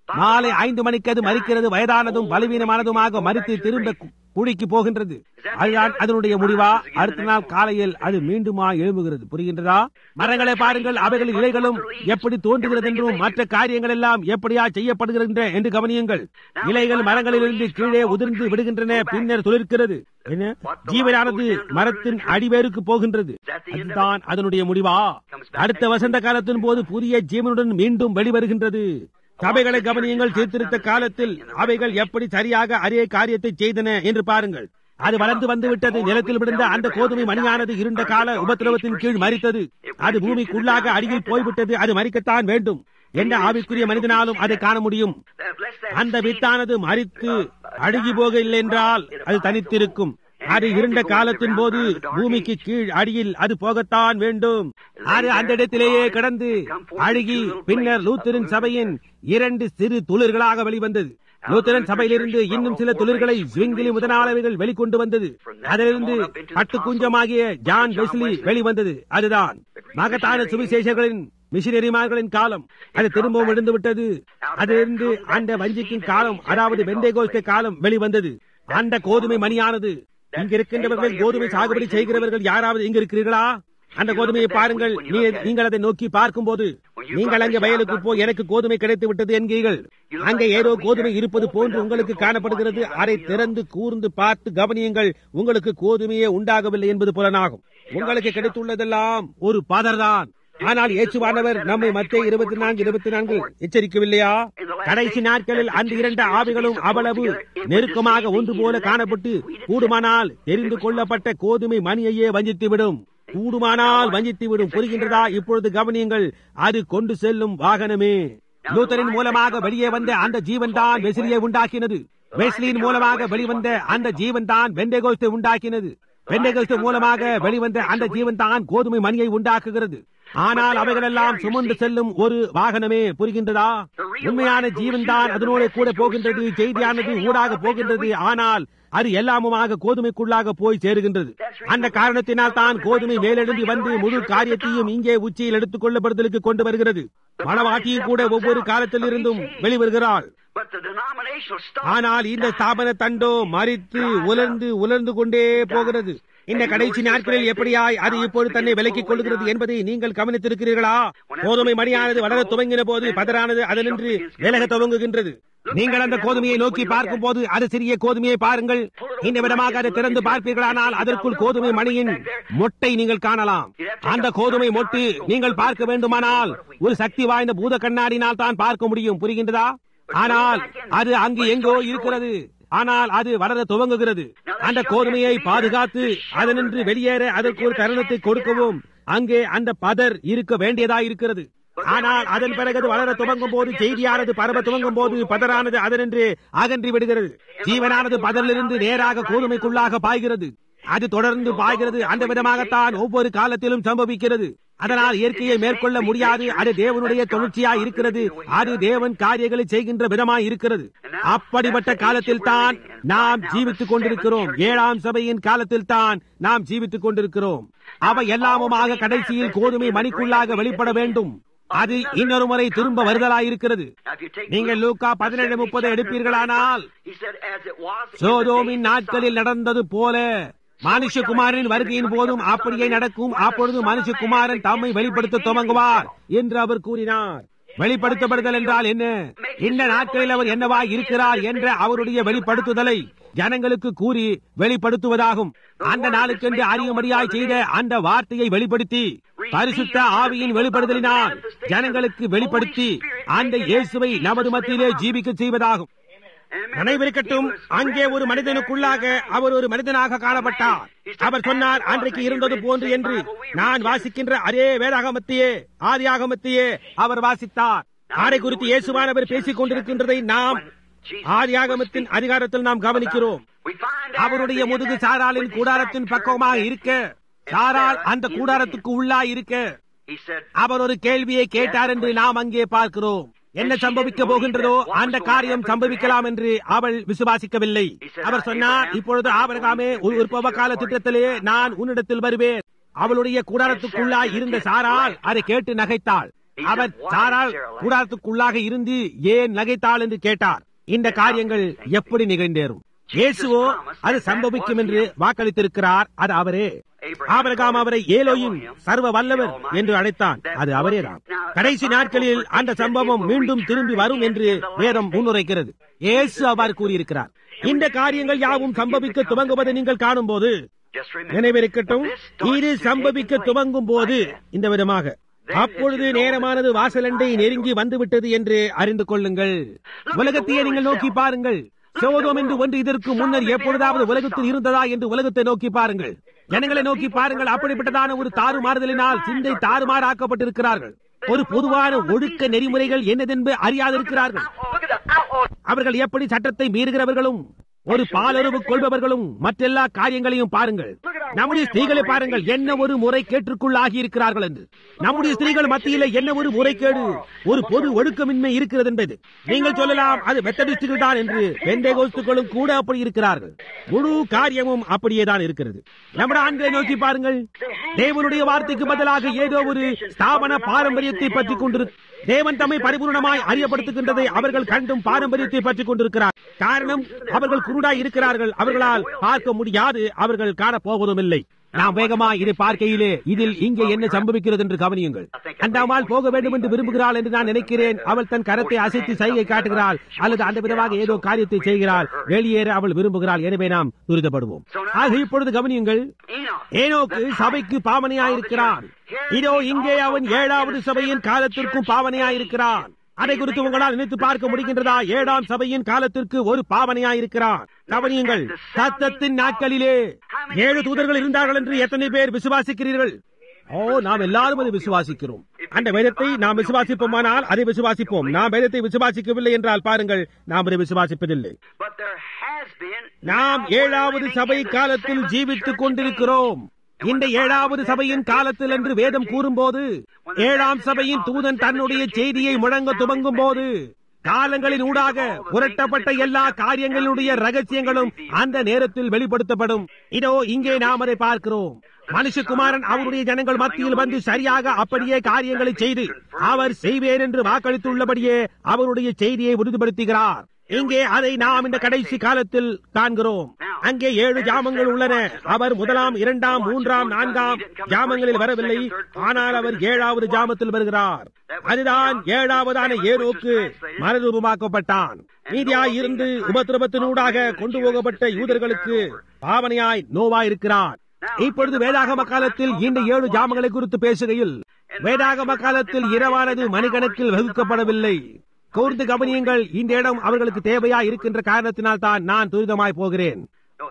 மாலை ஐந்து மணிக்கு அது மறிக்கிறது வயதானதும் பலவீனமானதுமாக மறித்து திரும்ப கு- குழிக்கு போகின்றது அதுதான் அதனுடைய முடிவா அடுத்த நாள் காலையில் அது மீண்டுமா எழும்புகிறது புரிகின்றதா மரங்களை பாருங்கள் அவைகளின் இலைகளும் எப்படி தோன்றுகிறது என்றும் மற்ற காரியங்கள் எல்லாம் எப்படியா செய்யப்படுகின்றன என்று கவனியுங்கள் இலைகள் மரங்களிலிருந்து கீழே உதிர்ந்து விடுகின்றன பின்னர் துளிர்க்கிறது என்ன ஜீவனானது மரத்தின் அடிவேருக்கு போகின்றது அதுதான் அதனுடைய முடிவா அடுத்த வசந்த காலத்தின் போது புதிய ஜீவனுடன் மீண்டும் வெளிவருகின்றது சபைகளை கவனியுங்கள் சீர்திருத்த காலத்தில் அவைகள் எப்படி சரியாக அதே காரியத்தை செய்தன என்று பாருங்கள் அது வளர்ந்து வந்து விட்டது நிலத்தில் விழுந்த அந்த கோதுமை மணியானது இருண்ட கால உபத்திரவத்தின் கீழ் மறித்தது அது பூமிக்குள்ளாக அடியில் போய்விட்டது அது மறிக்கத்தான் வேண்டும் எந்த ஆவிக்குரிய மனிதனாலும் அதை காண முடியும் அந்த வித்தானது மறித்து அழுகி போக இல்லை என்றால் அது தனித்திருக்கும் அது இருண்ட காலத்தின் போது பூமிக்கு கீழ் அடியில் அது போகத்தான் வேண்டும் அது அந்த இடத்திலேயே கடந்து அழுகி பின்னர் லூத்தரின் சபையின் இரண்டு சிறு துளிர்களாக வெளிவந்தது லூத்தரன் சபையிலிருந்து இன்னும் சில துளிர்களை ஸ்விங்கிலி முதலாளர்கள் வெளிக்கொண்டு வந்தது அதிலிருந்து பட்டு குஞ்சமாகிய ஜான் வெஸ்லி வெளிவந்தது அதுதான் மகத்தான சுவிசேஷர்களின் மிஷினரிமார்களின் காலம் அது திரும்பவும் விழுந்து விட்டது அதிலிருந்து அந்த வஞ்சிக்கின் காலம் அதாவது வெந்தேகோஸ்தே காலம் வெளிவந்தது அந்த கோதுமை மணியானது இங்க இருக்கின்றவர்கள் கோதுமை சாகுபடி செய்கிறவர்கள் யாராவது இங்க இருக்கிறீர்களா அந்த கோதுமையை பாருங்கள் நீ- நீங்கள் அதை நோக்கி பார்க்கும்போது நீங்கள் அங்கே வயலுக்கு போய் எனக்கு கோதுமை கிடைத்து விட்டது என்கிறீர்கள் அங்கே ஏதோ கோதுமை இருப்பது போன்று உங்களுக்கு காணப்படுகிறது அதை திறந்து கூர்ந்து பார்த்து கவனியுங்கள் உங்களுக்கு கோதுமையே உண்டாகவில்லை என்பது புலனாகும் உங்களுக்கு கிடைத்துள்ளதெல்லாம் ஒரு பதர்தான் ஆனால் இயேசுவானவர் நம்மை மத்திய இருபத்தி நான்கு இருபத்தி நான்கு எச்சரிக்கவில்லையா கடைசி நாட்களில் அந்த இரண்டு ஆவிகளும் அவ்வளவு நெருக்கமாக ஒன்று போல காணப்பட்டு கூடுமானால் தெரிந்து கொள்ளப்பட்ட கோதுமை மணியையே வஞ்சித்துவிடும் கூடுமானால் வஞ்சித்துவிடும் புரிகின்றதா இப்பொழுது கவனியுங்கள் அது கொண்டு செல்லும் வாகனமே லூத்தரின் மூலமாக வெளியே வந்த அந்த ஜீவன் தான் வெசிலியை உண்டாக்கினது வெஸ்லியின் மூலமாக வெளிவந்த அந்த ஜீவன் தான் வெண்டகோஸ்தை உண்டாக்கினது வெண்டகோஸ்து மூலமாக வெளிவந்த அந்த ஜீவன் தான் கோதுமை மணியை உண்டாக்குகிறது ஆனால் அவைகளெல்லாம் சுமந்து செல்லும் ஒரு வாகனமே புரிகின்றதா உண்மையான ஜீவன் தான் அதனோட கூட போகின்றது செய்தியானது ஊடாக போகின்றது ஆனால் அது எல்லாமுமாக கோதுமைக்குள்ளாக போய் சேருகின்றது அந்த காரணத்தினால் தான் கோதுமை மேலெழும்பி வந்து முழு காரியத்தையும் இங்கே உச்சியில் எடுத்துக் கொள்ளப்படுதலுக்கு கொண்டு வருகிறது மனவாட்டியும் கூட ஒவ்வொரு காலத்தில் இருந்தும் வெளிவருகிறாள் But the denominational stuff. ஆனால் இந்த ஸ்தாபன தண்டோ மறித்து உலர்ந்து உலர்ந்து கொண்டே போகிறது இந்த கடைசி நாட்களில் எப்படியாய் அது இப்பொழுது தன்னை விலக்கிக் கொள்கிறது என்பதை நீங்கள் கவனித்திருக்கிறீர்களா கோதுமை மணியானது வளர துவங்கின போது பதரானது அதனின்று விலக துவங்குகின்றது நீங்கள் அந்த கோதுமையை நோக்கி பார்க்கும் போது அது சிறிய கோதுமையை பாருங்கள் இந்த விதமாக அதை திறந்து பார்ப்பீர்களானால் அதற்குள் கோதுமை மணியின் மொட்டை நீங்கள் காணலாம் அந்த கோதுமை மொட்டு நீங்கள் பார்க்க வேண்டுமானால் ஒரு சக்தி வாய்ந்த பூத கண்ணாடினால் தான் பார்க்க முடியும் புரிகின்றதா ஆனால் அது அங்கு எங்கோ இருக்கிறது ஆனால் அது வளர துவங்குகிறது அந்த கோதுமையை பாதுகாத்து அதனின்று வெளியேற அதற்கு ஒரு தருணத்தை கொடுக்கவும் அங்கே அந்த பதர் இருக்க வேண்டியதா இருக்கிறது ஆனால் அதன் பிறகு அது வளர துவங்கும் போது செய்தியானது பரவ துவங்கும் போது பதரானது அதனின்று அகன்றி விடுகிறது ஜீவனானது பதரிலிருந்து நேராக கோதுமைக்குள்ளாக பாய்கிறது அது தொடர்ந்து பாய்கிறது அந்த விதமாகத்தான் ஒவ்வொரு காலத்திலும் சம்பவிக்கிறது அதனால் இயற்கையை மேற்கொள்ள முடியாது அது தேவனுடைய தொழிற்சியா இருக்கிறது அது தேவன் காரியங்களை செய்கின்ற விதமாய் இருக்கிறது அப்படிப்பட்ட காலத்தில் தான் நாம் ஜீவித்துக் கொண்டிருக்கிறோம் ஏழாம் சபையின் காலத்தில் தான் நாம் ஜீவித்துக் கொண்டிருக்கிறோம் அவை எல்லாமுமாக கடைசியில் கோதுமை மணிக்குள்ளாக வெளிப்பட வேண்டும் அது இன்னொரு முறை திரும்ப வருதலாயிருக்கிறது Now, if you take நீங்கள் லூக்கா பதினேழு முப்பது எடுப்பீர்களானால் He said, as it was in the சோதோமின் days of நாட்களில் நடந்தது போல மனுஷகுமாரனின் வருகையின் போதும் அப்படியே நடக்கும் அப்பொழுது மனுஷகுமாரன் தம்மை வெளிப்படுத்த துவங்குவார் என்று அவர் கூறினார் வெளிப்படுத்தப்படுதல் என்றால் என்ன இந்த நாட்களில் அவர் என்னவா இருக்கிறார் என்ற அவருடைய வெளிப்படுத்துதலை ஜனங்களுக்கு கூறி வெளிப்படுத்துவதாகும் அந்த நாளுக்கென்று அறியும்படியாய் செய்த அந்த வார்த்தையை வெளிப்படுத்தி பரிசுத்த ஆவியின் வெளிப்படுதலினால் ஜனங்களுக்கு வெளிப்படுத்தி அந்த இயேசுவை நமது மத்தியிலே ஜீவிக்க செய்வதாகும் நினைவிருக்கட்டும் அங்கே ஒரு மனிதனுக்குள்ளாக அவர் ஒரு மனிதனாக காணப்பட்டார் அவர் சொன்னார் அன்றைக்கு இருந்தது போன்று என்று நான் வாசிக்கின்ற அதே வேதாகமத்தையே ஆதியாகமத்தையே அவர் வாசித்தார் ஆரை குறித்து இயேசுவானவர் பேசிக் கொண்டிருக்கின்றதை நாம் ஆதியாகமத்தின் அதிகாரத்தில் நாம் கவனிக்கிறோம் We find out அவருடைய that முதுகு that சாராலின் when he கூடாரத்தின் sat பக்கமாக there, இருக்க சாரால் அந்த கூடாரத்துக்கு உள்ளாய் இருக்க He said, அவர் ஒரு கேள்வியை கேட்டார் என்று நாம் அங்கே பார்க்கிறோம் என்ன சம்பவிக்க போகின்றதோ அந்த காரியம் சம்பவிக்கலாம் என்று அவள் விசுவாசிக்கவில்லை அவர் சொன்னார் இப்பொழுது ஆபரகாமே ஒரு உற்பவ கால திட்டத்திலே நான் உன்னிடத்தில் வருவேன் அவளுடைய கூடாரத்துக்குள்ளாய் இருந்த சாரால் அதை கேட்டு நகைத்தாள் அவர் சாரால் கூடாரத்துக்குள்ளாக இருந்து ஏன் நகைத்தாள் என்று கேட்டார் இந்த காரியங்கள் எப்படி நிகழ்ந்தேறும் இயேசுவோ அது சம்பவிக்கும் என்று வாக்களித்திருக்கிறார் அது அவரே ஆபரகாம் அவரை ஏலோயின் சர்வ வல்லவர் என்று அழைத்தான் அது அவரேதான் கடைசி நாட்களில் அந்த சம்பவம் மீண்டும் திரும்பி வரும் என்று வேதம் முன்னுரைக்கிறது இயேசு அவ்வாறு கூறியிருக்கிறார் இந்த காரியங்கள் யாவும் சம்பவிக்க துவங்குவதை நீங்கள் காணும் போது நினைவிருக்கட்டும் இது சம்பவிக்க துவங்கும் போது இந்த விதமாக அப்பொழுது நேரமானது வாசலண்டை நெருங்கி வந்துவிட்டது என்று அறிந்து கொள்ளுங்கள் உலகத்தையே நீங்கள் நோக்கி பாருங்கள் சோதோம் என்று ஒன்று இதற்கு முன்னர் எப்பொழுதாவது உலகத்தில் இருந்ததா என்று உலகத்தை நோக்கி பாருங்கள் ஜனங்களை நோக்கி பாருங்கள் அப்படிப்பட்டதான ஒரு தாறுமாறுதலினால் சிந்தை தாறுமாறாக்கப்பட்டிருக்கிறார்கள் ஒரு பொதுவான ஒழுக்க நெறிமுறைகள் என்னதென்பு அறியாதிருக்கிறார்கள் அவர்கள் எப்படி சட்டத்தை மீறுகிறவர்களும் ஒரு பாலுறவு கொள்பவர்களும் மற்றெல்லா காரியங்களையும் பாருங்கள் நம்முடைய ஸ்திரீகளை பாருங்கள் என்ன ஒரு முறை கேட்டுக்குள்ளாகி இருக்கிறார்கள் என்று நம்முடைய ஸ்திரீகள் மத்தியில் என்ன ஒரு முறைகேடு ஒரு பொது ஒழுக்கமின்மை இருக்கிறது என்பது நீங்கள் சொல்லலாம் அது மெத்தடிஸ்டுகள் தான் என்று பெண்டேகோஸ்துக்களும் கூட அப்படி இருக்கிறார்கள் முழு காரியமும் அப்படியே தான் இருக்கிறது நம்முடைய ஆண்களை நோக்கி பாருங்கள் தேவனுடைய வார்த்தைக்கு பதிலாக ஏதோ ஒரு ஸ்தாபன பாரம்பரியத்தை பற்றி கொண்டிரு தேவன் தம்மை பரிபூர்ணமாய் அறியப்படுத்துகின்றதை அவர்கள் கண்டும் பாரம்பரியத்தை பற்றிக் கொண்டிருக்கிறார் காரணம் அவர்கள் குருடாய் இருக்கிறார்கள் அவர்களால் பார்க்க முடியாது அவர்கள் காணப்போவதும் இல்லை நாம் வேகமா இதை பார்க்கையிலே இதில் இங்கே என்ன சம்பவிக்கிறது என்று கவனியுங்கள் அந்த அம்மாள் போக வேண்டும் என்று விரும்புகிறாள் என்று நான் நினைக்கிறேன் அவள் தன் கரத்தை அசைத்து சைகை காட்டுகிறாள் அல்லது அந்த விதமாக ஏதோ காரியத்தை செய்கிறாள் வெளியேற அவள் விரும்புகிறாள் எனவே நாம் துரிதப்படுவோம் ஆக இப்பொழுது கவனியுங்கள் ஏனோக்கு சபைக்கு பாவனையாயிருக்கிறான் இதோ இங்கே அவன் ஏழாவது சபையின் காலத்திற்கும் பாவனையாயிருக்கிறான் அதை குறித்து உங்களால் நினைத்து பார்க்க முடிகின்றதா ஏழாம் சபையின் காலத்திற்கு ஒரு பாவனையாயிருக்கிறான் கவனியுங்கள் சத்தத்தின் நாட்களிலே ஏழு தூதர்கள் இருந்தார்கள் என்று எத்தனை பேர் விசுவாசிக்கிறீர்கள் ஓ நாம் எல்லாரும் அதை விசுவாசிக்கிறோம் அந்த வேதத்தை நாம் விசுவாசிப்போமானால் அதை விசுவாசிப்போம் நாம் வேதத்தை விசுவாசிக்கவில்லை என்றால் பாருங்கள் நாம் அதை விசுவாசிப்பதில்லை நாம் ஏழாவது சபை காலத்தில் ஜீவித்துக் கொண்டிருக்கிறோம் இந்த ஏழாவது சபையின் காலத்தில் என்று வேதம் கூறும்போது ஏழாம் சபையின் தூதன் தன்னுடைய செய்தியை முழங்க துவங்கும் போது காலங்களின் ஊடாக புரட்டப்பட்ட எல்லா காரியங்களுடைய ரகசியங்களும் அந்த நேரத்தில் வெளிப்படுத்தப்படும் இதோ இங்கே நாம் அதை பார்க்கிறோம் மனுஷகுமாரன் அவருடைய ஜனங்கள் மத்தியில் வந்து சரியாக அப்படியே காரியங்களை செய்து அவர் செய்வேன் என்று வாக்களித்துள்ளபடியே அவருடைய செய்தியை உறுதிப்படுத்துகிறார் இங்கே அதை நாம் இந்த கடைசி காலத்தில் காண்கிறோம் அங்கே ஏழு ஜாமங்கள் உள்ளன அவர் முதலாம் இரண்டாம் மூன்றாம் நான்காம் ஜாமங்களில் வரவில்லை ஆனால் அவர் ஏழாவது ஜாமத்தில் வருகிறார் அதுதான் ஏழாவதான ஏரோக்கு மறுரூபமாக்கப்பட்டான் நீதியாய் இருந்து உபத்திரபத்தினூடாக கொண்டு போகப்பட்ட யூதர்களுக்கு பாவனையாய் நோவாயிருக்கிறான் இப்பொழுது வேதாகம காலத்தில் இந்த ஏழு ஜாமங்களை குறித்து பேசுகையில் வேதாகம காலத்தில் இரவானது மணிக்கணக்கில் வகுக்கப்படவில்லை கூர்ந்து கவனியுங்கள் இந்த இடம் அவர்களுக்கு தேவையா இருக்கின்ற காரணத்தினால் தான் நான் துரிதமாய் போகிறேன்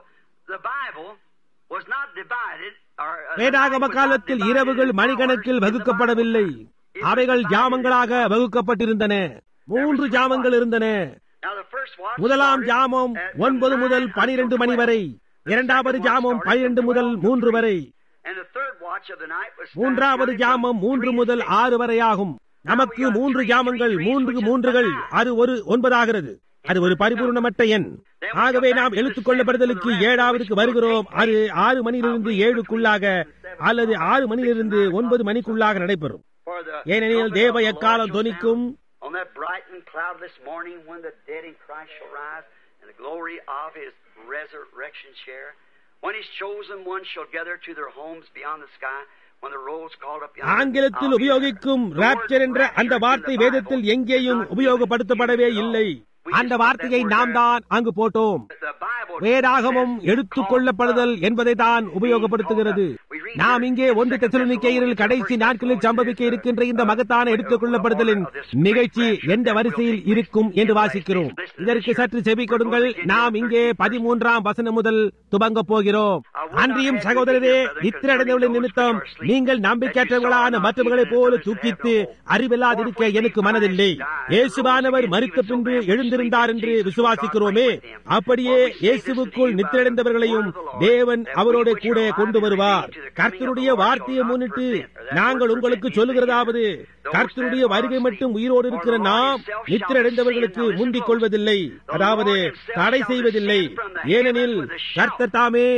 வேதாகம காலத்தில் இரவுகள் மணிக்கணக்கில் வகுக்கப்படவில்லை அவைகள் ஜாமங்களாக வகுக்கப்பட்டிருந்தன மூன்று ஜாமங்கள் இருந்தன முதலாம் ஜாமம் ஒன்பது முதல் பனிரெண்டு மணி வரை இரண்டாவது ஜாமம் பனிரெண்டு முதல் மூன்று வரை மூன்றாவது ஜாமம் மூன்று முதல் ஆறு வரை ஆகும் நமக்கு மூன்று ஜாமங்கள் மூன்று மூன்றுகள் அது ஒரு ஒன்பதாகிறது அது ஒரு பரிபூர்ணமற்ற எண் ஆகவே நாம் எழுத்துக் கொள்ளப்படுதலுக்கு ஏழாவதுக்கு வருகிறோம் அது ஆறு மணியிலிருந்து ஏழுக்குள்ளாக அல்லது ஆறு மணியிலிருந்து ஒன்பது மணிக்குள்ளாக நடைபெறும் ஏனெனில் தேவ எக்காலம் தொனிக்கும் On that bright and cloudless morning when the dead in Christ shall rise and the glory of his resurrection share, when his chosen ones shall gather to their homes beyond the sky, when the rolls called up yonder, ஆங்கிலத்தில் I'll be உபயோகிக்கும் there. The word rapture என்ற அந்த rapture in வார்த்தை the Bible வேதத்தில் is எங்கேயும் not உபயோகப்படுத்தப்படவே used at all. இல்லை We அந்த just put வார்த்தையை that word நாம் there. தான் அங்கு போட்டோம் The Bible வேதாகமம் says, எடுத்துக் கொள்ளப்படுதல் என்பதை தான் உபயோகப்படுத்துகிறது நாம் இங்கே ஒன்று தெசலோனிக்கேயரில் கடைசி நாட்களில் சம்பவிக்க இருக்கின்ற இந்த மகத்தான எடுத்துக் கொள்ளப்படுதலின் நிகழ்ச்சி எந்த வரிசையில் இருக்கும் என்று வாசிக்கிறோம் இதற்கு சற்று செவி கொடுங்கள் நாம் இங்கே பதிமூன்றாம் வசனம் முதல் துவங்க போகிறோம் அன்றியும் சகோதரரே நித்திரடைந்தவர்களின் நிமித்தம் நீங்கள் நம்பிக்கையற்றவர்களான மற்றவர்களைப் போல தூக்கித்து அறிவில்லாதிருக்க எனக்கு மனதில்லை இயேசுவானவர் மறித்த பின்பு எழுந்திருந்தார் என்று விசுவாசிக்கிறோமே அப்படியே இயேசுவுக்குள் நித்திரடைந்தவர்களையும் தேவன் அவரோட கூட கொண்டு வருவார் கர்த்தருடைய வார்த்தையை முன்னிட்டு நாங்கள் உங்களுக்கு சொல்லுகிறதாவது கர்த்தருடைய வருகை மட்டும் உயிரோடு இருக்கிற நாம் நித்திரடைந்தவர்களுக்கு முந்திக் கொள்வதில்லை அதாவது தடை செய்வதில்லை ஏனெனில் கர்த்தர் தாமே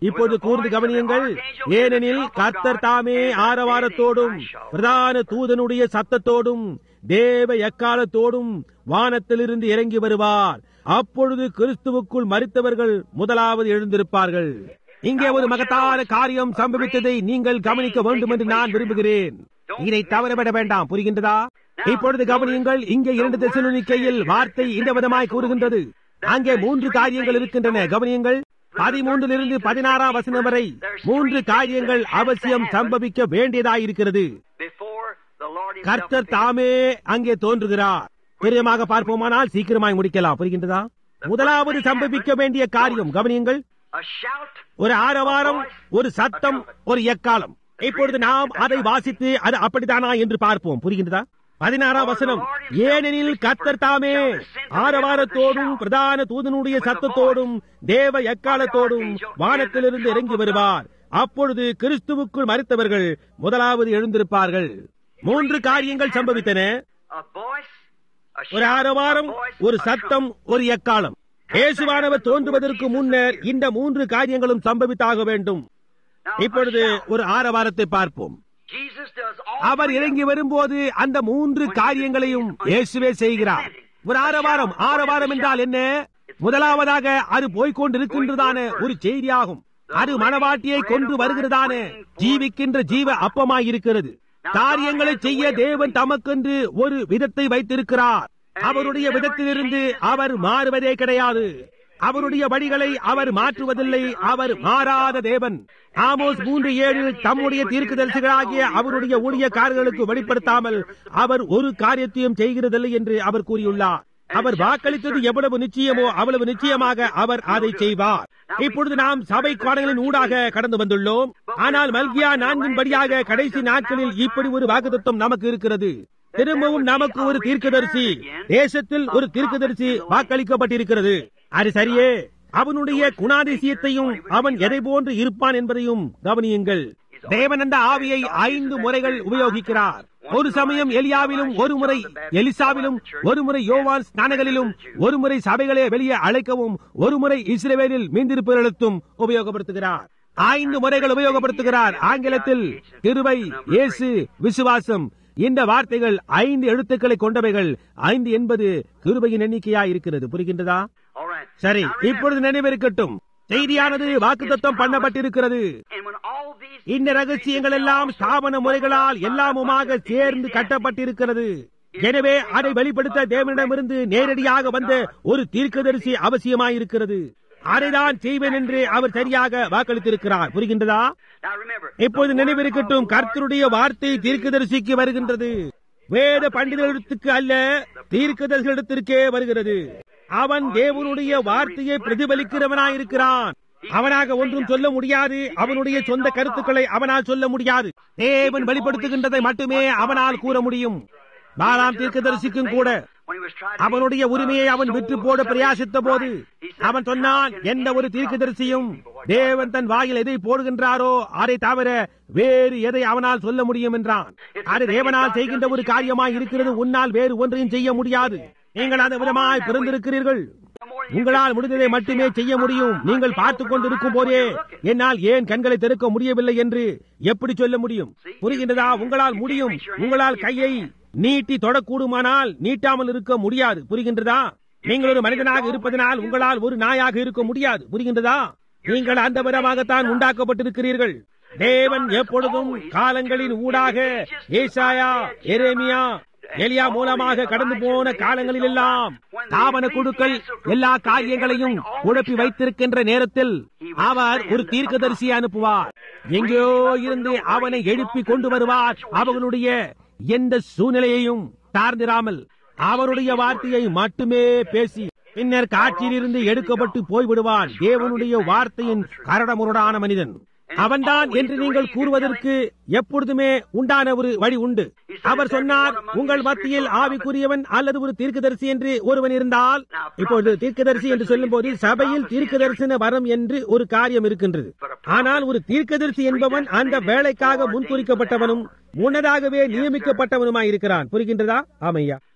இப்பொழுது கூர்ந்து கவனியுங்கள் ஏனெனில் கர்த்தர் தாமே ஆரவாரத்தோடும் பிரதான தூதனுடைய சத்தத்தோடும் தேவ எக்காலத்தோடும் வானத்திலிருந்து இறங்கி வருவார் அப்பொழுது கிறிஸ்துவுக்குள் மறித்தவர்கள் முதலாவது எழுந்திருப்பார்கள் இங்கே ஒரு மகத்தான காரியம் சம்பவித்ததை நீங்கள் கவனிக்க வேண்டும் என்று நான் விரும்புகிறேன் இதை தவறவிட வேண்டாம் புரிகின்றதா இப்பொழுது கவனியுங்கள் இங்கே இரண்டு தெசலோனிக்கையில் வார்த்தை இந்த விதமாய் கூறுகின்றது அங்கே மூன்று காரியங்கள் இருக்கின்றன கவனியுங்கள் பதிமூன்றிலிருந்து பதினாறாம் வசனம் வரை மூன்று காரியங்கள் அவசியம் சம்பவிக்க வேண்டியதாயிருக்கிறது Before the Lord himself கர்த்தர் தாமே அங்கே தோன்றுகிறார் பிரியமாக பார்ப்போமானால் சீக்கிரமாய் முடிக்கலாம் புரிகின்றதா முதலாவது சம்பவிக்க வேண்டிய காரியம் கவனியுங்கள் a shout ஒரு ஆரவாரம் ஒரு சத்தம் ஒரு எக்காலம் இப்பொழுது நாம் அதை வாசித்து அது அப்படித்தானா என்று பார்ப்போம் புரிகின்றதா பதினாறாம் வசனம் ஏனெனில் கர்த்தர் தாமே ஆரவாரத்தோடும் பிரதான தூதனுடைய சத்தத்தோடும் தேவ எக்காலத்தோடும் வானத்திலிருந்து இறங்கி வருவார் அப்பொழுது கிறிஸ்துவுக்குள் மறித்தவர்கள் முதலாவது எழுந்திருப்பார்கள் மூன்று காரியங்கள் சம்பவித்தன a voice a ஒரு shout, ஆரவாரம் a voice, ஒரு a சத்தம் ஒரு எக்காலம் இயேசுவானவர் தோன்றுவதற்கு முன்னர் இந்த மூன்று காரியங்களும் சம்பவித்தாக வேண்டும் Now, இப்பொழுது a shout. ஒரு ஆரவாரத்தை பார்ப்போம் Jesus does all our three of இறங்கி வரும்போது அந்த மூன்று காரியங்களையும் இயேசுவே செய்கிறார் ஒரு ஆரவாரம் ஆரவாரம் என்றால் என்ன முதலாவதாக அது போய்கொண்டிருக்கின்றதான ஒரு செய்தியாகும் அது மனவாட்டியை கொண்டு வருகிறதான ஜீவிக்கின்ற ஜீவ அப்பமாய் இருக்கிறது காரியங்களை செய்ய தேவன் தமக்கென்று ஒரு விதத்தை வைத்திருக்கிறார் அவருடைய விதத்திலிருந்து அவர் மாறுவதே கிடையாது அவருடைய வழிகளை அவர் மாற்றுவதில்லை அவர் மாறாத தேவன் ஆமோஸ் மூன்று ஏழில் தம்முடைய தீர்க்கதரிசிகளாகிய அவருடைய ஊழியக்காரர்களுக்கு வெளிப்படுத்தாமல் அவர் ஒரு காரியத்தையும் செய்கிறதில்லை என்று அவர் கூறியுள்ளார் அவர் வாக்களித்தது எவ்வளவு நிச்சயமோ அவ்வளவு நிச்சயமாக அவர் அதை செய்வார் இப்பொழுது நாம் சபை காலங்களின் ஊடாக கடந்து வந்துள்ளோம் ஆனால் மல்கியா நான்கின் படியாக கடைசி நாட்களில் இப்படி ஒரு வாக்குத்தத்தம் நமக்கு இருக்கிறது திரும்பவும் நமக்கு ஒரு தீர்க்கதரிசி தேசத்தில் ஒரு தீர்க்கதரிசி வாக்களிக்கப்பட்டிருக்கிறது அது சரியே அவனுடைய குணாதிசயத்தையும் அவன் எதை போன்று இருப்பான் என்பதையும் கவனியுங்கள் தேவன் அந்த ஆவியை ஐந்து முறைகள் உபயோகிக்கிறார் ஒரு சமயம் எலியாவிலும் ஒரு முறை எலிசாவிலும் ஒரு முறை யோவான் ஸ்நானங்களிலும் ஒரு முறை சபைகளை வெளியே அழைக்கவும் ஒரு முறை இஸ்ரேவேலில் மீந்திருப்பவர்களுக்கும் உபயோகப்படுத்துகிறார் ஐந்து முறைகள் உபயோகப்படுத்துகிறார் ஆங்கிலத்தில் கிருபை இயேசு விசுவாசம் இந்த வார்த்தைகள் ஐந்து எழுத்துக்களை கொண்டவைகள் ஐந்து என்பது கிருபையின் எண்ணிக்கையா இருக்கிறது புரிகின்றதா All right. சரி Now remember, இப்பொழுது நினைவிருக்கட்டும் செய்தியானது வாக்குத்தத்தம் பண்ணப்பட்டிருக்கிறது and when all these இந்த ரகசியங்கள் எல்லாம் ஸ்தாபன முறைகளால் எல்லாமுமாக சேர்ந்து கட்டப்பட்டிருக்கிறது எனவே அதை வெளிப்படுத்த தேவனிடமிருந்து நேரடியாக வந்த ஒரு தீர்க்கதரிசி அவசியமாயிருக்கிறது அதைதான் செய்வேன் என்று அவர் சரியாக வாக்களித்திருக்கிறார் புரிகின்றதா now remember, இப்போது நினைவிருக்கட்டும் கர்த்தருடைய வார்த்தை தீர்க்கதரிசிக்கு வருகின்றது வேத பண்டிதர்களுக்கு அல்ல தீர்க்கதரிசிகளிடத்திற்கே வருகிறது அவன் தேவனுடைய வார்த்தையை பிரதிபலிக்கிறவனாயிருக்கிறான் அவனாக ஒன்றும் சொல்ல முடியாது அவனுடைய சொந்த கருத்துக்களை அவனால் சொல்ல முடியாது தேவன் வெளிப்படுத்துகின்றதை மட்டுமே அவனால் கூற முடியும் பாலாம் தீர்க்கதரிசிக்கும் கூட when he was trying to அவனுடைய உரிமையை அவன் விற்று போட பிரயாசித்த போது அவன் சொன்னான் எந்த ஒரு தீர்க்கதரிசியும் தேவன் தன் வாயில் எதை போடுகின்றாரோ அதை தவிர வேறு எதை அவனால் சொல்ல முடியும் என்றான் அது தேவனால் செய்கின்ற ஒரு காரியமாய் இருக்கிறது உன்னால் வேறு ஒன்றையும் செய்ய முடியாது நீங்கள் அந்த விதமாய் பிறந்திருக்கிறீர்கள் உங்களால் முடிந்ததை மட்டுமே செய்ய முடியும் நீங்கள் பார்த்துக் கொண்டிருக்கும் போதே என்னால் ஏன் கண்களை திறக்க முடியவில்லை என்று எப்படி சொல்ல முடியும் புரிகின்றதா உங்களால் முடியும் உங்களால் கையை நீட்டி தொடக்கூடுமானால் நீட்டாமல் இருக்க முடியாது புரிகின்றதா நீங்கள் ஒரு மனிதனாக இருப்பதனால் உங்களால் ஒரு நாயாக இருக்க முடியாது புரிகின்றதா நீங்கள் அந்த விதமாகத்தான் உண்டாக்கப்பட்டிருக்கிறீர்கள் தேவன் எப்பொழுதும் காலங்களின் ஊடாக ஏசாயா எரேமியா எலியா மூலமாக கடந்து போன காலங்களில் எல்லாம் தாவன குழுக்கள் எல்லா காரியங்களையும் குழப்பி வைத்திருக்கின்ற நேரத்தில் அவர் ஒரு தீர்க்கதரிசியை அனுப்புவார் எங்கேயோ இருந்து அவனை எழுப்பி கொண்டு வருவார் அவர்களுடைய எந்த சூழ்நிலையையும் சார்ந்திராமல் அவருடைய வார்த்தையை மட்டுமே பேசி பின்னர் காட்சியிலிருந்து எடுக்கப்பட்டு போய்விடுவான் தேவனுடைய வார்த்தையின் கரடமுரடான மனிதன் அவன்தான் என்று நீங்கள் கூறுவதற்கு எப்பொழுதுமே உண்டான ஒரு வழி உண்டு அவர் சொன்னார் உங்கள் மத்தியில் ஆவிக்குரியவன் அல்லது ஒரு தீர்க்கதரிசி என்று ஒருவன் இருந்தால் இப்பொழுது தீர்க்கதரிசி என்று சொல்லும் போது சபையில் தீர்க்கதரிசன வரம் என்று ஒரு காரியம் இருக்கின்றது ஆனால் ஒரு தீர்க்கதரிசி என்பவன் அந்த வேலைக்காக முன்குறிக்கப்பட்டவனும் முன்னதாகவே நியமிக்கப்பட்டவனுமாய் இருக்கிறான் புரிகின்றதா ஆமையா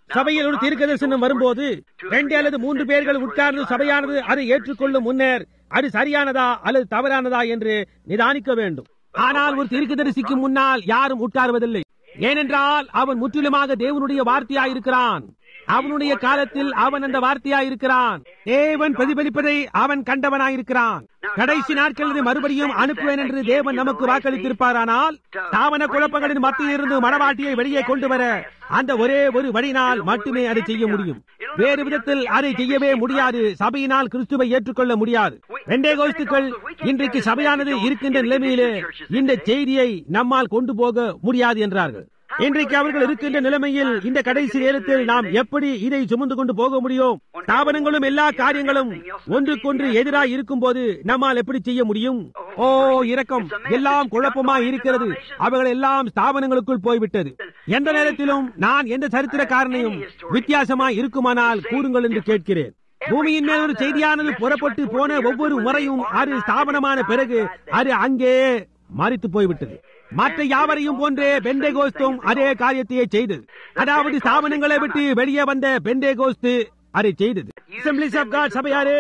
சபையில் ஒரு தீர்க்க தரிசனம் வரும்போது ரெண்டு அல்லது மூன்று பேர்கள் உட்கார்ந்து சபையானது அதை ஏற்றுக்கொள்ளும் முன்னர் அது சரியானதா அல்லது தவறானதா என்று நிதானிக்க வேண்டும் ஆனால் ஒரு தீர்க்கதரிசிக்கு முன்னால் யாரும் உட்காருவதில்லை ஏனென்றால் அவன் முற்றிலுமாக தேவனுடைய வார்த்தையாயிருக்கிறான் அவனுடைய காலத்தில் அவன் அந்த வார்த்தையாயிருக்கிறான் தேவன் பிரதிபலிப்பதை அவன் கண்டவனாயிருக்கிறான் கடைசி நாட்களில் மறுபடியும் அனுப்புவேன் என்று தேவன் நமக்கு வாக்களித்திருப்பாரானால் தாவன குழப்பங்களின் மத்தியில் இருந்து மனவாட்டியை வெளியே கொண்டு வர அந்த ஒரே ஒரு வழினால் மட்டுமே அதை செய்ய முடியும் வேறு விதத்தில் அதை செய்யவே முடியாது சபையினால் கிறிஸ்துவை ஏற்றுக்கொள்ள முடியாது ரெண்டே கோஸ்துக்கள் இன்றைக்கு சபையானது இருக்கின்ற நிலைமையிலே இந்த செய்தியை நம்மால் கொண்டு போக முடியாது என்றார்கள் இன்றைக்கு அவர்கள் இருக்கின்ற நிலைமையில் இந்த கடைசி நேரத்தில் நாம் எப்படி இதை சுமந்து கொண்டு போக முடியும் ஸ்தாபனங்களும் எல்லா காரியங்களும் ஒன்றுக்கொன்று எதிராக இருக்கும் போது நம்மால் எப்படி செய்ய முடியும் ஓ இரக்கம் எல்லாம் குழப்பமா இருக்கிறது அவர்கள் எல்லாம் ஸ்தாபனங்களுக்குள் போய்விட்டது எந்த நேரத்திலும் நான் எந்த சரித்திரக்காரனையும் வித்தியாசமா இருக்குமானால் கூறுங்கள் என்று கேட்கிறேன் பூமியின் மேல் ஒரு செய்தியானது புறப்பட்டு போன ஒவ்வொரு முறையும் அது ஸ்தாபனமான பிறகு அது அங்கே மறித்து போய்விட்டது மற்ற யாவரையும் போன்றே பெண்டே கோஸ்தும் அதே காரியத்தையே செய்தது அதாவது ஸ்தாபனங்களை விட்டு வெளியே வந்த பெண்டே கோஸ்து அதை செய்தது அசம்பிளிஸ் ஆஃப் காட் சபையாரே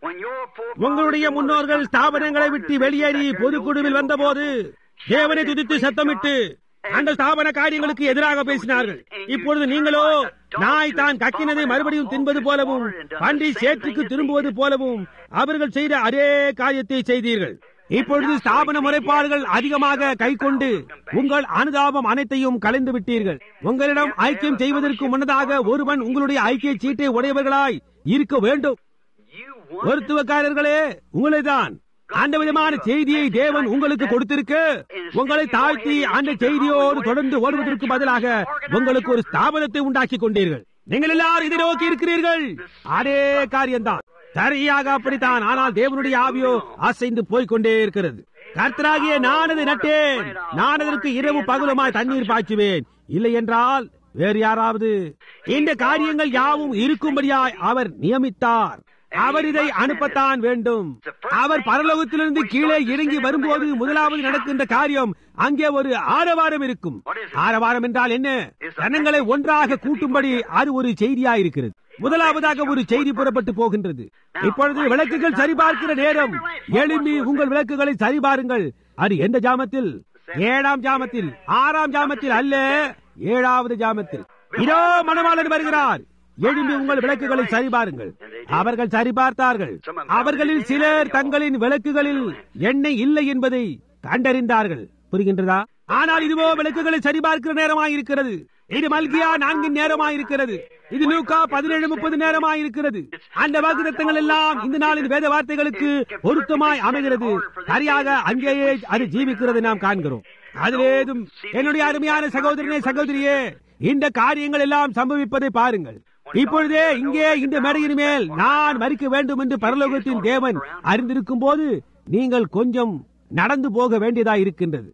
உங்களுடைய முன்னோர்கள் ஸ்தாபனங்களை விட்டு வெளியேறி பொதுக்குழுவில் வந்தபோது தேவனை துதித்து சத்தமிட்டு அந்த ஸ்தாபன காரியங்களுக்கு எதிராக பேசினார்கள் இப்பொழுது நீங்களோ நாய் தான் கக்கினதை மறுபடியும் தின்பது போலவும் பன்றி சேற்றுக்கு திரும்புவது போலவும் அவர்கள் செய்த அதே காரியத்தை செய்தீர்கள் இப்பொழுது ஸ்தாபன முறைப்பாடுகள் அதிகமாக கை கொண்டு உங்கள் அனுதாபம் அனைத்தையும் கலைந்து விட்டீர்கள் உங்களிடம் ஐக்கியம் செய்வதற்கு முன்னதாக ஒருவன் உங்களுடைய ஐக்கிய சீட்டை உடையவர்களாய் இருக்க வேண்டும் மருத்துவக்காரர்களே உங்களை தான் அந்த விதமான செய்தியை தேவன் உங்களுக்கு கொடுத்திருக்க உங்களை தாழ்த்தி அந்த செய்தியோடு தொடர்ந்து ஓடுவதற்கு பதிலாக உங்களுக்கு ஒரு ஸ்தாபனத்தை உண்டாக்கி கொண்டீர்கள் நீங்கள் எல்லாரும் இதை நோக்கி இருக்கிறீர்கள் அதே காரியம்தான் சரியாக அப்படித்தான் ஆனால் தேவனுடைய ஆவியோ அசைந்து போய்கொண்டே இருக்கிறது கர்த்தராகிய நான் அதை நட்டேன் நான் அதற்கு இரவு பகலுமாய் தண்ணீர் பாய்ச்சுவேன் இல்லை என்றால் வேறு யாராவது இந்த காரியங்கள் யாவும் இருக்கும்படியாய் அவர் நியமித்தார் அவர் இதை அனுப்பத்தான் வேண்டும் அவர் பரலோகத்திலிருந்து கீழே இறங்கி வரும்போது முதலாவது நடக்கின்ற காரியம் அங்கே ஒரு ஆரவாரம் இருக்கும் ஆரவாரம் என்றால் என்ன ஜனங்களை ஒன்றாக கூட்டும்படி அது ஒரு செய்தியாயிருக்கிறது முதலாவதாக ஒரு செய்தி புறப்பட்டு போகின்றது இப்பொழுது விளக்குகள் சரிபார்க்கிற நேரம் எழும்பி உங்கள் விளக்குகளை சரிபாருங்கள் அது எந்த ஜாமத்தில் ஏழாம் ஜாமத்தில் ஆறாம் ஜாமத்தில் அல்ல ஏழாவது ஜாமத்தில் இதோ மணவாளன் வருகிறார் எழும்பி உங்கள் விளக்குகளை சரிபாருங்கள் அவர்கள் சரிபார்த்தார்கள் அவர்களில் சிலர் தங்களின் விளக்குகளில் எண்ணெய் இல்லை என்பதை கண்டறிந்தார்கள் புரிகின்றதா ஆனால் இதுவோ விளக்குகளை சரிபார்க்கிற நேரமாயிருக்கிறது இது மல்கியா நான்கின் நேரமாயிருக்கிறது இது லூக்கா பதினேழு முப்பது நேரமாயிருக்கிறது அந்த வாக்குத்தங்கள் எல்லாம் இந்த நாளின் வேத வார்த்தைகளுக்கு பொருத்தமாய் அமைகிறது சரியாக அங்கேயே அது ஜீவிக்கிறது நாம் காண்கிறோம் அதிலேதும் என்னுடைய அருமையான சகோதரனே சகோதரியே இந்த காரியங்கள் எல்லாம் சம்பவிப்பதை பாருங்கள் இப்பொழுதே இங்கே இந்த மேடையின் மேல் நான் மறிக்க வேண்டும் என்று பரலோகத்தின் தேவன் அறிந்திருக்கும் போது நீங்கள் கொஞ்சம் நடந்து போக வேண்டியதா இருக்கின்றது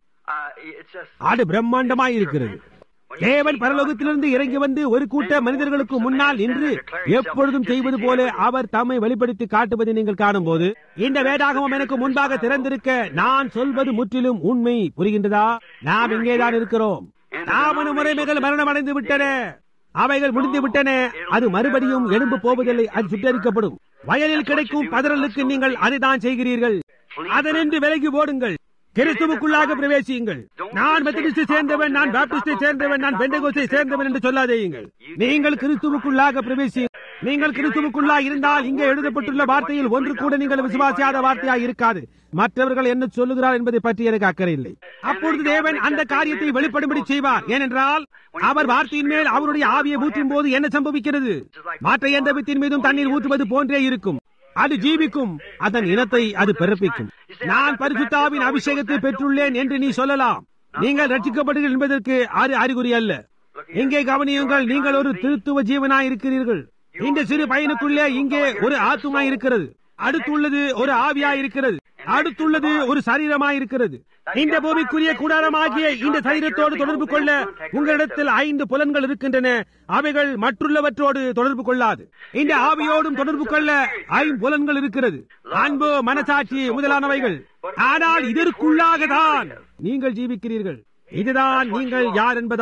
அது பிரம்மாண்டமாய் இருக்கிறது தேவன் பரலோகத்திலிருந்து இறங்கி வந்து ஒரு கூட்ட மனிதர்களுக்கு முன்னால் நின்று எப்பொழுதும் செய்வது போல அவர் தம்மை வெளிப்படுத்தி காட்டுவதை நீங்கள் காணும் போது இந்த வேதாகமம் எனக்கு முன்பாக திறந்திருக்க நான் சொல்வது முற்றிலும் உண்மை புரிகின்றதா நாம் இங்கேதான் இருக்கிறோம் தாமன முறைமைகள் மரணம் அடைந்து விட்டன அவைகள் முடிந்து விட்டன அது மறுபடியும் எழும்பு போவதில்லை அது சுட்டரிக்கப்படும் வயலில் கிடைக்கும் பதறலுக்கு நீங்கள் அதைதான் செய்கிறீர்கள் அதனின்று விலகி ஓடுங்கள் கிறிஸ்துவுக்குள்ளாக பிரவேசியுங்கள் நான் மெத்தடிஸ்டை சேர்ந்தவன் நான் பாப்டிஸ்டை சேர்ந்தவன் நான் பெண்டகோஸை சேர்ந்தவன் என்று சொல்லாதேயுங்கள் நீங்கள் கிறிஸ்துவுக்குள்ளாக பிரவேசி நீங்கள் கிறிஸ்துவுக்குள்ளா இருந்தால் இங்கே எழுதப்பட்டுள்ள வார்த்தையில் ஒன்று கூட நீங்கள் விசுவாசியாத வார்த்தையா இருக்காது மற்றவர்கள் என்ன சொல்லுகிறார் என்பதை பற்றி எனக்கு அக்கறை இல்லை அப்பொழுது தேவன் அந்த காரியத்தை வெளிப்படும்படி செய்வார் ஏனென்றால் அவர் வார்த்தையின் மேல் அவருடைய ஆவியை ஊற்றும் போது என்ன சம்பவிக்கிறது மாற்ற எந்த வித்தின் மீதும் தண்ணீர் ஊற்றுவது போன்றே இருக்கும் அது ஜீவிக்கும் அதன் இனத்தை அது பிறப்பிக்கும் நான் பரிசுத்தாவின் அபிஷேகத்தை பெற்றுள்ளேன் என்று நீ சொல்லலாம் நீங்கள் ரட்சிக்கப்படுகிறீர்கள் என்பதற்கு அது அறிகுறி அல்ல இங்கே கவனியுங்கள் நீங்கள் ஒரு திருத்துவ ஜீவனாய் இருக்கிறீர்கள் இந்த சிறு பையனுக்குள்ளே இங்கே ஒரு ஆத்துமா இருக்கிறது அடுத்துள்ளது ஒரு ஆவியாய் இருக்கிறது அடுத்துள்ளது ஒரு சரீரமாய் இருக்கிறது இந்த பூமிக்குரிய கூடாரமாகிய இந்த சரீரத்தோடு தொடர்பு கொள்ள உங்களிடத்தில் ஐந்து புலன்கள் இருக்கின்றன அவைகள் மற்றுள்ளவற்றோடு தொடர்பு கொள்ளாது இந்த ஆவியோடும் தொடர்பு கொள்ள ஐம்புலன்கள் இருக்கிறது அன்பு மனசாட்சி முதலானவைகள் ஆனால் இதற்குள்ளாக தான் நீங்கள் ஜீவிக்கிறீர்கள் இதுதான் நீங்கள் யார் என்பதாகும்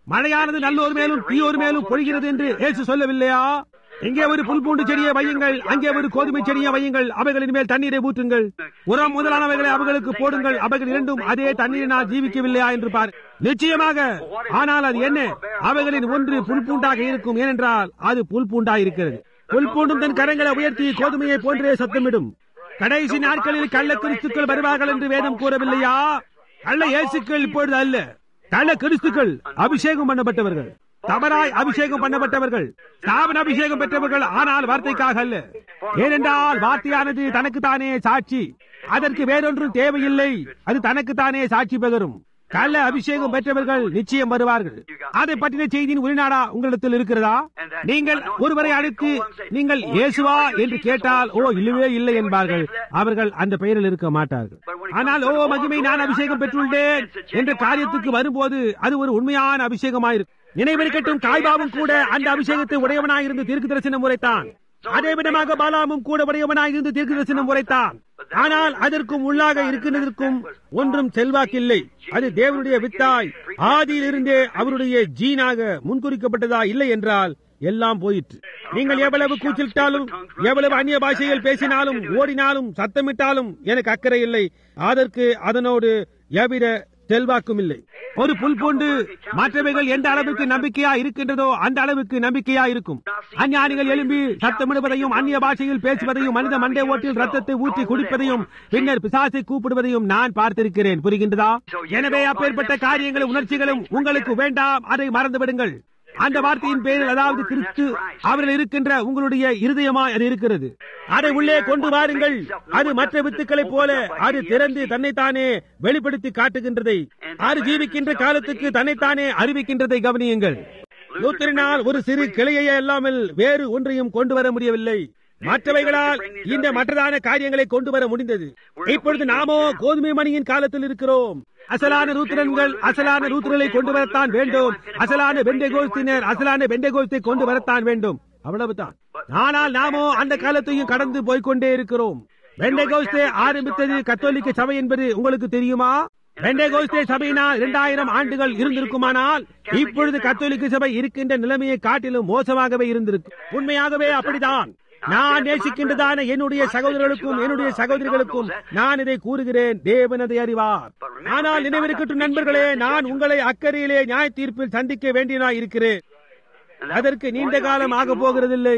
மழையானது நல்லோர் மேலும் தீயோர் மேலும் பொழிகிறது என்று இயேசு சொல்லவில்லையா இங்கே ஒரு புல் பூண்டு செடியை வையுங்கள் அங்கே ஒரு கோதுமை செடியை வையுங்கள் அவைகளின் மேல் தண்ணீரை ஊற்றுங்கள் உரம் முதலானவைகளை அவர்களுக்கு போடுங்கள் அவைகள் இரண்டும் அதே தண்ணீரினால் ஜீவிக்கவில்லையா என்று பார் நிச்சயமாக ஆனால் அது என்ன அவைகளின் ஒன்று புல் பூண்டாக இருக்கும் ஏனென்றால் அது புல் பூண்டா இருக்கிறது புல் பூண்டும் தன் கரங்களை உயர்த்தி கோதுமையை போன்றே சத்தமிடும் கடைசி நாட்களில் கள்ள கிறிஸ்துக்கள் வருவார்கள் என்று வேதம் கூறவில்லையா கள்ள இயேசுக்கள் இப்பொழுது அல்ல கள்ள கிறிஸ்துக்கள் அபிஷேகம் பண்ணப்பட்டவர்கள் தவறாய் அபிஷேகம் பண்ணப்பட்டவர்கள் ஸ்தாபன அபிஷேகம் பெற்றவர்கள் ஆனால் வார்த்தைக்காக அல்ல ஏனென்றால் வார்த்தையானது தனக்குத்தானே சாட்சி அதற்கு வேறொன்றும் தேவையில்லை அது தனக்குத்தானே சாட்சி பகரும் கள்ள அபிஷேகம் பெற்றவர்கள் நிச்சயம் வருவார்கள் அதை பற்றின செய்தியின் உரிநாடா உங்களிடத்தில் இருக்கிறதா நீங்கள் ஒருவரை அழைத்து நீங்கள் இயேசுவா என்று கேட்டால் ஓ இல்லவே இல்லை என்பார்கள் அவர்கள் அந்த பெயரில் இருக்க மாட்டார்கள் ஆனால் ஓ மகிமை நான் அபிஷேகம் பெற்றுள்ளேன் என்ற காரியத்துக்கு வரும்போது அது ஒரு உண்மையான அபிஷேகமாயிருக்கும் நினைவிருக்கட்டும் காய்பாவும் கூட அந்த அபிஷேகத்தை உடையவனாயிருந்து தீர்க்கு தரிசனம் உரைத்தான் அதே விதமாக பாலாமும் கூட உடையவனாயிருந்து தீர்க்கு தரிசனம் உரைத்தான் ஆனால் அதற்கும் உள்ளாக இருக்கின்றதற்கும் ஒன்றும் செல்வாக்கில்லை அது தேவனுடைய வித்தாய் ஆதியிலிருந்தே அவருடைய ஜீனாக முன்குறிக்கப்பட்டதா இல்லை என்றால் எல்லாம் போயிற்று நீங்கள் எவ்வளவு கூச்சலிட்டாலும் எவ்வளவு அந்நிய பாஷைகள் பேசினாலும் ஓடினாலும் சத்தமிட்டாலும் எனக்கு அக்கறை இல்லை அதற்கு அதனோடு எவ்வித செல்வாக்கும் இல்லை ஒரு புல் பூண்டு மற்றவைகள் எந்த அளவுக்கு நம்பிக்கையா இருக்கின்றதோ அந்த அளவுக்கு நம்பிக்கையா இருக்கும் அஞ்ஞானிகள் எழும்பி சத்தமிடுவதையும் அந்நிய பாஷையில் பேசுவதையும் மனித மண்டை ஓட்டில் ரத்தத்தை ஊற்றி குடிப்பதையும் பின்னர் பிசாசை கூப்பிடுவதையும் நான் பார்த்திருக்கிறேன் புரிகின்றதா எனவே அப்பேற்பட்ட காரியங்களும் உணர்ச்சிகளும் உங்களுக்கு வேண்டாம் அதை மறந்து விடுங்கள் அந்த வார்த்தையின் பேரில் அதாவது கிறிஸ்து அவர்கள் இருக்கின்ற உங்களுடைய இருதயமாய் அது இருக்கிறது அதை உள்ளே கொண்டு வாருங்கள் அது மற்ற வித்துக்களைப் போல அது திறந்து தன்னைத்தானே வெளிப்படுத்தி காட்டுகின்றதை அது ஜீவிக்கின்ற காலத்துக்கு தன்னைத்தானே அறிவிக்கின்றதை கவனியுங்கள் லூத்தரினால் ஒரு சிறு கிளையை அல்லாமல் வேறு ஒன்றையும் கொண்டு வர முடியவில்லை மற்றவைகளால் இந்த மற்றதான காரியங்களை கொண்டு வர முடிந்தது இப்பொழுது நாமோ கோதுமை மணியின் காலத்தில் இருக்கிறோம் அசலான ரூத்திரன்கள் அசலான ரூத்திரலை கொண்டு வரத்தான் வேண்டும் அசலான பெண்டகோஸ்தினர் அசலான பெண்டகோஸ்தை கொண்டு வரத்தான் வேண்டும் அவ்வளவுதான் ஆனால் நாமோ அந்த காலத்தையும் கடந்து போய்கொண்டே இருக்கிறோம் பெண்டகோஸ்தே ஆரம்பித்தது கத்தோலிக்க சபை என்பது உங்களுக்கு தெரியுமா பெண்டகோஸ்தே சபையினால் இரண்டாயிரம் ஆண்டுகள் இருந்திருக்குமானால் இப்பொழுது கத்தோலிக்க சபை இருக்கின்ற நிலைமையை காட்டிலும் மோசமாகவே இருந்திருக்கும் உண்மையாகவே அப்படிதான் நான் நேசிக்கின்றதான என்னுடைய சகோதரர்களுக்கும் என்னுடைய சகோதரிகளுக்கும் நான் இதை கூறுகிறேன் தேவன் அதை அறிவார் ஆனால் நினைவிருக்கட்டும் நண்பர்களே நான் உங்களை அக்கறையிலே நியாய தீர்ப்பில் சந்திக்க வேண்டியனாய் இருக்கிறேன் அதற்கு நீண்ட காலம் ஆக போகிறதில்லை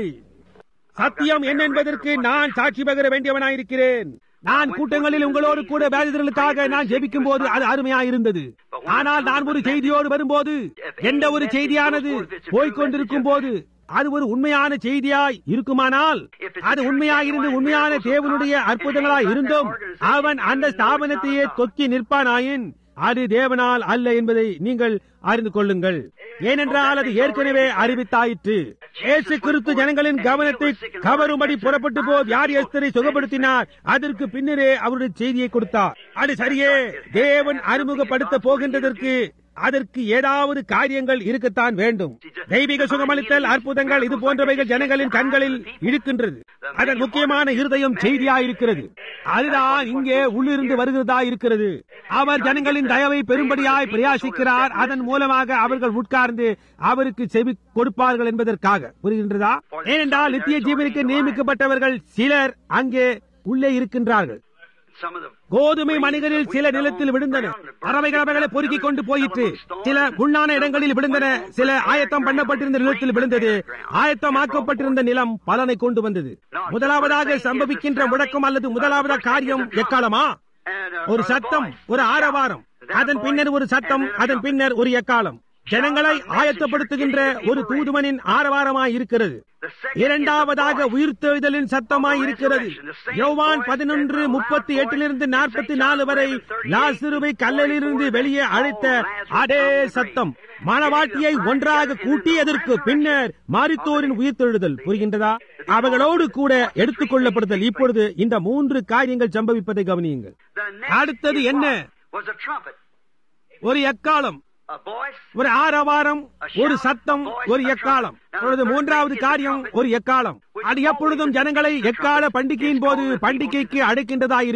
சத்தியம் என்ன என்பதற்கு நான் சாட்சி பகர வேண்டியவனாயிருக்கிறேன் நான் கூட்டங்களில் உங்களோடு கூட வேதிதர்களுக்காக நான் ஜெபிக்கும் போது அது அருமையாயிருந்தது ஆனால் நான் ஒரு செய்தியோடு வரும்போது எந்த ஒரு செய்தியானது போய்கொண்டிருக்கும் போது அது ஒரு உண்மையான செய்தியாய் இருக்குமானால் அது உண்மையாயிருந்து உண்மையான தேவனுடைய அற்புதங்களாய் இருந்தும் அவன் அந்த ஸ்தாபனத்தையே தொக்கி நிற்பானாயின் அது தேவனால் அல்ல என்பதை நீங்கள் அறிந்து கொள்ளுங்கள் ஏனென்றால் அது ஏற்கனவே அறிவித்தாயிற்று ஏசு கிறிஸ்து ஜனங்களின் கவனத்தை கவரும்படி புறப்பட்டு போய் யார் எஸ்தரை சுகப்படுத்தினார் அதற்கு பின்னரே அவருடைய செய்தியை கொடுத்தார் அது சரியே தேவன் அறிமுகப்படுத்த போகின்றதற்கு அதற்கு ஏதாவது காரியங்கள் இருக்கத்தான் வேண்டும் தெய்வீக சுகமளித்தல் அற்புதங்கள் இது போன்றவைகள் ஜனங்களின் கண்களில் இழுக்கின்றது அதன் முக்கியமான இருதயம் செய்தியாயிருக்கிறது அதுதான் இங்கே உள்ளிருந்து வருகிறதா இருக்கிறது அவர் ஜனங்களின் தயவை பெரும்படியாய் பிரயாசிக்கிறார் அதன் மூலமாக அவர்கள் உட்கார்ந்து அவருக்கு செவி கொடுப்பார்கள் என்பதற்காக புரிகின்றதா ஏனென்றால் நித்திய ஜீவனுக்கு நியமிக்கப்பட்டவர்கள் சிலர் அங்கே உள்ளே இருக்கின்றார்கள் கோதுமை மணிகளில் சில நிலத்தில் விழுந்தன பறவைகள் அவைகளை பொறுக்கிக் கொண்டு போயிற்று சில முன்னான இடங்களில் விழுந்தன சில ஆயத்தம் பண்ணப்பட்டிருந்த நிலத்தில் விழுந்தது ஆயத்தமாக்கப்பட்டிருந்த நிலம் பலனை கொண்டு வந்தது முதலாவதாக சம்பவிக்கின்ற முடக்கம் அல்லது முதலாவதாக காரியம் எக்காலமா ஒரு சத்தம் ஒரு ஆரவாரம் அதன் பின்னர் ஒரு சத்தம் அதன் பின்னர் ஒரு எக்காலம் ஜனங்களை ஆயத்தப்படுத்துகின்ற ஒரு தூதுவனின் ஆரவாரமாய் இருக்கிறது இரண்டாவதாக உயிர்த்தெழுதலின் சத்தமாய் இருக்கிறது யோவான் பதினொன்று முப்பத்தி எட்டிலிருந்து நாற்பத்தி நாலு வரை லாசிறுவை கல்லலிலிருந்து வெளியே அழைத்த அதே சத்தம் மணவாட்டியை ஒன்றாக கூட்டியதற்கு பின்னர் மாரித்தோரின் உயிர்த்தெழுதல் புரிகின்றதா அவர்களோடு கூட எடுத்துக் கொள்ளப்படுதல் இப்பொழுது இந்த மூன்று காரியங்கள் சம்பவிப்பதை கவனியுங்கள் அடுத்தது என்ன ஒரு எக்காலம் ஒரு ஆரவாரம் ஒரு சத்தம் ஒரு எக்காலம் இப்பொழுது மூன்றாவது காரியம் ஒரு எக்காலம் அது எப்பொழுதும் ஜனங்களை எக்கால பண்டிகையின் போது பண்டிகைக்கு அழைக்கின்றதா இருக்கும்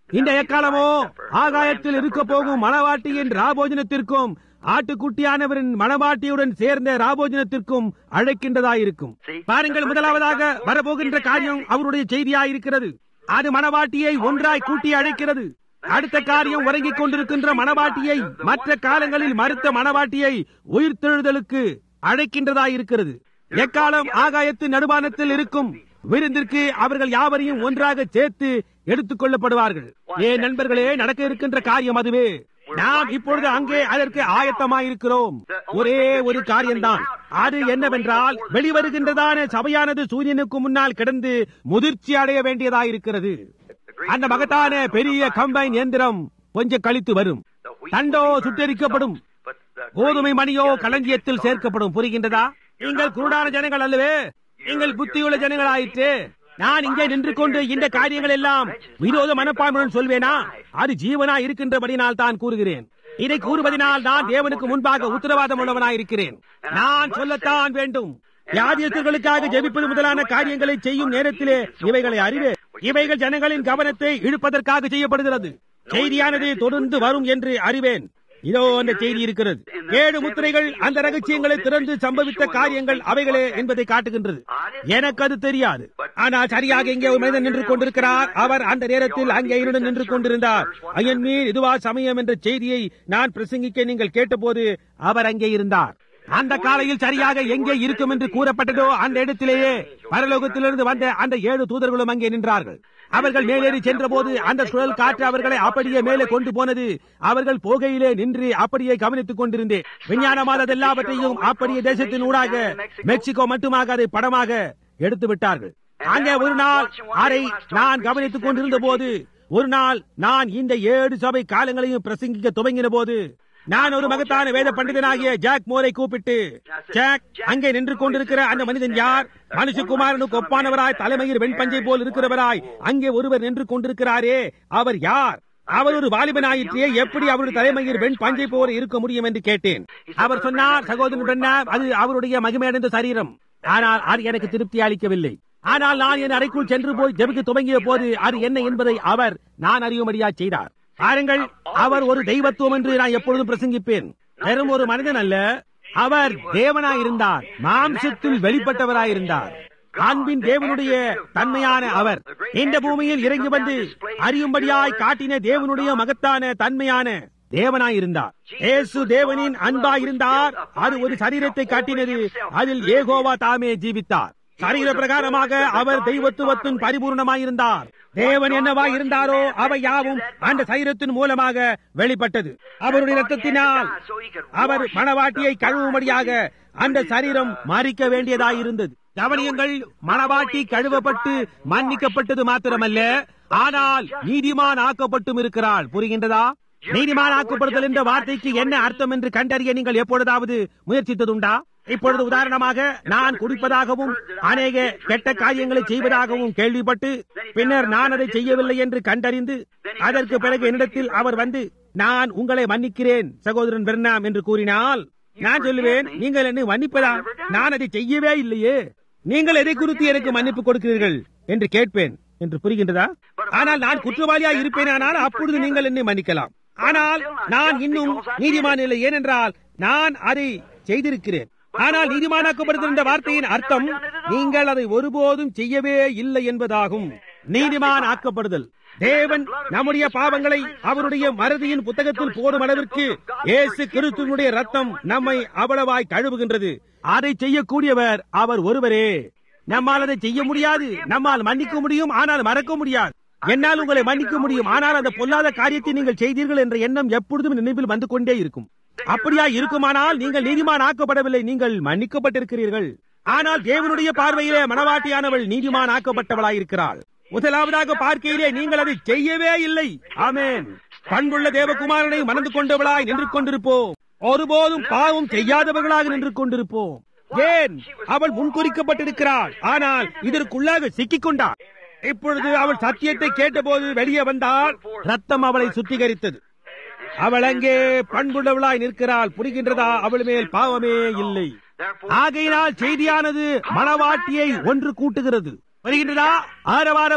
இந்த எக்காலமோ ஆகாயத்தில் இருக்க போகும் மணவாட்டியின் ராபோஜனத்திற்கும் ஆட்டுக்குட்டியானவரின் மணவாட்டியுடன் சேர்ந்த ராபோஜனத்திற்கும் அழைக்கின்றதாயிருக்கும் பாருங்கள் முதலாவதாக வரப்போகின்ற காரியம் அவருடைய செய்தியாயிருக்கிறது அது மணவாட்டியை ஒன்றாய் கூட்டி அழைக்கிறது அடுத்த காரியம் உறங்கிக் கொண்டிருக்கின்ற மணவாட்டியை மற்ற காலங்களில் மறுத்த மணவாட்டியை உயிர்த்தெழுதலுக்கு அழைக்கின்றதாயிருக்கிறது எக்காலம் ஆகாயத்து நடுவானத்தில் இருக்கும் விருந்திற்கு அவர்கள் யாவரையும் ஒன்றாக சேர்த்து எடுத்துக் கொள்ளப்படுவார்கள் ஏன் நண்பர்களே நடக்க இருக்கின்ற காரியம் அதுவே நாம் இப்பொழுது அங்கே அதற்கு ஆயத்தமாயிருக்கிறோம் ஒரே ஒரு காரியம்தான் அது என்னவென்றால் வெளிவருகின்றதான சபையானது சூரியனுக்கு முன்னால் கிடந்து முதிர்ச்சி அடைய வேண்டியதாயிருக்கிறது அந்த மகத்தான பெரிய கம்பைன் இயந்திரம் கொஞ்சம் கழித்து வரும் தண்டோ சுட்டெரிக்கப்படும் கோதுமை மணியோ களஞ்சியத்தில் சேர்க்கப்படும் புரிகின்றதா நீங்கள் குருடான ஜனங்கள் அல்லவே நீங்கள் புத்தியுள்ள ஜனங்கள் ஆயிற்று நான் இங்கே நின்று கொண்டு இந்த காரியங்கள் எல்லாம் விரோத மனப்பான்மையுடன் சொல்வேனா அது ஜீவனா இருக்கின்றபடினால் தான் கூறுகிறேன் இதை கூறுவதனால் நான் தேவனுக்கு முன்பாக உத்தரவாதம் உள்ளவனாயிருக்கிறேன் நான் சொல்லத்தான் வேண்டும் வியாதியர்களுக்காக ஜெபிப்பது முதலான காரியங்களை செய்யும் நேரத்திலே இவைகளை அறிவே இவைகள் ஜனங்களின் கவனத்தை இழுப்பதற்காக செய்யப்படுகிறது செய்தியானது தொடர்ந்து வரும் என்று அறிவேன் இதோ அந்த செய்தி இருக்கிறது ஏழு முத்திரைகள் அந்த ரகசியங்களை திறந்து சம்பவித்த காரியங்கள் அவைகளே என்பதை காட்டுகின்றது எனக்கு அது தெரியாது ஆனால் சரியாக இங்கே ஒரு மனிதன் நின்று கொண்டிருக்கிறார் அவர் அந்த நேரத்தில் அங்கே என்னுடன் நின்று கொண்டிருந்தார் ஐயன் மீன் இதுவா சமயம் என்ற செய்தியை நான் பிரசங்கிக்க நீங்கள் கேட்டபோது அவர் அங்கே இருந்தார் அந்த காலையில் சரியாக எங்கே இருக்கும் என்று கூறப்பட்டதோ அந்த இடத்திலேயே பரலோகத்திலிருந்து வந்த அந்த ஏழு தூதர்களும் அங்கே நின்றார்கள் அவர்கள் மேலேறி சென்ற போது அந்த சுழல் காற்று அவர்களை அப்படியே மேலே கொண்டு போனது அவர்கள் போகையிலே நின்று அப்படியே கவனித்துக் கொண்டிருந்தேன் விஞ்ஞானமானது எல்லாவற்றையும் அப்படியே தேசத்தின் ஊடாக மெக்சிகோ மட்டுமாக அதை படமாக எடுத்து விட்டார்கள் அங்கே ஒரு நாள் அதை நான் கவனித்துக் கொண்டிருந்த போது ஒரு நாள் நான் இந்த ஏழு சபை காலங்களையும் பிரசங்கிக்க துவங்கின போது நான் ஒரு மகத்தான வேத பண்டிதனாகிய ஜாக் மோரை கூப்பிட்டு ஜாக் அங்கே நின்று கொண்டிருக்கிற அந்த மனிதன் யார் மனுஷகுமாரனுக்கு ஒப்பானவராய் தலைமையில் வெண்பஞ்சை போல் இருக்கிறவராய் அங்கே ஒருவர் நின்று கொண்டிருக்கிறாரே அவர் யார் அவர் ஒரு வாலிபனாயிற்றே எப்படி அவருடைய தலைமையில் வெண் பஞ்சை போல இருக்க முடியும் என்று கேட்டேன் அவர் சொன்னார் சகோதரன் பெண்ணார் அது அவருடைய மகிமையடைந்த சரீரம் ஆனால் அது எனக்கு திருப்தி அளிக்கவில்லை ஆனால் நான் என் அறைக்குள் சென்று போய் ஜெபிக்க துவங்கிய போது அது என்ன என்பதை அவர் நான் அறியும்படியா செய்தார் பாருங்கள் அவர் ஒரு தெய்வத்துவம் என்று நான் எப்பொழுதும் பிரசங்கிப்பேன் வெறும் ஒரு மனிதன் அல்ல அவர் தேவனாயிருந்தார் மாம்சத்தில் வெளிப்பட்டவராயிருந்தார் அன்பின் தேவனுடைய தன்மையான அவர் இந்த பூமியில் இறங்கி வந்து அறியும்படியாய் காட்டின தேவனுடைய மகத்தான தன்மையான தேவனாயிருந்தார் ஏசு தேவனின் அன்பாயிருந்தார் அது ஒரு சரீரத்தை காட்டினது அதில் ஏகோவா தாமே ஜீவித்தார் சரீர பிரகாரமாக அவர் தெய்வத்துவத்தின் பரிபூர்ணமாயிருந்தார் தேவன் என்னவா இருந்தாரோ அவை யாவும் அந்த சரீரத்தின் மூலமாக வெளிப்பட்டது அவருடைய ரத்தத்தினால் அவர் மணவாட்டியை கழுவும்படியாக அந்த சரீரம் மறிக்க வேண்டியதாயிருந்தது கவனியங்கள் மணவாட்டி கழுவப்பட்டு மன்னிக்கப்பட்டது மாத்திரமல்ல ஆனால் நீதிமான் ஆக்கப்பட்டும் இருக்கிறாள் புரிகின்றதா நீதிமான் ஆக்கப்படுதல் என்ற வார்த்தைக்கு என்ன அர்த்தம் என்று கண்டறிய நீங்கள் எப்பொழுதாவது முயற்சித்ததுண்டா இப்பொழுது உதாரணமாக நான் குடிப்பதாகவும் அநேக கெட்ட காரியங்களை செய்வதாகவும் கேள்விப்பட்டு பின்னர் நான் அதை செய்யவில்லை என்று கண்டறிந்து அதற்கு பிறகு என்னிடத்தில் அவர் வந்து நான் உங்களை மன்னிக்கிறேன் சகோதரன் பெர்னாம் என்று கூறினால் நான் சொல்லுவேன் நீங்கள் என்னை மன்னிப்பதா நான் அதை செய்யவே இல்லையே நீங்கள் எதை குறித்து எனக்கு மன்னிப்பு கொடுக்கிறீர்கள் என்று கேட்பேன் என்று புரிகின்றதா ஆனால் நான் குற்றவாளியா இருப்பேனானால் அப்பொழுது நீங்கள் என்னை மன்னிக்கலாம் ஆனால் நான் இன்னும் நீதிமான் இல்லை ஏனென்றால் நான் அதை செய்திருக்கிறேன் ஆனால் நீதிமானாக்கப்படுதல் என்ற வார்த்தையின் அர்த்தம் நீங்கள் அதை ஒருபோதும் செய்யவே இல்லை என்பதாகும் நீதிமான் ஆக்கப்படுதல் தேவன் நம்முடைய பாவங்களை அவருடைய மறதியின் புத்தகத்தில் போடும் அளவிற்கு இயேசு கிறிஸ்துவனுடைய ரத்தம் நம்மை அவ்வளவாய் கழுவுகின்றது அதை செய்யக்கூடியவர் அவர் ஒருவரே நம்மால் அதை செய்ய முடியாது நம்மால் மன்னிக்க முடியும் ஆனால் மறக்க முடியாது என்னால் உங்களை மன்னிக்க முடியும் ஆனால் அந்த பொல்லாத காரியத்தை நீங்கள் செய்தீர்கள் என்ற எண்ணம் எப்பொழுதும் நினைவில் வந்து கொண்டே இருக்கும் அப்படியா இருக்குமானால் நீங்கள் நீதிமான் ஆக்கப்படவில்லை நீங்கள் மன்னிக்கப்பட்டிருக்கிறீர்கள் ஆனால் தேவனுடைய பார்வையிலே மனவாட்டியானவள் நீதிமான் ஆக்கப்பட்டவளாயிருக்கிறாள் முதலாவதாக பார்க்கையிலே நீங்கள் அதை செய்யவே இல்லை ஆமேன் பண்புள்ள தேவகுமாரனை மணந்து கொண்டவளாய் நின்று கொண்டிருப்போம் ஒருபோதும் பாவம் செய்யாதவர்களாக நின்று கொண்டிருப்போம் ஏன் அவள் முன்குறிக்கப்பட்டிருக்கிறாள் ஆனால் இதற்குள்ளாக சிக்கிக் கொண்டாள் இப்பொழுது அவள் சத்தியத்தை கேட்டபோது வெளியே வந்தால் ரத்தம் அவளை சுத்திகரித்தது அவள் அங்கே பண்புள்ளவளாய் நிற்கிறாள் புரிகின்றதா அவள் மேல் பாவமே இல்லை ஆகையினால் செய்தியானது மணவாட்டியை ஒன்று கூட்டுகிறது வருகின்றதா ஆரவாரமும்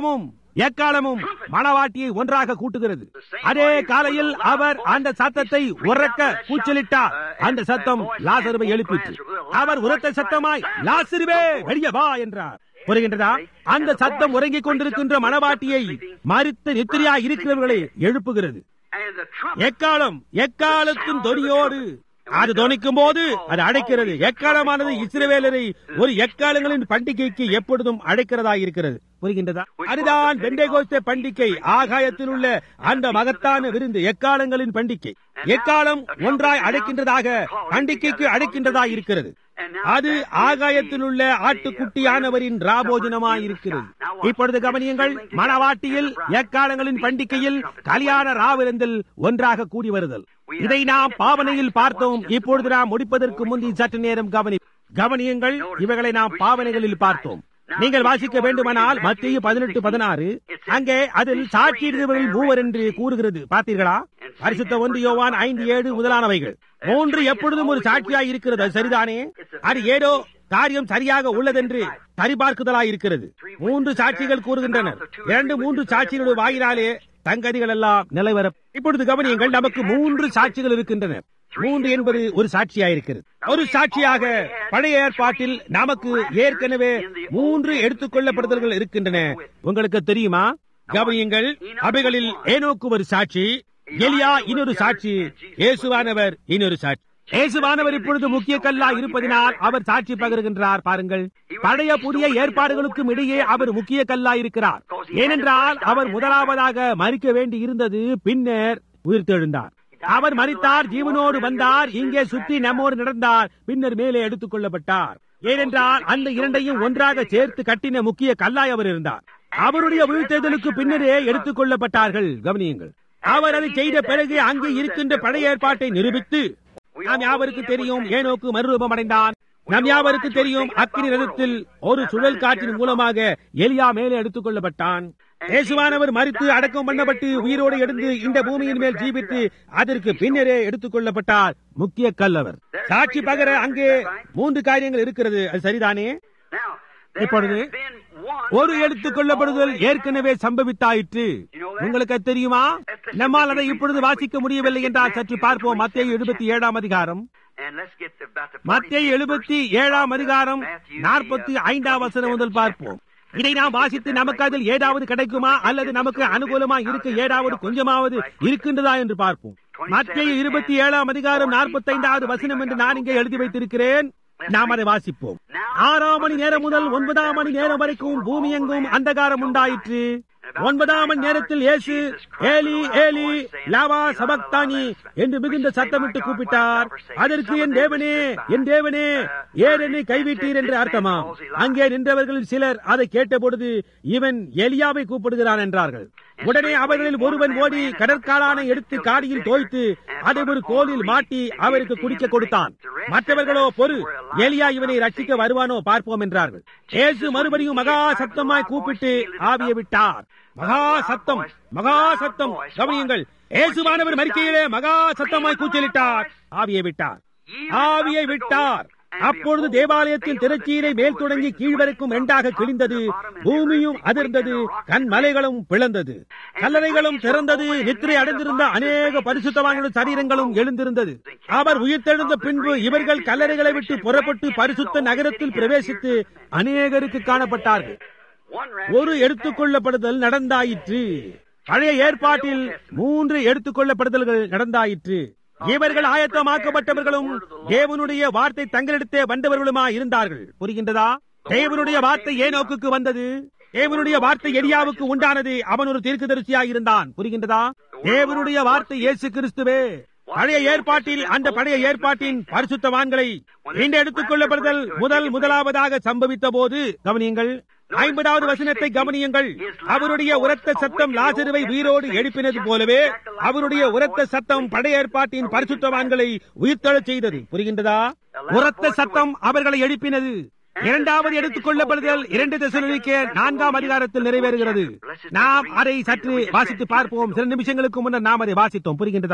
எக்காலமும் மணவாட்டியை ஒன்றாக கூட்டுகிறது அதே காலையில் அவர் அந்த சத்தத்தை உறக்க கூச்சலிட்டார் அந்த சத்தம் லாசருவை எழுப்பிற்று அவர் உரத்த சத்தமாய் லாசருவே வெளியே வா என்றார் புரிகின்றதா அந்த சத்தம் உறங்கிக் கொண்டிருக்கின்ற மணவாட்டியை மறித்த நித்திரியா இருக்கிறவர்களை எழுப்புகிறது And the trumpet எக்காலம் எக்காலத்தின் தொனியோடு அது தொனிக்கும் போது அது அழைக்கிறது எக்காலமானது இஸ்ரவேலரை ஒரு எக்காலங்களின் பண்டிகைக்கு எப்பொழுதும் அழைக்கிறதா இருக்கிறது புரிகின்றதா அதுதான் பெண்டேகோஸ்தே பண்டிகை ஆகாயத்தில் உள்ள அந்த மகத்தான விருந்து எக்காலங்களின் பண்டிகை எக்காலம் ஒன்றாய் அழைக்கின்றதாக பண்டிகைக்கு அழைக்கின்றதா இருக்கிறது அது ஆகாயத்தில் உள்ள ஆட்டுக்குட்டியானவரின் ராபோஜனமாய் இருக்கிறது இப்பொழுது கவனியுங்கள் மணவாட்டியில் எக்காலங்களின் பண்டிகையில் கல்யாண ராவிருந்தில் ஒன்றாக கூடி வருதல் இதை நாம் பாவனையில் பார்த்தோம் இப்பொழுது நாம் முடிப்பதற்கு முந்தி சற்று நேரம் கவனி கவனியுங்கள் இவைகளை நாம் பாவனைகளில் பார்த்தோம் நீங்கள் வாசிக்க வேண்டுமானால் மத்திய பதினெட்டு பதினாறு அங்கே அதில் சாட்சியிடுபவர்கள் மூவர் என்று கூறுகிறது பார்த்தீர்களா பரிசுத்த ஒன்று யோவான் ஐந்து ஏழு முதலானவைகள் மூன்று எப்பொழுதும் ஒரு சாட்சியாய் இருக்கிறது அது சரிதானே அது ஏதோ காரியம் சரியாக உள்ளதென்று சரிபார்க்குதலாய் இருக்கிறது மூன்று சாட்சிகள் கூறுகின்றனர் இரண்டு மூன்று சாட்சிகளுடைய வாயிலாலே தங்கதிகள் எல்லாம் நிலைவர இப்பொழுது கவனியுங்கள் நமக்கு மூன்று சாட்சிகள் இருக்கின்றன மூன்று என்பது ஒரு சாட்சியாயிருக்கிறது ஒரு சாட்சியாக பழைய ஏற்பாட்டில் நமக்கு ஏற்கனவே மூன்று எடுத்துக்கொள்ளப்படுதல்கள் இருக்கின்றன உங்களுக்கு தெரியுமா கவனியுங்கள் அவைகளில் ஏனோக்கு ஒரு சாட்சி எலியா இன்னொரு சாட்சி இயேசுவானவர் இன்னொரு சாட்சி இயேசுவானவர் இப்பொழுது முக்கிய கல்லா இருப்பதினால் அவர் சாட்சி பகருகின்றார் பாருங்கள் பழைய புதிய ஏற்பாடுகளுக்கும் இடையே அவர் முக்கிய கல்லா இருக்கிறார் ஏனென்றால் அவர் முதலாவதாக மறிக்க வேண்டி இருந்தது பின்னர் உயிர்த்தெழுந்தார் அவர் மறித்தார் ஜீவனோடு வந்தார் இங்கே சுற்றி நம்மோடு நடந்தார் பின்னர் மேலே எடுத்துக் கொள்ளப்பட்டார் ஏனென்றால் அந்த இரண்டையும் ஒன்றாக சேர்த்து கட்டின முக்கிய கல்லாய் அவர் இருந்தார் அவருடைய வீழ்த்தெழுதலுக்கு பின்னரே எடுத்துக் கொள்ளப்பட்டார்கள் கவனியுங்கள் அவர் அதை செய்த பிறகு அங்கே இருக்கின்ற பழைய ஏற்பாட்டை நிரூபித்து நாம் யாவருக்கு தெரியும் ஏனோக்கு மறுரூபம் அடைந்தான் நம் யாவருக்கு தெரியும் அக்கினி ரதத்தில் ஒரு சுழல் காற்றின் மூலமாக எலியா மேலே எடுத்துக் கொள்ளப்பட்டான் இயேசுவானவர் மறித்து அடக்கம் பண்ணப்பட்டு உயிரோடு எழுந்து இந்த பூமியின் மேல் ஜீவித்து அதற்கு பின்னரே எடுத்துக் கொள்ளப்பட்டார் முக்கிய கல்லவர் சாட்சி பகர அங்கே மூன்று காரியங்கள் இருக்கிறது அது சரிதானே Now, there இப்பொழுது has been one ஒரு எடுத்துக் கொள்ளப்படுதல் ஏற்கனவே சம்பவித்தாயிற்று உங்களுக்கு அது தெரியுமா நம்மால் அதை இப்பொழுது வாசிக்க முடியவில்லை என்றால் சற்று பார்ப்போம் மத்திய எழுபத்தி ஏழாம் அதிகாரம் And let's get to about the மத்திய 46th எழுபத்தி verse ஏழாம் of அதிகாரம் Matthew, நாற்பத்தி the, uh, ஐந்தாம் வசனம் முதல் பார்ப்போம் இதை நாம் வாசித்து நமக்கு அதில் ஏதாவது கிடைக்குமா அல்லது நமக்கு அனுகூலமா இருக்க ஏதாவது கொஞ்சமாவது இருக்கின்றதா என்று பார்ப்போம் மத்திய இருபத்தி ஏழாம் அதிகாரம் நாற்பத்தி ஐந்தாவது வசனம் என்று நான் இங்கே எழுதி வைத்திருக்கிறேன் நாம் அதை வாசிப்போம் ஆறாம் மணி நேரம் முதல் ஒன்பதாம் மணி நேரம் வரைக்கும் பூமி எங்கும் அந்தகாரம் உண்டாயிற்று ஒன்பதாம் மணி நேரத்தில் இயேசு ஏலி ஏலி லாவா சபக்தானி என்று மிகுந்த சத்தமிட்டு கூப்பிட்டார் அதற்கு என் தேவனே என் தேவனே ஏன் என்னை கைவிட்டீர் என்று அர்த்தமாம் அங்கே நின்றவர்களில் சிலர் அதை கேட்டபொழுது இவன் எலியாவை கூப்பிடுகிறான் என்றார்கள் உடனே அவர்களில் ஒருவன் ஓடி கடற்காலானை எடுத்து காடியில் தோய்த்து அதை ஒரு கோலில் மாட்டி அவருக்கு குடிக்க கொடுத்தான் மற்றவர்களோ பொறு எலியா இவனை ரட்சிக்க வருவானோ பார்ப்போம் என்றார்கள் இயேசு மறுபடியும் மகா சத்தமாய் கூப்பிட்டு ஆவிய விட்டார் மகா சத்தம் மகா சத்தம் கவனியுங்கள் இயேசுவானவர் மறிக்கையிலே மகா சத்தமாய் கூச்சலிட்டார் ஆவியை விட்டார் ஆவியை விட்டார் அப்பொழுது தேவாலயத்தின் திரச்சீரை மேல் தொடங்கி கீழ்வரைக்கும் ரெண்டாக கிழிந்தது பூமியும் அதிர்ந்தது கண் மலைகளும் பிளந்தது கல்லறைகளும் திறந்தது நித்திரை அடைந்திருந்த அநேக பரிசுத்தவான்களுடைய சரீரங்களும் எழுந்திருந்தது அவர் உயிர்த்தெழுந்த பின்பு இவர்கள் கல்லறைகளை விட்டு புறப்பட்டு பரிசுத்த நகரத்தில் பிரவேசித்து அநேகருக்கு காணப்பட்டார்கள் one ஒரு எடுத்துக்கொள்ளப்படுதல் நடந்தாயிற்று பழைய ஏற்பாட்டில் மூன்று எடுத்துக்கொள்ளப்படுதல்கள் நடந்தாயிற்று இவர்கள் ஆயத்தமாக்கப்பட்டவர்களும் தேவனுடைய வார்த்தை தங்களிடத்தே வந்தவர்களுமா இருந்தார்கள் புரிகின்றதா தேவனுடைய வார்த்தை ஏனோக்குக்கு வந்தது தேவனுடைய வார்த்தை எலியாவுக்கு உண்டானது அவன் ஒரு தீர்க்கதரிசியாய் இருந்தான் புரிகின்றதா தேவனுடைய வார்த்தை இயேசு கிறிஸ்துவே பழைய ஏற்பாட்டில் அந்த பழைய ஏற்பாட்டின் பரிசுத்தவான்களை இந்த எடுத்துக் கொள்ளப்படுதல் முதல் முதலாவதாக சம்பவித்த போது கவனியுங்கள் ஐம்பதாவது வசனத்தை கவனியுங்கள் அவருடைய உரத்த சத்தம் லாசருவை உயிரோடு எழுப்பினது போலவே அவருடைய உரத்த சத்தம் பழைய ஏற்பாட்டின் பரிசுத்தவான்களை உயிர்த்தெழச் செய்தது புரிகின்றதா உரத்த சத்தம் அவர்களை எழுப்பினது இரண்டாவது எடுத்துக் கொள்ளப்படுதல் இரண்டு திசைக்க நான்காம் அதிகாரத்தில் நிறைவேறுகிறது நாம் அதை சற்று வாசித்து பார்ப்போம் சில நிமிஷங்களுக்கு முன்னர் நாம் அதை வாசித்தோம் புரிகின்றதா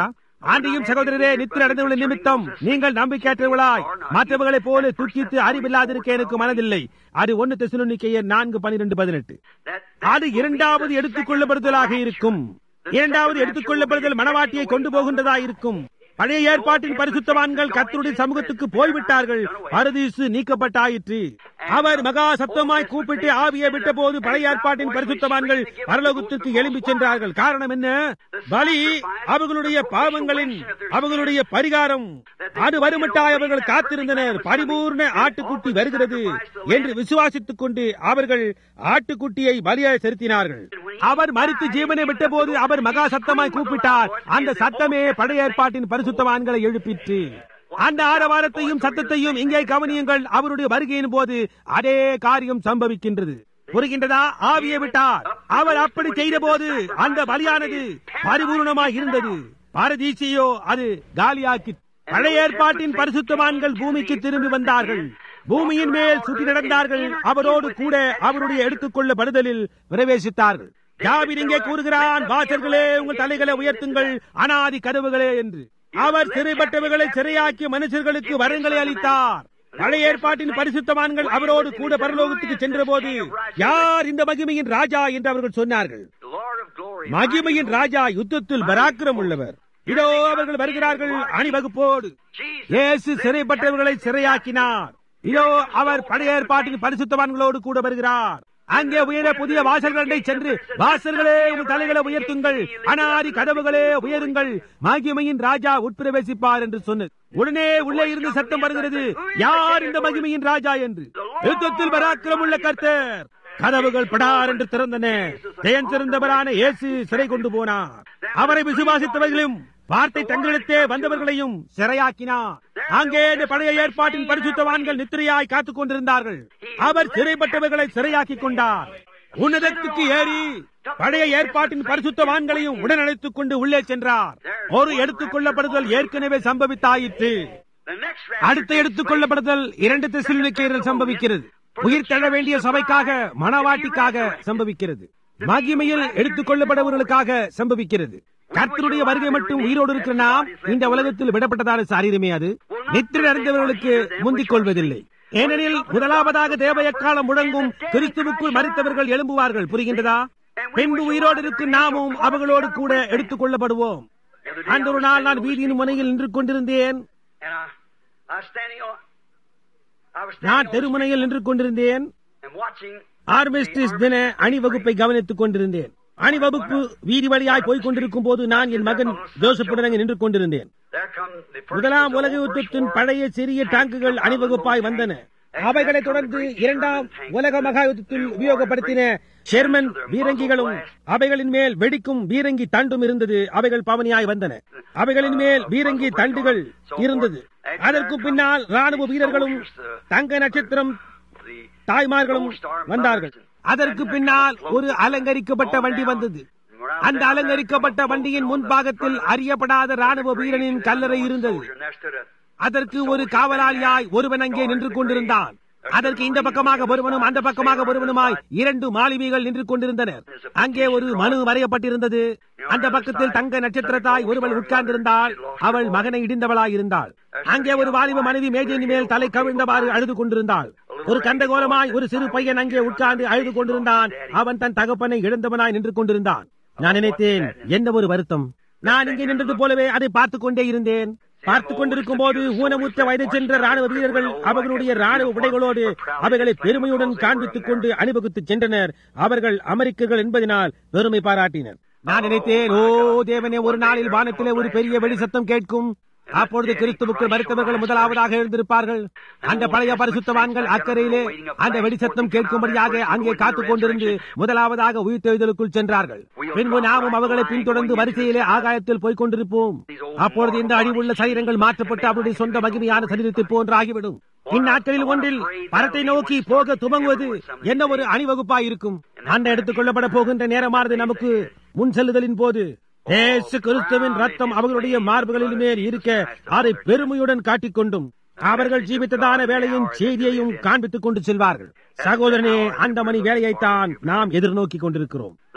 ஆண்டியும் சகோதரரே நித்திர நடந்துள்ள நிமித்தம் நீங்கள் நம்பிக்கையற்றவர்களாய் மற்றவர்களைப் போல துக்கித்து அறிவில்லாதிருக்க எனக்கு மனதில்லை அது ஒன்னு தெசுனிக்கையர் நான்கு பனிரெண்டு பதினெட்டு அது இரண்டாவது எடுத்துக் கொள்ளப்படுதலாக இருக்கும் இரண்டாவது எடுத்துக் கொள்ளப்படுதல் மனவாட்டியை கொண்டு போகின்றதா இருக்கும் பழைய ஏற்பாட்டின் பரிசுத்தவான்கள் கத்தருடைய சமூகத்துக்கு போய்விட்டார்கள் பரதீசு நீக்கப்பட்டாயிற்று அவர் மகா சத்தமாய் கூப்பிட்டு ஆவியை விட்ட போது பழைய ஏற்பாட்டின் பரிசுத்தவான்கள் பரலோகத்திற்கு எழும்பி சென்றார்கள் காரணம் என்ன பலி அவர்களுடைய பாவங்களின் அவர்களுடைய பரிகாரம் அது வருமட்டாய் அவர்கள் காத்திருந்தனர் பரிபூர்ண ஆட்டுக்குட்டி வருகிறது என்று விசுவாசித்துக் கொண்டு அவர்கள் ஆட்டுக்குட்டியை பலியாய் செலுத்தினார்கள் அவர் மறித்து ஜீவனை விட்ட போது அவர் மகா சத்தமாய் கூப்பிட்டார் அந்த சத்தமே பழைய ஏற்பாட்டின் பரிசுத்தவான்களை எழுப்பிற்று அந்த ஆரவாரத்தையும் சத்தத்தையும் இங்கே கவனியுங்கள் அவருடைய வருகையின் போது அதே காரியம் சம்பவிக்கின்றது புரிகின்றதா ஆவியை விட்டார் அவர் அப்படி செய்த போது அந்த பலியானது பரிபூர்ணமாய் இருந்தது பாரதீசியோ அது காலியாக்கி பழைய ஏற்பாட்டின் பரிசுத்தவான்கள் பூமிக்கு திரும்பி வந்தார்கள் பூமியின் மேல் சுற்றி நடந்தார்கள் அவரோடு கூட அவருடைய எடுத்துக்கொள்ளப்படுதலில் பிரவேசித்தார்கள் யாவின் இங்கே கூறுகிறான் வாசர்களே உங்கள் தலைகளை உயர்த்துங்கள் அனாதி கதவுகளே என்று அவர் சிறைப்பட்டவர்களை சிறையாக்கி மனுஷர்களுக்கு வரங்களை அளித்தார் பழைய ஏற்பாட்டின் பரிசுத்தவான்கள் அவரோடு கூட பரலோகத்துக்கு சென்ற போது யார் இந்த மகிமையின் ராஜா என்று அவர்கள் சொன்னார்கள் மகிமையின் ராஜா யுத்தத்தில் பராக்கிரம் உள்ளவர் இதோ அவர்கள் வருகிறார்கள் அணிவகுப்போடு இயேசு சிறைப்பட்டவர்களை சிறையாக்கினார் இதோ அவர் பழைய ஏற்பாட்டின் பரிசுத்தவான்களோடு கூட வருகிறார் அங்கே உயர புதிய வாசல்களை சென்று வாசல்களே உங்கள் தலைகளை உயர்த்துங்கள் அனாதி கதவுகளே உயருங்கள் மகிமையின் ராஜா உட்பிரவேசிப்பார் என்று சொன்னது உடனே உள்ளே இருந்து சத்தம் வருகிறது யார் இந்த மகிமையின் ராஜா என்று யுத்தத்தில் பராக்கிரம் உள்ள கர்த்தர் கதவுகள் படார் என்று திறந்தன ஜெயன் சிறந்தவரான இயேசு சிறை கொண்டு போனார் அவரை விசுவாசித்தவர்களும் வார்த்தை தங்களிடத்தே வந்தவர்களையும் சிறையாக்கினார் அங்கே இந்த பழைய ஏற்பாட்டின் பரிசுத்தவான்கள் நித்திரையாய் காத்துக் கொண்டிருந்தார்கள் அவர் சிறைப்பட்டவர்களை சிறையாக்கிக் கொண்டார் உன்னதத்துக்கு ஏறி பழைய ஏற்பாட்டின் பரிசுத்தவான்களையும் உடன் அழைத்துக் கொண்டு உள்ளே சென்றார் ஒரு எடுத்துக் கொள்ளப்படுதல் ஏற்கனவே சம்பவித்தாயிற்று அடுத்த எடுத்துக் கொள்ளப்படுதல் இரண்டு திசையில் சம்பவிக்கிறது உயிர் தள்ள வேண்டிய சபைக்காக மனவாட்டிக்காக சம்பவிக்கிறது மகிமையில் எடுத்துக் கொள்ளப்படுபவர்களுக்காக சம்பவிக்கிறது கர்த்தருடைய வருகை மட்டும் உயிரோடு இருக்கிற நாம் இந்த உலகத்தில் விடப்பட்டதான சாரீரமே அது நித்திரை அறிந்தவர்களுக்கு முந்திக் கொள்வதில்லை ஏனெனில் முதலாவதாக தேவையக்காலம் முழங்கும் கிறிஸ்துவுக்குள் மறித்தவர்கள் எழும்புவார்கள் புரிகின்றதா பின்பு உயிரோடு இருக்கும் நாமும் அவர்களோடு கூட எடுத்துக் கொள்ளப்படுவோம் அன்று ஒரு நாள் நான் வீதியின் முனையில் நின்று கொண்டிருந்தேன் நான் தெருமுனையில் நின்று கொண்டிருந்தேன் ஆர்மிஸ்டிஸ் தின அணிவகுப்பை கவனித்துக் கொண்டிருந்தேன் அணிவகுப்பு வீதி வழியாய் போய்க் கொண்டிருக்கும் போது நான் என் மகன் ஜோசப்புடன் அங்கே நின்று கொண்டிருந்தேன் முதலாம் உலக யுத்தத்தின் பழைய சிறிய டாங்குகள் அணிவகுப்பாய் வந்தன அவைகளை தொடர்ந்து இரண்டாம் உலக மகா யுத்தத்தில் உபயோகப்படுத்தின ஷெர்மன் பீரங்கிகளும் அவைகளின் மேல் வெடிக்கும் பீரங்கி தண்டும் இருந்தது அவைகள் பவனியாய் வந்தன அவைகளின் மேல் பீரங்கி தண்டுகள் இருந்தது அதற்கு பின்னால் ராணுவ வீரர்களும் தங்க நட்சத்திரம் தாய்மார்களும் வந்தார்கள் அதற்கு பின்னால் ஒரு அலங்கரிக்கப்பட்ட வண்டி வந்தது அந்த அலங்கரிக்கப்பட்ட வண்டியின் முன்பாகத்தில் அறியப்படாத ராணுவ வீரனின் கல்லறை இருந்தது அதற்கு ஒரு காவலாளியாய் ஒருவன் அங்கே நின்று கொண்டிருந்தான் அதற்கு இந்த பக்கமாக ஒருவனும் அந்த பக்கமாக ஒருவனுமாய் இரண்டு மாலுமிகள் நின்று கொண்டிருந்தனர் அங்கே ஒரு மனு வரையப்பட்டிருந்தது அந்த பக்கத்தில் தங்க நட்சத்திரத்தாய் ஒருவள் உட்கார்ந்திருந்தாள் அவள் மகனை இடிந்தவளாய் இருந்தாள் அங்கே ஒரு வாலிப மனைவி மேஜையின் மேல் தலை கவிழ்ந்தவாறு அழுது கொண்டிருந்தாள் ஒரு கண்டகோலமாய் ஒரு சிறு பையன் அங்கே உட்கார்ந்து அழுது கொண்டிருந்தான் அவன் தன் தகப்பனை இழந்தவனாய் நின்று கொண்டிருந்தான் நான் நினைத்தேன் எந்த ஒரு வருத்தம் நான் இங்கே நின்றது போலவே அதை பார்த்துக் கொண்டே இருந்தேன் பார்த்துக் கொண்டிருக்கும் போது ஊனமுற்ற வயது சென்ற ராணுவ வீரர்கள் அவர்களுடைய ராணுவ உடைகளோடு அவைகளை பெருமையுடன் காண்பித்துக் கொண்டு அணிவகுத்து சென்றனர் அவர்கள் அமெரிக்கர்கள் என்பதனால் பெருமை பாராட்டினர் நான் நினைத்தேன் ஓ தேவனே ஒரு நாளில் வானத்திலே ஒரு பெரிய வெடி சத்தம் கேட்கும் அப்பொழுது கிறிஸ்துவுக்கு மறுத்தவர்கள் முதலாவதாக எழுந்திருப்பார்கள் அந்த பழைய பரிசுத்தவான்கள் அக்கறையிலே அந்த வெடிசத்தம் கேட்கும்படியாக அங்கே காத்துக் கொண்டிருந்து முதலாவதாக உயிர்த்தெழுதலுக்குள் சென்றார்கள் பின்பு நாமும் அவர்களை பின்தொடர்ந்து வரிசையிலே ஆகாயத்தில் போய்க் கொண்டிருப்போம் அப்பொழுது இந்த அழிவுள்ள சரீரங்கள் மாற்றப்பட்டு அவருடைய சொந்த மகிமையான சரீரத்தை போன்று ஆகிவிடும் இந்நாட்களில் ஒன்றில் பரத்தை நோக்கி போக துவங்குவது என்ன ஒரு அணிவகுப்பாய் இருக்கும் அந்த எடுத்துக் கொள்ளப்பட போகின்ற நேரமானது நமக்கு முன் செல்லுதலின் போது ஏசு கிறிஸ்துவின் ரத்தம் அவர்களுடைய மார்புகளில் மேல் இருக்க அதை பெருமையுடன் காட்டிக்கொண்டும் அவர்கள் ஜீவித்ததான வேலையும் செய்தியையும் காண்பித்துக் கொண்டு செல்வார்கள் சகோதரனே அந்த மணி வேலையைத்தான் நாம் எதிர்நோக்கி கொண்டிருக்கிறோம்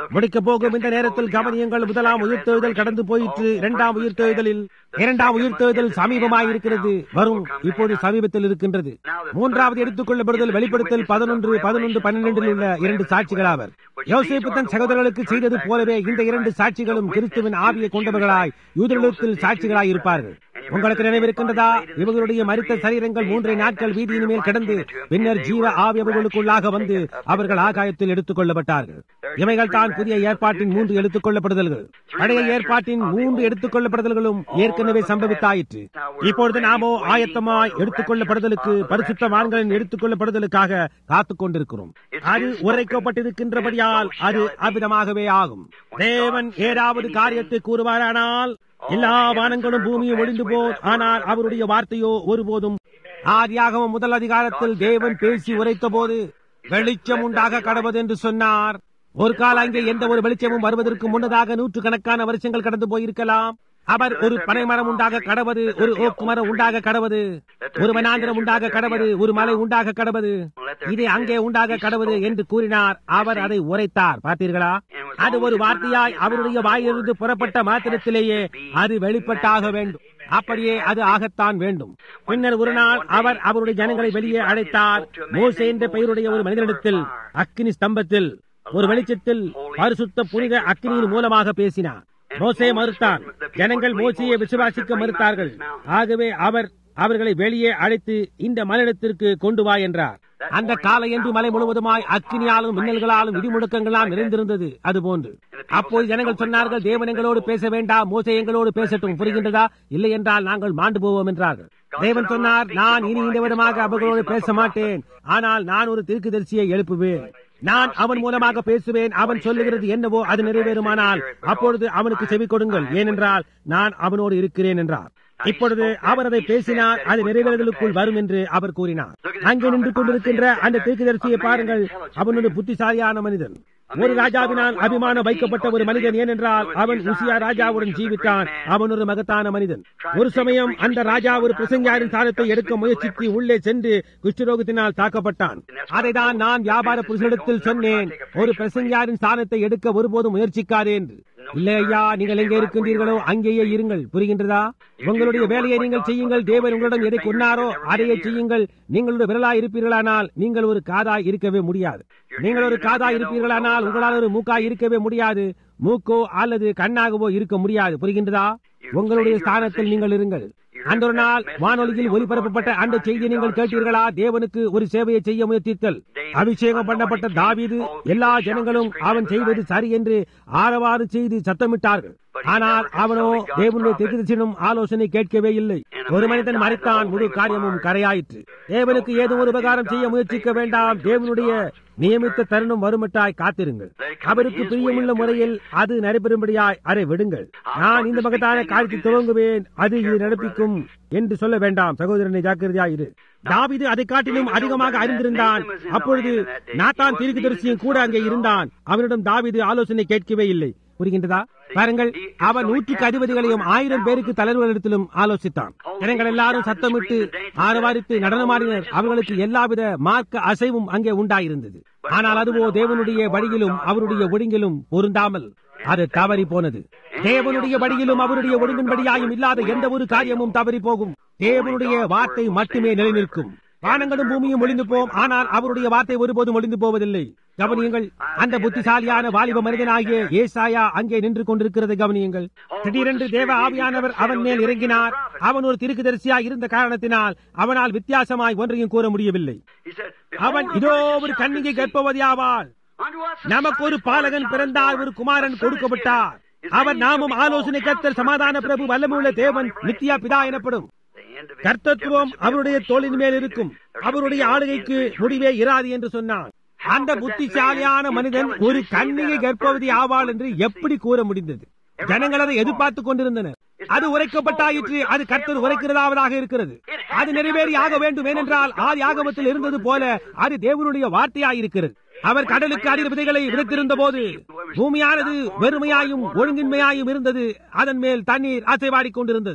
முடிக்க போகும் இந்த நேரத்தில் கவனியங்கள் முதலாம் உயிர்த்தெழுதல் கடந்து போயிற்று இரண்டாம் உயிர்த்தெழுதலில் இரண்டாம் உயிர்த்தெழுதல் சமீபமாய் இருக்கிறது வரும் இப்போது சமீபத்தில் இருக்கின்றது மூன்றாவது எடுத்துக்கொள்ளப்படுதல் வெளிப்படுத்தல் பதினொன்று பதினொன்று பன்னிரண்டில் உள்ள இரண்டு சாட்சிகளாவர் யோசேப்பு தன் சகோதரர்களுக்கு செய்தது போலவே இந்த இரண்டு சாட்சிகளும் கிறிஸ்துவின் ஆவியை கொண்டவர்களாய் யூதர்களுக்கு சாட்சிகளாய் இருப்பார்கள் உங்களுக்கு நினைவிருக்கின்றதா இவர்களுடைய மரித்த சரீரங்கள் மூன்றை நாட்கள் வீதியின் மேல் கிடந்து பின்னர் ஜீவ ஆவி அவர்களுக்குள்ளாக வந்து அவர்கள் ஆகாயத்தில் எடுத்துக் கொள்ளப்பட்டார்கள் இவைகள் தான் புதிய ஏற்பாட்டின் மூன்று எடுத்துக் கொள்ளப்படுதல்கள் பழைய ஏற்பாட்டின் மூன்று எடுத்துக் கொள்ளப்படுதல்களும் ஏற்கனவே சம்பவித்தாயிற்று இப்பொழுது நாமோ ஆயத்தமாய் எடுத்துக் கொள்ளப்படுதலுக்கு பரிசுத்தவான்களின் எடுத்துக் கொள்ளப்படுதலுக்காக காத்துக் கொண்டிருக்கிறோம் அது உரைக்கப்பட்டிருக்கின்றபடியால் அது அவ்விதமாகவே ஆகும் தேவன் ஏதாவது காரியத்தை கூறுவாரானால் எல்லா வானங்களும் பூமியும் ஒளிந்து போர் ஆனால் அவருடைய வார்த்தையோ ஒருபோதும் ஆதியாகம முதல் அதிகாரத்தில் தேவன் பேசி உரைத்த போது வெளிச்சம் உண்டாக கடவது என்று சொன்னார் ஒரு கால அங்கே எந்த ஒரு வெளிச்சமும் வருவதற்கு முன்னதாக நூற்றுக்கணக்கான வருஷங்கள் கடந்து போயிருக்கலாம் அவர் ஒரு பனை மரம் உண்டாக கடவது ஒரு ஓக்கு மரம் உண்டாக கடவது ஒரு வனாந்திரம் உண்டாக கடவது ஒரு மலை உண்டாக கடவது இது அங்கே உண்டாக கடவது என்று கூறினார் அவர் அதை உரைத்தார் பார்த்தீர்களா அது ஒரு வார்த்தையாய் அவருடைய வாயிலிருந்து புறப்பட்ட மாத்திரத்திலேயே அது வெளிப்பட்டாக வேண்டும் அப்படியே அது ஆகத்தான் வேண்டும் பின்னர் ஒரு நாள் அவர் அவருடைய ஜனங்களை வெளியே அழைத்தார் மோசே என்ற பெயருடைய ஒரு மனிதனிடத்தில் அக்கினி ஸ்தம்பத்தில் ஒரு வெளிச்சத்தில் பரிசுத்த புனித அக்கினியின் மூலமாக பேசினார் மோசே மறுத்தான் ஜனங்கள் மோசையை விசுவாசிக்க மறுத்தார்கள் ஆகவே அவர் அவர்களை வெளியே அழைத்து இந்த மலையிடத்திற்கு கொண்டு வா என்றார் அந்த காலை என்று மலை முழுவதுமாய் அக்கினியாலும் மின்னல்களாலும் இடிமுழக்கங்களால் நிறைந்திருந்தது அதுபோன்று அப்போது ஜனங்கள் சொன்னார்கள் தேவன் எங்களோடு பேச வேண்டாம் மோசை எங்களோடு பேசட்டும் புரிகின்றதா இல்லை என்றால் நாங்கள் மாண்டு போவோம் என்றார்கள் தேவன் சொன்னார் நான் இனி இந்த விதமாக அவர்களோடு பேச மாட்டேன் ஆனால் நான் ஒரு தீர்க்கதரிசியை எழுப்புவேன் நான் அவன் மூலமாக பேசுவேன் அவன் சொல்லுகிறது என்னவோ அது நிறைவேறுமானால் அப்பொழுது அவனுக்கு செவி கொடுங்கள் ஏனென்றால் நான் அவனோடு இருக்கிறேன் என்றார் இப்பொழுது அவர் அதை பேசினார் அது நிறைவேறுதலுக்குள் வரும் என்று அவர் கூறினார் அங்கே நின்று கொண்டிருக்கின்ற அந்த தீர்க்கதரிசியை பாருங்கள் அவன் ஒரு புத்திசாலியான மனிதன் ஒரு ராஜாவினால் அபிமானம் வைக்கப்பட்ட ஒரு மனிதன் ஏனென்றால் அவன் உசியா ராஜாவுடன் ஜீவித்தான் அவன் ஒரு மகத்தான மனிதன் ஒரு சமயம் அந்த ராஜா ஒரு பிரசங்கியாரின் சாதத்தை எடுக்க முயற்சித்து உள்ளே சென்று குஷ்டரோகத்தினால் தாக்கப்பட்டான் அதைதான் நான் வியாபார புருஷனிடத்தில் சொன்னேன் ஒரு பிரசங்கியாரின் சாதத்தை எடுக்க ஒருபோதும் முயற்சிக்காதே என்று இல்லை ஐயா நீங்கள் எங்கே இருக்கின்றீர்களோ அங்கேயே இருங்கள் புரிகின்றதா உங்களுடைய வேலையை நீங்கள் செய்யுங்கள் தேவன் உங்களிடம் எதை கொண்டாரோ அதையே செய்யுங்கள் நீங்களுடைய விரலாய் இருப்பீர்களானால் நீங்கள் ஒரு காதாய் இருக்கவே முடியாது நீங்கள் ஒரு காதாய் இருப்பீர்களானால் உங்களால் ஒரு மூக்காய் இருக்கவே முடியாது மூக்கோ அல்லது கண்ணாகவோ இருக்க முடியாது புரிகின்றதா உங்களுடைய ஸ்தானத்தில் நீங்கள் இருங்கள் அந்த ஒரு நாள் வானொலியில் ஒலிபரப்பப்பட்ட அந்த செய்தியை நீங்கள் கேட்டீர்களா தேவனுக்கு ஒரு சேவையை செய்ய முயற்சித்தல் அபிஷேகம் பண்ணப்பட்ட தாவீது எல்லா ஜனங்களும் அவன் செய்வது சரி என்று ஆரவாறு செய்து சத்தமிட்டார்கள் ஆனால் அவனோ தேவனுடைய திருச்சினும் ஆலோசனை கேட்கவே இல்லை ஒரு மனிதன் மறைத்தான் முழு காரியமும் கரையாயிற்று தேவனுக்கு ஏதும் ஒரு உபகாரம் செய்ய முயற்சிக்க வேண்டாம் தேவனுடைய நியமித்த தருணம் வருமட்டாய் காத்திருங்கள் அவருக்கு பிரியமுள்ள முறையில் அது நடைபெறும்படியாய் அதை விடுங்கள் நான் இந்த மகத்தான காரியத்தை துவங்குவேன் அது இது நடப்பிக்கும் என்று சொல்ல வேண்டாம் சகோதரனை ஜாக்கிரதையா இரு தாவிது அதை காட்டிலும் அதிகமாக அறிந்திருந்தான் அப்பொழுது நாத்தான் தீர்க்கதரிசியும் கூட அங்கே இருந்தான் அவனிடம் தாவிது ஆலோசனை கேட்கவே இல்லை புரிகின்றதா பாருங்கள் அவன் நூற்றுக்கு அதிபதிகளையும் ஆயிரம் பேருக்கு தலைவர்களிடத்திலும் ஆலோசித்தான் ஜனங்கள் எல்லாரும் சத்தமிட்டு ஆரவாரித்து நடனமாடினர் அவர்களுக்கு எல்லாவித மார்க்க அசைவும் அங்கே உண்டாயிருந்தது ஆனால் அதுவோ தேவனுடைய வழியிலும் அவருடைய ஒழுங்கிலும் பொருந்தாமல் அது தவறி போனது தேவனுடைய வழியிலும் அவருடைய ஒழுங்கின்படியாயும் இல்லாத எந்த ஒரு காரியமும் தவறி போகும் தேவனுடைய வார்த்தை மட்டுமே நிலைநிற்கும் வானங்களும் பூமியும் ஒளிந்து போம் ஆனால் அவருடைய வார்த்தை ஒருபோதும் ஒளிந்து போவதில்லை கவனியுங்கள் அந்த புத்திசாலியான வாலிப மனிதனாகிய ஏசாயா அங்கே நின்று கொண்டிருக்கிறது கவனியுங்கள் திடீரென்று தேவ ஆவியானவர் அவன் மேல் இறங்கினார் அவன் ஒரு திருக்குதரிசியாய் இருந்த காரணத்தினால் அவனால் வித்தியாசமாய் ஒன்றையும் கூற முடியவில்லை அவன் இதோ ஒரு கண்ணிகை கற்பவதியாவாள் நமக்கு ஒரு பாலகன் பிறந்தால் ஒரு குமாரன் கொடுக்கப்பட்டார் அவர் நாமும் ஆலோசனை கர்த்தர் சமாதான பிரபு வல்லமுள்ள தேவன் நித்யா பிதா எனப்படும் கர்த்தத்துவம் அவருடைய தோளின் மேல் இருக்கும் அவருடைய ஆளுகைக்கு முடிவே இராது என்று சொன்னான் அந்த புத்திசாலியான மனிதன் ஒரு கண்ணிகை கர்ப்பவதி ஆவாள் என்று எப்படி கூற முடிந்தது ஜனங்கள் அதை எதிர்பார்த்துக் கொண்டிருந்தனர் அது உரைக்கப்பட்டாயிற்று அது கர்த்தர் உரைக்கிறதாவதாக இருக்கிறது அது நிறைவேறி ஆக வேண்டும் ஏனென்றால் ஆதி ஆகமத்தில் இருந்தது போல அது தேவனுடைய வார்த்தையாயிருக்கிறது அவர் கடலுக்கு அடியில் விதைகளை விதைத்திருந்த போது பூமியானது வெறுமையாயும் ஒழுங்கின்மையாயும் இருந்தது அதன் மேல் தண்ணீர் அசைவாடிக் கொண்டிருந்தது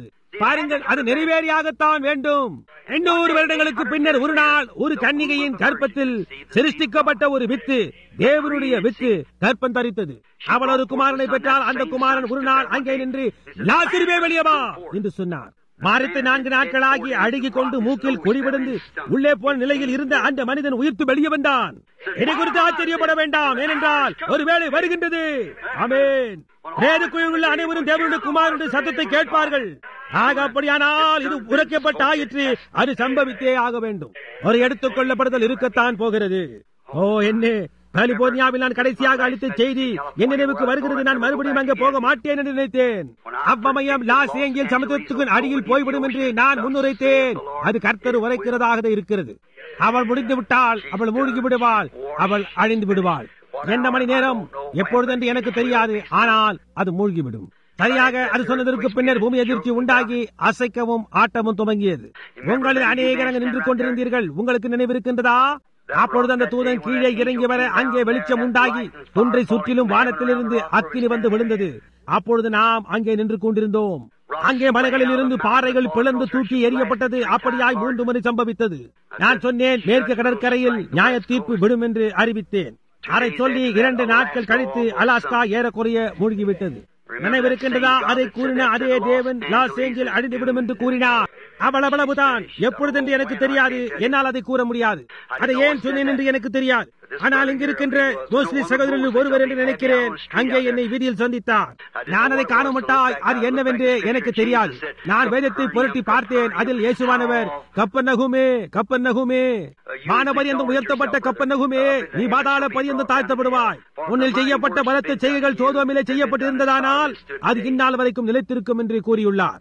பாருங்கள் அது நிறைவேறியாகத்தான் வேண்டும் எண்ணூறு வருடங்களுக்கு பின்னர் ஒரு நாள் ஒரு கன்னிகையின் கற்பத்தில் சிருஷ்டிக்கப்பட்ட ஒரு வித்து தேவனுடைய வித்து கற்பம் தரித்தது அவள் ஒரு குமாரனை பெற்றால் அந்த குமாரன் ஒரு நாள் அங்கே நின்று லாசிரிவே வெளியவா என்று சொன்னார் மாறித்து நான்கு நாட்களாகி அழுகிக் கொண்டு மூக்கில் குடிவிடுந்து உள்ளே போன நிலையில் இருந்த அந்த மனிதன் உயிர்த்து வெளியே வந்தான் இதை குறித்து ஆச்சரியப்பட வேண்டாம் ஏனென்றால் ஒருவேளை வருகின்றது அமேன் வேதக்குழுவில் உள்ள அனைவரும் தேவனுடைய குமாரனுடைய சத்தத்தை கேட்பார்கள் ஆக அப்படியானால் இது உரைக்கப்பட்ட ஆயிற்று அது சம்பவித்தே ஆக வேண்டும் ஒரு எடுத்துக் கொள்ளப்படுதல் இருக்கத்தான் போகிறது ஓ என்ன கலிபோர்னியாவில் நான் கடைசியாக அளித்த செய்தி என் நினைவுக்கு வருகிறது நான் மறுபடியும் அங்கே போக மாட்டேன் என்று நினைத்தேன் அவ்வமயம் லாஸ் ஏஞ்சல் சமுத்திரத்துக்கு அடியில் போய்விடும் என்று நான் முன்னுரைத்தேன் அது கர்த்தர் உரைக்கிறதாக இருக்கிறது அவள் முடிந்து விட்டால் அவள் மூழ்கி விடுவாள் அவள் அழிந்து விடுவாள் என்ன மணி நேரம் எப்பொழுது என்று எனக்கு தெரியாது ஆனால் அது மூழ்கிவிடும் சரியாக அது சொன்னதற்கு பின்னர் பூமி அதிர்ச்சி உண்டாகி அசைக்கவும் ஆட்டமும் துவங்கியது உங்களில் அநேகர் அங்கு நின்று கொண்டிருந்தீர்கள் உங்களுக்கு நினைவிருக்கின்றதா அப்பொழுது அந்த தூதன் கீழே இறங்கி வர அங்கே வெளிச்சம் உண்டாகி குன்றை சுற்றிலும் வானத்திலிருந்து அக்கினி வந்து விழுந்தது அப்பொழுது நாம் அங்கே நின்று கொண்டிருந்தோம் அங்கே மலைகளில் இருந்து பாறைகள் பிளந்து தூக்கி எறியப்பட்டது அப்படியாய் மூன்று முறை சம்பவித்தது நான் சொன்னேன் மேற்கு கடற்கரையில் நியாய தீர்ப்பு விடும் என்று அறிவித்தேன் அதை சொல்லி இரண்டு நாட்கள் கழித்து அலாஸ்கா ஏறக்குறைய மூழ்கிவிட்டது நினைவிருக்கின்றதா அதை கூறின அதே தேவன் லாஸ் ஏஞ்சல் அழிந்துவிடும் என்று கூறினார் அவள் அவ்வளவுதான் எப்பொழுதென்று எனக்கு தெரியாது என்னால் அதை கூற முடியாது அதை ஏன் சொன்னேன் என்று எனக்கு தெரியாது ஆனால் இங்கு இருக்கின்ற முஸ்லிம் சகோதரர்கள் ஒருவர் என்று நினைக்கிறேன் அங்கே என்னை வீதியில் சந்தித்தார் நான் அதை காணமாட்டால் அது என்னவென்று எனக்கு தெரியாது நான் வேதத்தை புரட்டி பார்த்தேன் அதில் இயேசுவானவர் கப்பன் நகுமே கப்பன் நகுமே வானபரியந்தம் உயர்த்தப்பட்ட கப்பன் நகுமே நீ பாதாள பரியந்தம் தாழ்த்தப்படுவாய் உன்னில் செய்யப்பட்ட பலத்த செய்கைகள் சோதோமிலே செய்யப்பட்டிருந்ததானால் அது இந்நாள் வரைக்கும் நிலைத்திருக்கும் என்று கூறியுள்ளார்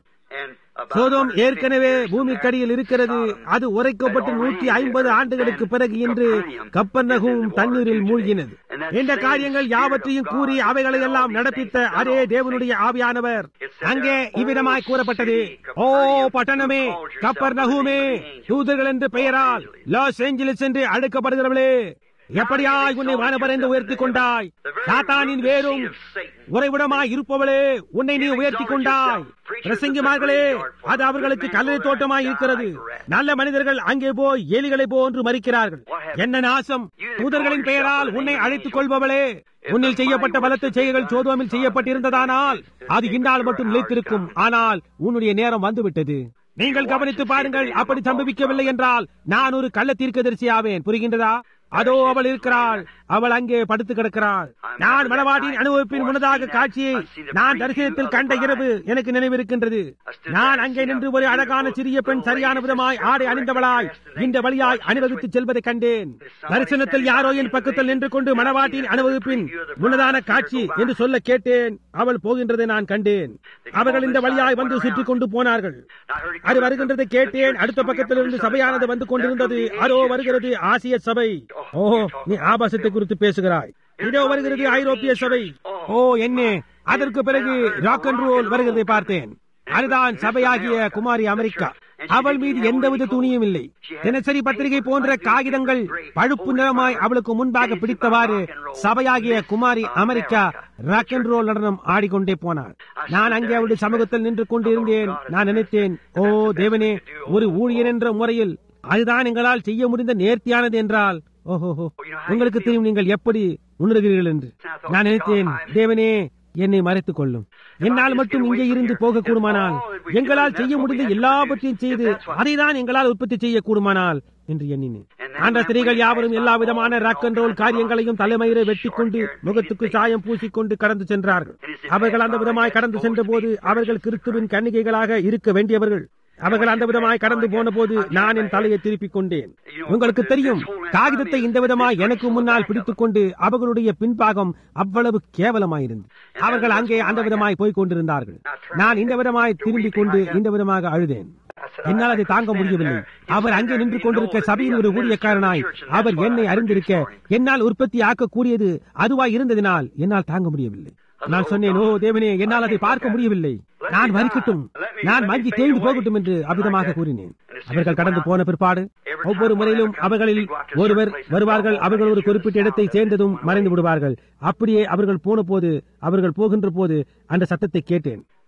சோதோம் ஏற்கனவே பூமிக்கடியில் இருக்கிறது அது உரைக்கப்பட்டு நூற்றி ஐம்பது ஆண்டுகளுக்கு பிறகு இன்று கப்பர்நகும் தண்ணீரில் மூழ்கினது இந்த காரியங்கள் யாவற்றையும் கூறி அவைகளை எல்லாம் நடப்பித்த அதே தேவனுடைய ஆவியானவர் அங்கே இவ்விதமாய் கூறப்பட்டது ஓ பட்டணமே கப்பர் நகுமே தூதர்கள் என்று பெயரால் லாஸ் ஏஞ்சலிஸ் என்று அழைக்கப்படுகிறவளே எப்படியாய் உன்னை வானபரைந்து உயர்த்தி கொண்டாய் சாத்தானின் வேரும் உறைவிடமாய் இருப்பவளே உன்னை நீ உயர்த்தி கொண்டாய் பிரசங்கிமார்களே அது அவர்களுக்கு கல்லறை தோட்டமாய் இருக்கிறது நல்ல மனிதர்கள் அங்கே போய் எலிகளை போன்று மறிக்கிறார்கள் என்ன நாசம் தூதர்களின் பெயரால் உன்னை அழைத்துக் கொள்பவளே உன்னில் செய்யப்பட்ட பலத்த செய்கைகள் சோதோமில் செய்யப்பட்டிருந்ததானால் அது இந்நாள் மட்டும் நிலைத்திருக்கும் ஆனால் உன்னுடைய நேரம் வந்துவிட்டது நீங்கள் கவனித்து பாருங்கள் அப்படி சம்பவிக்கவில்லை என்றால் நான் ஒரு கள்ள தீர்க்கதரிசி ஆவேன் புரிகின்றதா அதோ அவள் இருக்கிறாள் அவள் அங்கே படுத்து கிடக்கிறாள் நான் மணவாட்டின் அனுபவிப்பின் முன்னதாக காட்சியை நான் தரிசனத்தில் கண்ட இரவு எனக்கு நினைவிருக்கின்றது நான் அங்கே நின்று ஒரு அழகான சிறிய பெண் சரியான விதமாய் ஆடை அணிந்தவளாய் இந்த வழியாய் அணிவகுத்து செல்வதை கண்டேன் தரிசனத்தில் யாரோ என் பக்கத்தில் நின்று கொண்டு மணவாட்டின் அனுபவிப்பின் முன்னதான காட்சி என்று சொல்ல கேட்டேன் அவள் போகின்றதை நான் கண்டேன் அவர்கள் இந்த வழியாய் வந்து சுற்றி கொண்டு போனார்கள் அது வருகின்றதை கேட்டேன் அடுத்த பக்கத்தில் இருந்து சபையானது வந்து கொண்டிருந்தது அதோ வருகிறது ஆசிய சபை ஓ நீ ஆபாசத்தை குறித்து பேசுகிறாய் இதோ வருகிறது ஐரோப்பிய சபை ஓ என்ன அதற்கு பிறகு ராக் அண்ட் ரோல் வருகிறதை பார்த்தேன் அதுதான் சபையாகிய குமாரி அமெரிக்கா அவள் மீது எந்தவித துணியும் இல்லை தினசரி பத்திரிகை போன்ற காகிதங்கள் பழுப்பு நிறமாய் அவளுக்கு முன்பாக பிடித்தவாறு சபையாகிய குமாரி அமெரிக்கா ராக் அண்ட் ரோல் நடனம் ஆடிக்கொண்டே போனாள் நான் அங்கே அவளுடைய சமூகத்தில் நின்று கொண்டு இருந்தேன் நான் நினைத்தேன் ஓ தேவனே ஒரு ஊழியர் என்ற முறையில் அதுதான் எங்களால் செய்ய முடிந்த நேர்த்தியானது என்றால் ஓஹோஹோ உங்களுக்கு தெரியும் நீங்கள் எப்படி உணர்கிறீர்கள் என்று நான் நினைத்தேன் தேவனே என்னை மறைத்துக் கொள்ளும் என்னால் மட்டும் இங்கே இருந்து போக கூடுமானால் எங்களால் செய்ய முடிந்த எல்லாவற்றையும் செய்து அதை தான் எங்களால் உற்பத்தி செய்ய கூடுமானால் என்று எண்ணினேன் அந்த ஸ்திரீகள் யாவரும் எல்லா விதமான ராக் அண்ட் ரோல் காரியங்களையும் தலைமயிரை வெட்டிக் கொண்டு முகத்துக்கு சாயம் பூசிக்கொண்டு கடந்து சென்றார்கள் அவர்கள் அந்த விதமாய் கடந்து சென்ற போது அவர்கள் கிறிஸ்துவின் கன்னிகைகளாக இருக்க வேண்டியவர்கள் அவர்கள் அந்த விதமாய் கடந்து போன போது நான் என் தலையை திருப்பிக் கொண்டேன் உங்களுக்கு தெரியும் காகிதத்தை இந்த விதமாய் எனக்கு முன்னால் பிடித்துக் கொண்டு அவர்களுடைய பின்பாகம் அவ்வளவு கேவலமாயிருந்து அவர்கள் அங்கே அந்த விதமாய் போய்க் கொண்டிருந்தார்கள் நான் இந்த விதமாய் திரும்பிக் கொண்டு இந்த விதமாக அழுதேன் என்னால் அதை தாங்க முடியவில்லை அவர் அங்கே நின்று கொண்டிருக்க சபையின் ஒரு ஊழியக்காரனாய் அவர் என்னை அறிந்திருக்க என்னால் உற்பத்தி ஆக்கக்கூடியது அதுவாய் இருந்ததினால் என்னால் தாங்க முடியவில்லை நான் சொன்னேன் ஓ தேவனே என்னால் அதை பார்க்க முடியவில்லை நான் மறிக்கட்டும் நான் மங்கி தேய்ந்து போகட்டும் என்று அபிதமாக கூறினேன் அவர்கள் கடந்து போன பிற்பாடு ஒவ்வொரு முறையிலும் அவர்களில் ஒருவர் வருவார்கள் அவர்கள் ஒரு குறிப்பிட்ட இடத்தை சேர்ந்ததும் மறைந்து விடுவார்கள் அப்படியே அவர்கள் போன போது அவர்கள் போகின்ற போது அந்த சத்தத்தை கேட்டேன்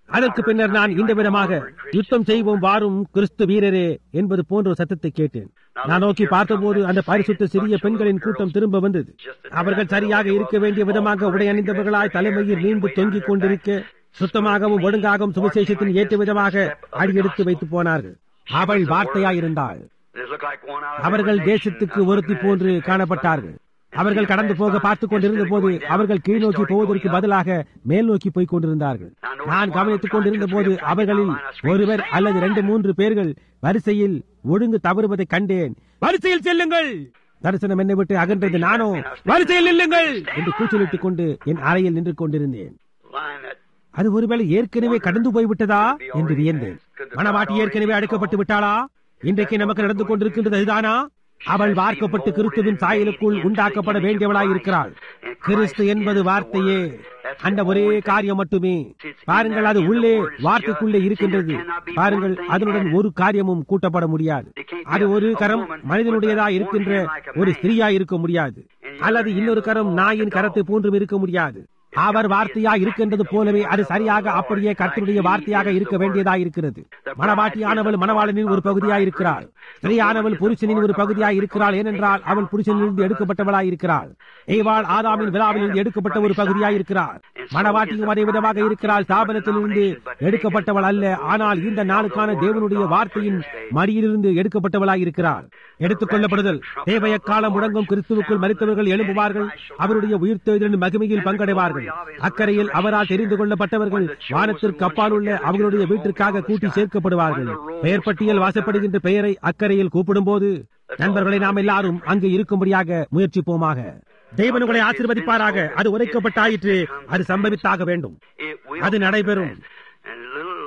அதற்கு பின்னர் நான் இந்த விதமாக யுத்தம் செய்வோம் வாரும் கிறிஸ்து வீரரே என்பது போன்ற ஒரு சத்தத்தை கேட்டேன் நான் நோக்கி பார்த்தபோது அந்த பரிசுத்த சிறிய பெண்களின் கூட்டம் திரும்ப வந்தது அவர்கள் சரியாக இருக்க வேண்டிய விதமாக உடை அணிந்தவர்களாய் தலைமையில் நீண்டு தொங்கிக் கொண்டிருக்க சுத்தமாகவும் ஒழுங்காகவும் சுவிசேஷத்தின் ஏற்ற விதமாக அடியெடுத்து வைத்து போனார்கள் அவள் வார்த்தையாயிருந்தாள் They look like one out of அவர்கள் every nation. தேசத்துக்கு ஒருத்தி போன்று காணப்பட்டார்கள் அவர்கள் கடந்து போக பார்த்துக் கொண்டிருந்த போது அவர்கள் கீழ் நோக்கி போவதற்கு பதிலாக மேல் நோக்கி போய்க் கொண்டிருந்தார்கள் நான் கவனித்துக் கொண்டிருந்த போது அவர்களில் ஒருவர் அல்லது இரண்டு மூன்று பேர்கள் வரிசையில் ஒழுங்கு தவறுவதை கண்டேன் வரிசையில் செல்லுங்கள் தரிசனம் என்னை விட்டு அகன்றது நானோ வரிசையில் நில்லுங்கள் என்று கூச்சலிட்டுக் கொண்டு என் அறையில் நின்று கொண்டிருந்தேன் Line that அது ஒருவேளை ஏற்கனவே கடந்து போய்விட்டதா என்று வியந்தேன் மணவாட்டி ஏற்கனவே அடக்கப்பட்டு விட்டாளா இன்றைக்கு நமக்கு நடந்து கொண்டிருக்கின்றது அதுதானா அவள் வார்க்கப்பட்டு கிறிஸ்துவின் சாயலுக்குள் உண்டாக்கப்பட வேண்டியவளாய் இருக்கிறாள் கிறிஸ்து என்பது வார்த்தையே அந்த ஒரே காரியம் மட்டுமே பாருங்கள் அது உள்ளே வார்த்தைக்குள்ளே இருக்கின்றது பாருங்கள் அதனுடன் ஒரு காரியமும் கூட்டப்பட முடியாது அது ஒரு கரம் மனிதனுடையதா இருக்கின்ற ஒரு ஸ்திரீயா இருக்க முடியாது அல்லது இன்னொரு கரம் நாயின் கரத்தை போன்றும் இருக்க முடியாது அவர் வார்த்தையா இருக்கின்றது போலவே அது சரியாக அப்படியே கர்த்தருடைய வார்த்தையாக இருக்க வேண்டியதா இருக்கிறது மணவாட்டியானவள் மணவாளனின் ஒரு பகுதியாய் இருக்கிறாள் ஸ்திரீயானவள் புருஷனின் ஒரு பகுதியாய் இருக்கிறாள் ஏனென்றால் அவள் புருஷனிலிருந்து எடுக்கப்பட்டவளாய் இருக்கிறாள் ஏவாள் ஆதாமின் விழாவிலிருந்து எடுக்கப்பட்ட ஒரு பகுதியாய் இருக்கிறாள் மணவாட்டியும் அதே விதமாக இருக்கிறாள் ஸ்தாபனத்திலிருந்து எடுக்கப்பட்டவள் அல்ல ஆனால் இந்த நாளுக்கான தேவனுடைய வார்த்தையின் மடியிலிருந்து எடுக்கப்பட்டவளாய் இருக்கிறாள் எடுத்துக் கொள்ளப்படுதல் தேவைய காலம் முழங்கும் கிறிஸ்துவுக்குள் மறித்தவர்கள் எழும்புவார்கள் அவருடைய உயிர்த்தெழுதலின் மகிமையில் பங்கடைவார்கள் அக்கறையில் அவரால் தெரிந்து கொள்ளப்பட்டவர்கள் வானத்திற்கு அப்பால் உள்ள அவர்களுடைய வீட்டிற்காக கூட்டி சேர்க்கப்படுவார்கள் பெயர் பட்டியல் வாசப்படுகின்ற பெயரை அக்கறையில் கூப்பிடும்போது நண்பர்களை நாம் எல்லாரும் அங்கு இருக்கும்படியாக முயற்சிப்போமாக தேவன் உங்களை ஆசீர்வதிப்பாராக அது உரைக்கப்பட்டாயிற்று அது சம்பவித்தாக வேண்டும் it will அது நடைபெறும் and little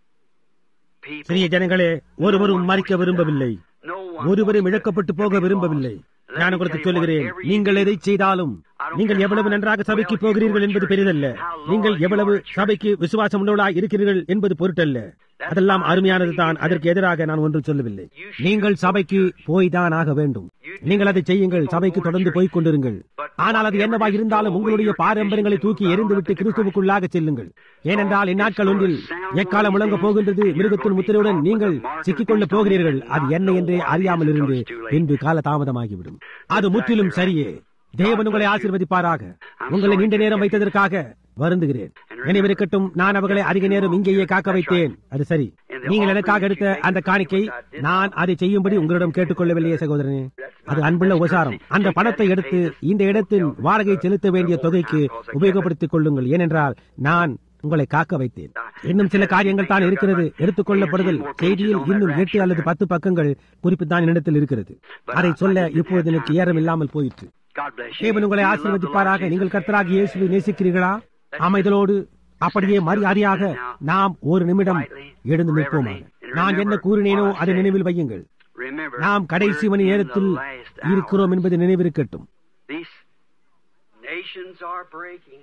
people சிறிய ஜனங்களே ஒருவரும் மறிக்க விரும்பவில்லை no one ஒருவரும் இழக்கப்பட்டு போக விரும்பவில்லை நான் உங்களுக்கு சொல்லுகிறேன் நீங்கள் எதை செய்தாலும் நீங்கள் எவ்வளவு நன்றாக சபைக்கு போகிறீர்கள் என்பது பெரிதல்ல நீங்கள் எவ்வளவு சபைக்கு விசுவாசம் உள்ளவர்களாய் இருக்கிறீர்கள் என்பது பொருட்டல்ல அதெல்லாம் அருமையானது தான் அதற்கு எதிராக நான் ஒன்றும் சொல்லவில்லை நீங்கள் சபைக்கு போய்தான் ஆக வேண்டும் நீங்கள் அதை செய்யுங்கள் சபைக்கு தொடர்ந்து போய்க் கொண்டிருங்கள் ஆனால் அது என்னவா இருந்தாலும் உங்களுடைய பாரம்பரியங்களை தூக்கி எறிந்துவிட்டு கிறிஸ்துவுக்குள்ளாக செல்லுங்கள் ஏனென்றால் இந்நாட்கள் ஒன்றில் எக்காலம் முழங்க போகின்றது மிருகத்தின் முத்திரையுடன் நீங்கள் சிக்கிக்கொள்ளப் போகிறீர்கள் அது என்ன என்றே அறியாமல் இருந்து பின்பு கால தாமதமாகிவிடும் அது முற்றிலும் சரியே தேவன் உங்களை ஆசீர்வதிப்பாராக உங்களை நீண்ட நேரம் வைத்ததற்காக வருந்துகிறேன் நினைவிருக்கட்டும் நான் அவர்களை அதிக நேரம் இங்கேயே காக்க வைத்தேன் அது சரி நீங்கள் எனக்காக எடுத்த அந்த காணிக்கை நான் அதை செய்யும்படி உங்களிடம் கேட்டுக்கொள்ளவில்லையே சகோதரனே அது அன்புள்ள உபசாரம் அந்த பணத்தை எடுத்து இந்த இடத்தின் வாடகை செலுத்த வேண்டிய தொகைக்கு உபயோகப்படுத்திக் கொள்ளுங்கள் ஏனென்றால் நான் உங்களை காக்க வைத்தேன் இன்னும் சில காரியங்கள் தான் இருக்கிறது எடுத்துக் கொள்ளப்படுதல் செய்தியில் இன்னும் எட்டு அல்லது பத்து பக்கங்கள் குறிப்பு தான் என்னிடத்தில் இருக்கிறது அதை சொல்ல இப்போது எனக்கு ஏறம் இல்லாமல் போயிற்று God bless you. தேவன் உங்களை You love the Lord ஆசீர்வதிப்பாராக Jesus. நீங்கள் கர்த்தராக இயேசுவை நேசிக்கிறீர்களா அமைதலோடு அப்படியே மரியாதையாக நாம் ஒரு நிமிடம் எழுந்து நிற்போமாக நான் என்ன கூறினேனோ அதை நினைவில் வையுங்கள் Remember, நாம் கடைசி மணி we're in நேரத்தில் the last hour. இருக்கிறோம் என்பது நினைவிருக்கட்டும் These nations are breaking.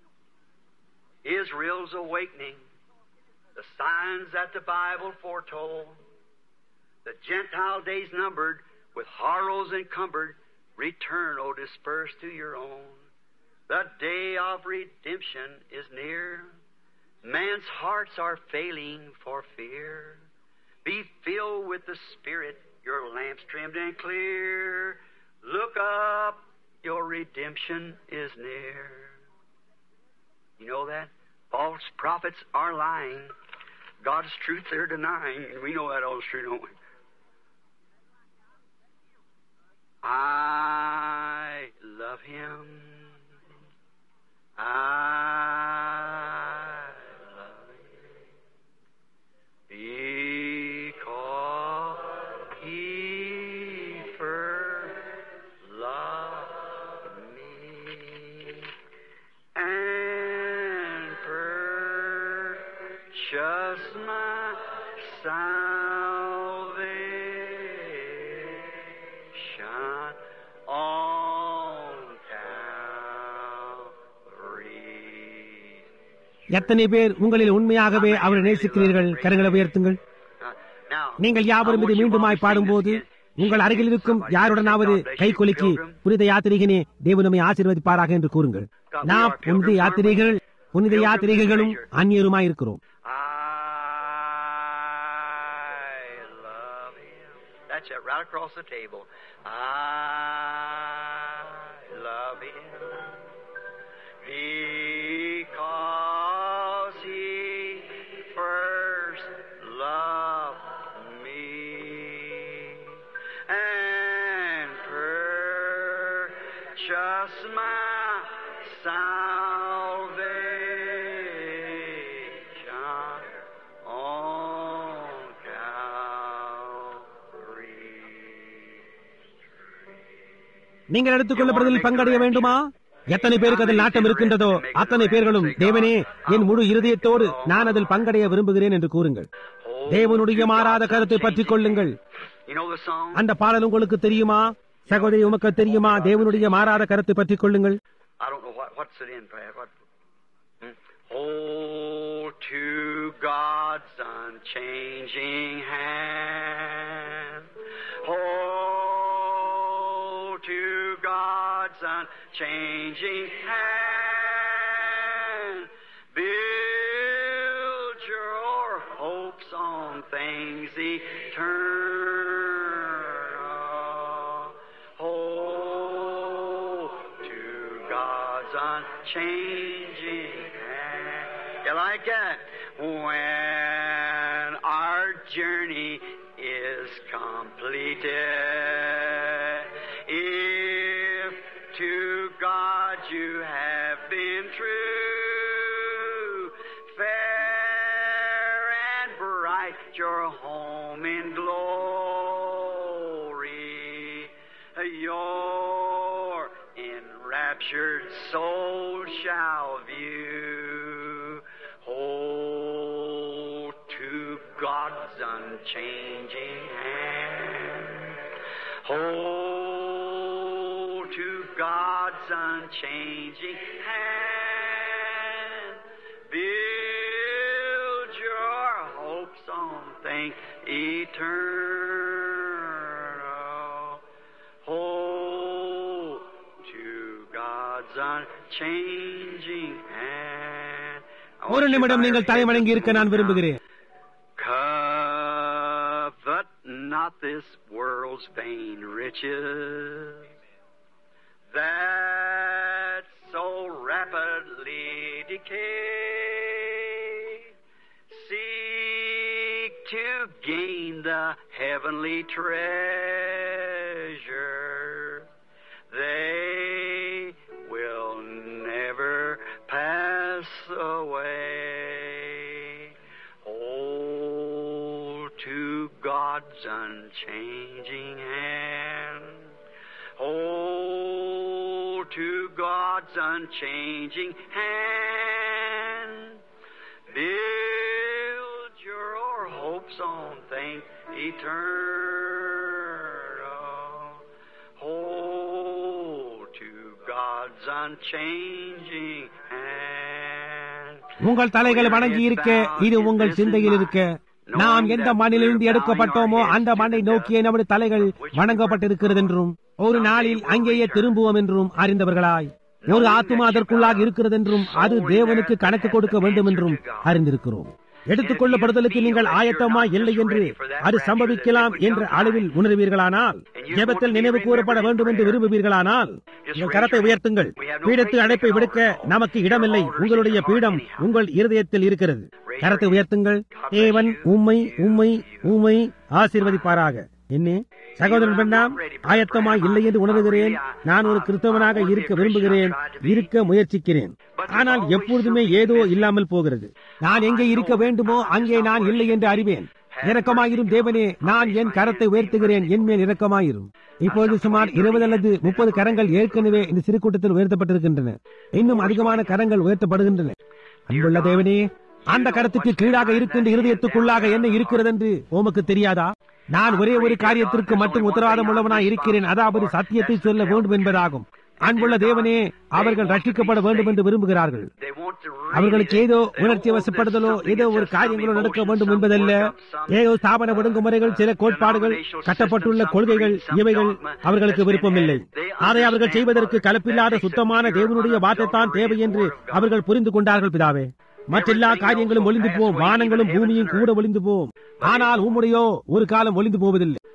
Israel's awakening. The signs that the Bible foretold. The Gentile days numbered, with horrors encumbered. Return, O dispersed to your own. The day of redemption is near. Man's hearts are failing for fear. Be filled with the Spirit, your lamps trimmed and clear. Look up, your redemption is near. You know that? False prophets are lying. God's truth they're denying. And we know that all is true, don't we? I love him. I love him. Because he first loved me and purchased my salvation on Calvary. எத்தனை பேர் உங்களில் உண்மையாகவே அவரை நேசிக்கிறீர்கள் கரங்களை உயர்த்துங்கள் Uh, now, நீங்கள் யாவரும் இது மீண்டுமாய் பாடும்போது உங்கள் அருகில் இருக்கும் யாருடனாவது கை குலுக்கி புனித யாத்திரிகனே தேவனுமை ஆசீர்வதிப்பாராக என்று கூறுங்கள் நாம் புனித யாத்திரைகள் புனித யாத்திரிகளும் அந்நியருமாய் இருக்கிறோம் Watch that right across the table. I love him because he first loved me and purchased my salvation on Calvary. நீங்கள் எடுத்துக்கொள்ளப்படுவதில் பங்கடைய வேண்டுமா எத்தனை பேருக்கு அதில் நாட்டம் இருக்கின்றதோ அத்தனை பேர்களும் தேவனே என் முழு இருதயத்தோடு நான் அதில் பங்கடைய விரும்புகிறேன் என்று கூறுங்கள் தேவனுடைய மாறாத கருத்தை பற்றிக் கொள்ளுங்கள் You know the song? அந்த பாடல் உங்களுக்கு தெரியுமா சகோதரி உமக்கு தெரியுமா தேவனுடைய மாறாத கருத்தை பற்றிக் கொள்ளுங்கள் I don't know what what's it in, Brad. What? Hmm? Hold to God's unchanging hand. Hold to God's unchanging hand. Build your hopes on things eternal. Hold to God's unchanging hand. You like that? When our journey is completed, if to God you have been true, fair and bright your home in glory, your enraptured soul shall view. Hold to God's unchanging hand. Hold to God's unchanging hand. Build your hopes on things eternal. Hold to God's unchanging hand. I ஒரு want you நிமிடம் to நீங்கள் தலைமணங்கி இருக்க நான் விரும்புகிறேன் Covet not this world's vain riches that so rapidly decay. Seek to gain the heavenly treasure. They will never pass away. Hold to God's unchanging hand. Hold to God's unchanging hand. Build your hopes on things eternal. Hold to God's unchanging hand. உங்கள் தலைகள் வணங்கி இருக்க இது உங்கள் சிந்தையில் இருக்க நாம் எந்த மண்ணிலிருந்து எடுக்கப்பட்டோமோ அந்த மண்ணை நோக்கிய நம்முடைய தலைகள் வணங்கப்பட்டிருக்கிறது என்றும் ஒரு நாளில் அங்கேயே திரும்புவோம் என்றும் அறிந்தவர்களாய் ஒரு ஆத்மா அதற்குள்ளாக இருக்கிறது என்றும் அது தேவனுக்கு கணக்கு கொடுக்க வேண்டும் என்றும் அறிந்திருக்கிறோம் எடுத்துக் கொள்ளப்படுதலுக்கு நீங்கள் ஆயத்தமா இல்லை என்று அது சம்பவிக்கலாம் என்ற அளவில் உணர்வீர்களானால் ஜெபத்தில் நினைவு கூறப்பட வேண்டும் என்று விரும்புவீர்களானால் உங்கள் கரத்தை உயர்த்துங்கள் பீடத்து அழைப்பை விடுக்க நமக்கு இடமில்லை உங்களுடைய பீடம் உங்கள் இருதயத்தில் இருக்கிறது கரத்தை உயர்த்துங்கள் தேவன் உம்மை உம்மை உம்மை ஆசீர்வதிப்பாராக என்ன சகோதரன் பெண்ணாம் ஆயத்தமாய் இல்லை என்று உணர்கிறேன் நான் ஒரு கிறிஸ்தவனாக இருக்க விரும்புகிறேன் இருக்க முயற்சிக்கிறேன் ஆனால் எப்பொழுதுமே ஏதோ இல்லாமல் போகிறது நான் எங்கே இருக்க வேண்டுமோ அங்கே நான் இல்லை என்று அறிவேன் இரக்கமாயிரும் தேவனே நான் என் கரத்தை உயர்த்துகிறேன் என் மேல் இரக்கமாயிரும் இப்பொழுது சுமார் இருபது அல்லது முப்பது கரங்கள் ஏற்கனவே இந்த சிறு கூட்டத்தில் உயர்த்தப்பட்டிருக்கின்றன இன்னும் அதிகமான கரங்கள் உயர்த்தப்படுகின்றன அன்புள்ள தேவனே அந்த கருத்துக்கு கீழாக இருக்கின்ற இருதயத்துக்குள்ளாக என்ன இருக்கிறது என்று உமக்கு தெரியாதா நான் ஒரே ஒரு காரியத்திற்கு மட்டும் உத்தரவாதம் உள்ளவனாய் இருக்கிறேன் அதாவது சத்தியத்தை சொல்ல வேண்டும் என்பதாகும் அன்புள்ள தேவனே அவர்கள் ரட்சிக்கப்பட வேண்டும் என்று விரும்புகிறார்கள் They want to read அவர்களுக்கு it. ஏதோ They உணர்ச்சி hold வசப்படுதலோ that ஏதோ something ஒரு is just காரியங்களோ some நடக்க emotion, வேண்டும் some என்பதல்ல work up, some ஏதோ ஸ்தாபன ஒடுங்குமுறைகள் சில கோட்பாடுகள் கட்டப்பட்டுள்ள கொள்கைகள் இவைகள் அவர்களுக்கு விருப்பமில்லை அதை அவர்கள் செய்வதற்கு கலப்பில்லாத சுத்தமான தேவனுடைய வார்த்தைத்தான் தேவை என்று அவர்கள் புரிந்து கொண்டார்கள் பிதாவே மற்றெல்லா காரியங்களும் ஒளிந்து போம் வானங்களும் பூமியும் கூட ஒளிந்து போம் ஆனால் உம்முடையோ ஒரு காலம் ஒளிந்து போவதில்லை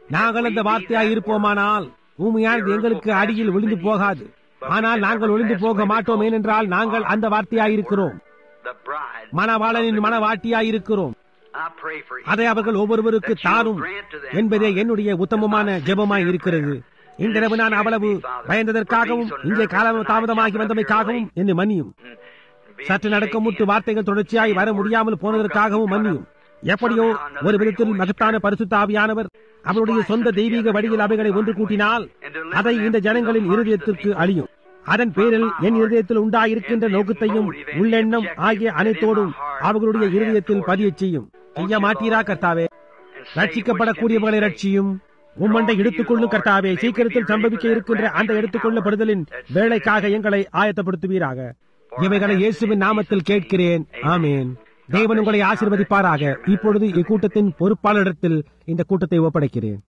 நாங்கள் அந்த வார்த்தையாய் இருப்போமானால் பூமியானது எங்களுக்கு அடியில் விழுந்து போகாது ஆனால் நாங்கள் ஒளிந்து போக மாட்டோம் ஏனென்றால் நாங்கள் அந்த வார்த்தையாய் இருக்கிறோம் the bride. மணவாளனின் மணவாட்டியாய் இருக்கிறோம் I pray for each அதை அவர்கள் ஒவ்வொருவருக்கு தாரும் என்பதே என்னுடைய உத்தமமான ஜெபமாய் இருக்கிறது இந்த இரவு நான் அவ்வளவு பயந்ததற்காகவும் இங்கே காலம் தாமதமாகி வந்தமைக்காகவும் என்னை மன்னியும் சற்று நடக்க முட்டு வார்த்தைகள் தொடர்ச்சியாய் வர முடியாமல் போனதற்காகவும் மன்னியும் எப்படியோ ஒரு விதத்தில் மகத்தான பரிசுத்த ஆவியானவர் அவருடைய சொந்த தெய்வீக வழியில் அவைகளை ஒன்று கூட்டினால் அதை இந்த ஜனங்களின் இருதயத்திற்கு அழியும் அதன் பேரில் என் இருதயத்தில் உண்டாயிருக்கின்ற நோக்கத்தையும் உள்ளெண்ணம் ஆகிய அனைத்தோடும் அவர்களுடைய இருதயத்தில் பதியச் செய்யும் செய்ய மாட்டீரா கர்த்தாவே ரட்சிக்கப்படக்கூடியவர்களை ரட்சியும் உம்மண்டை எடுத்துக்கொள்ளும் கர்த்தாவே சீக்கிரத்தில் சம்பவிக்க இருக்கின்ற அந்த எடுத்துக்கொள்ளப்படுதலின் வேலைக்காக எங்களை ஆயத்தப்படுத்துவீராக இவைகளை இயேசுவின் நாமத்தில் கேட்கிறேன் ஆமேன் தேவன் உங்களை ஆசீர்வதிப்பாராக இப்பொழுது இக்கூட்டத்தின் பொறுப்பாளரிடத்தில் இந்த கூட்டத்தை ஒப்படைக்கிறேன்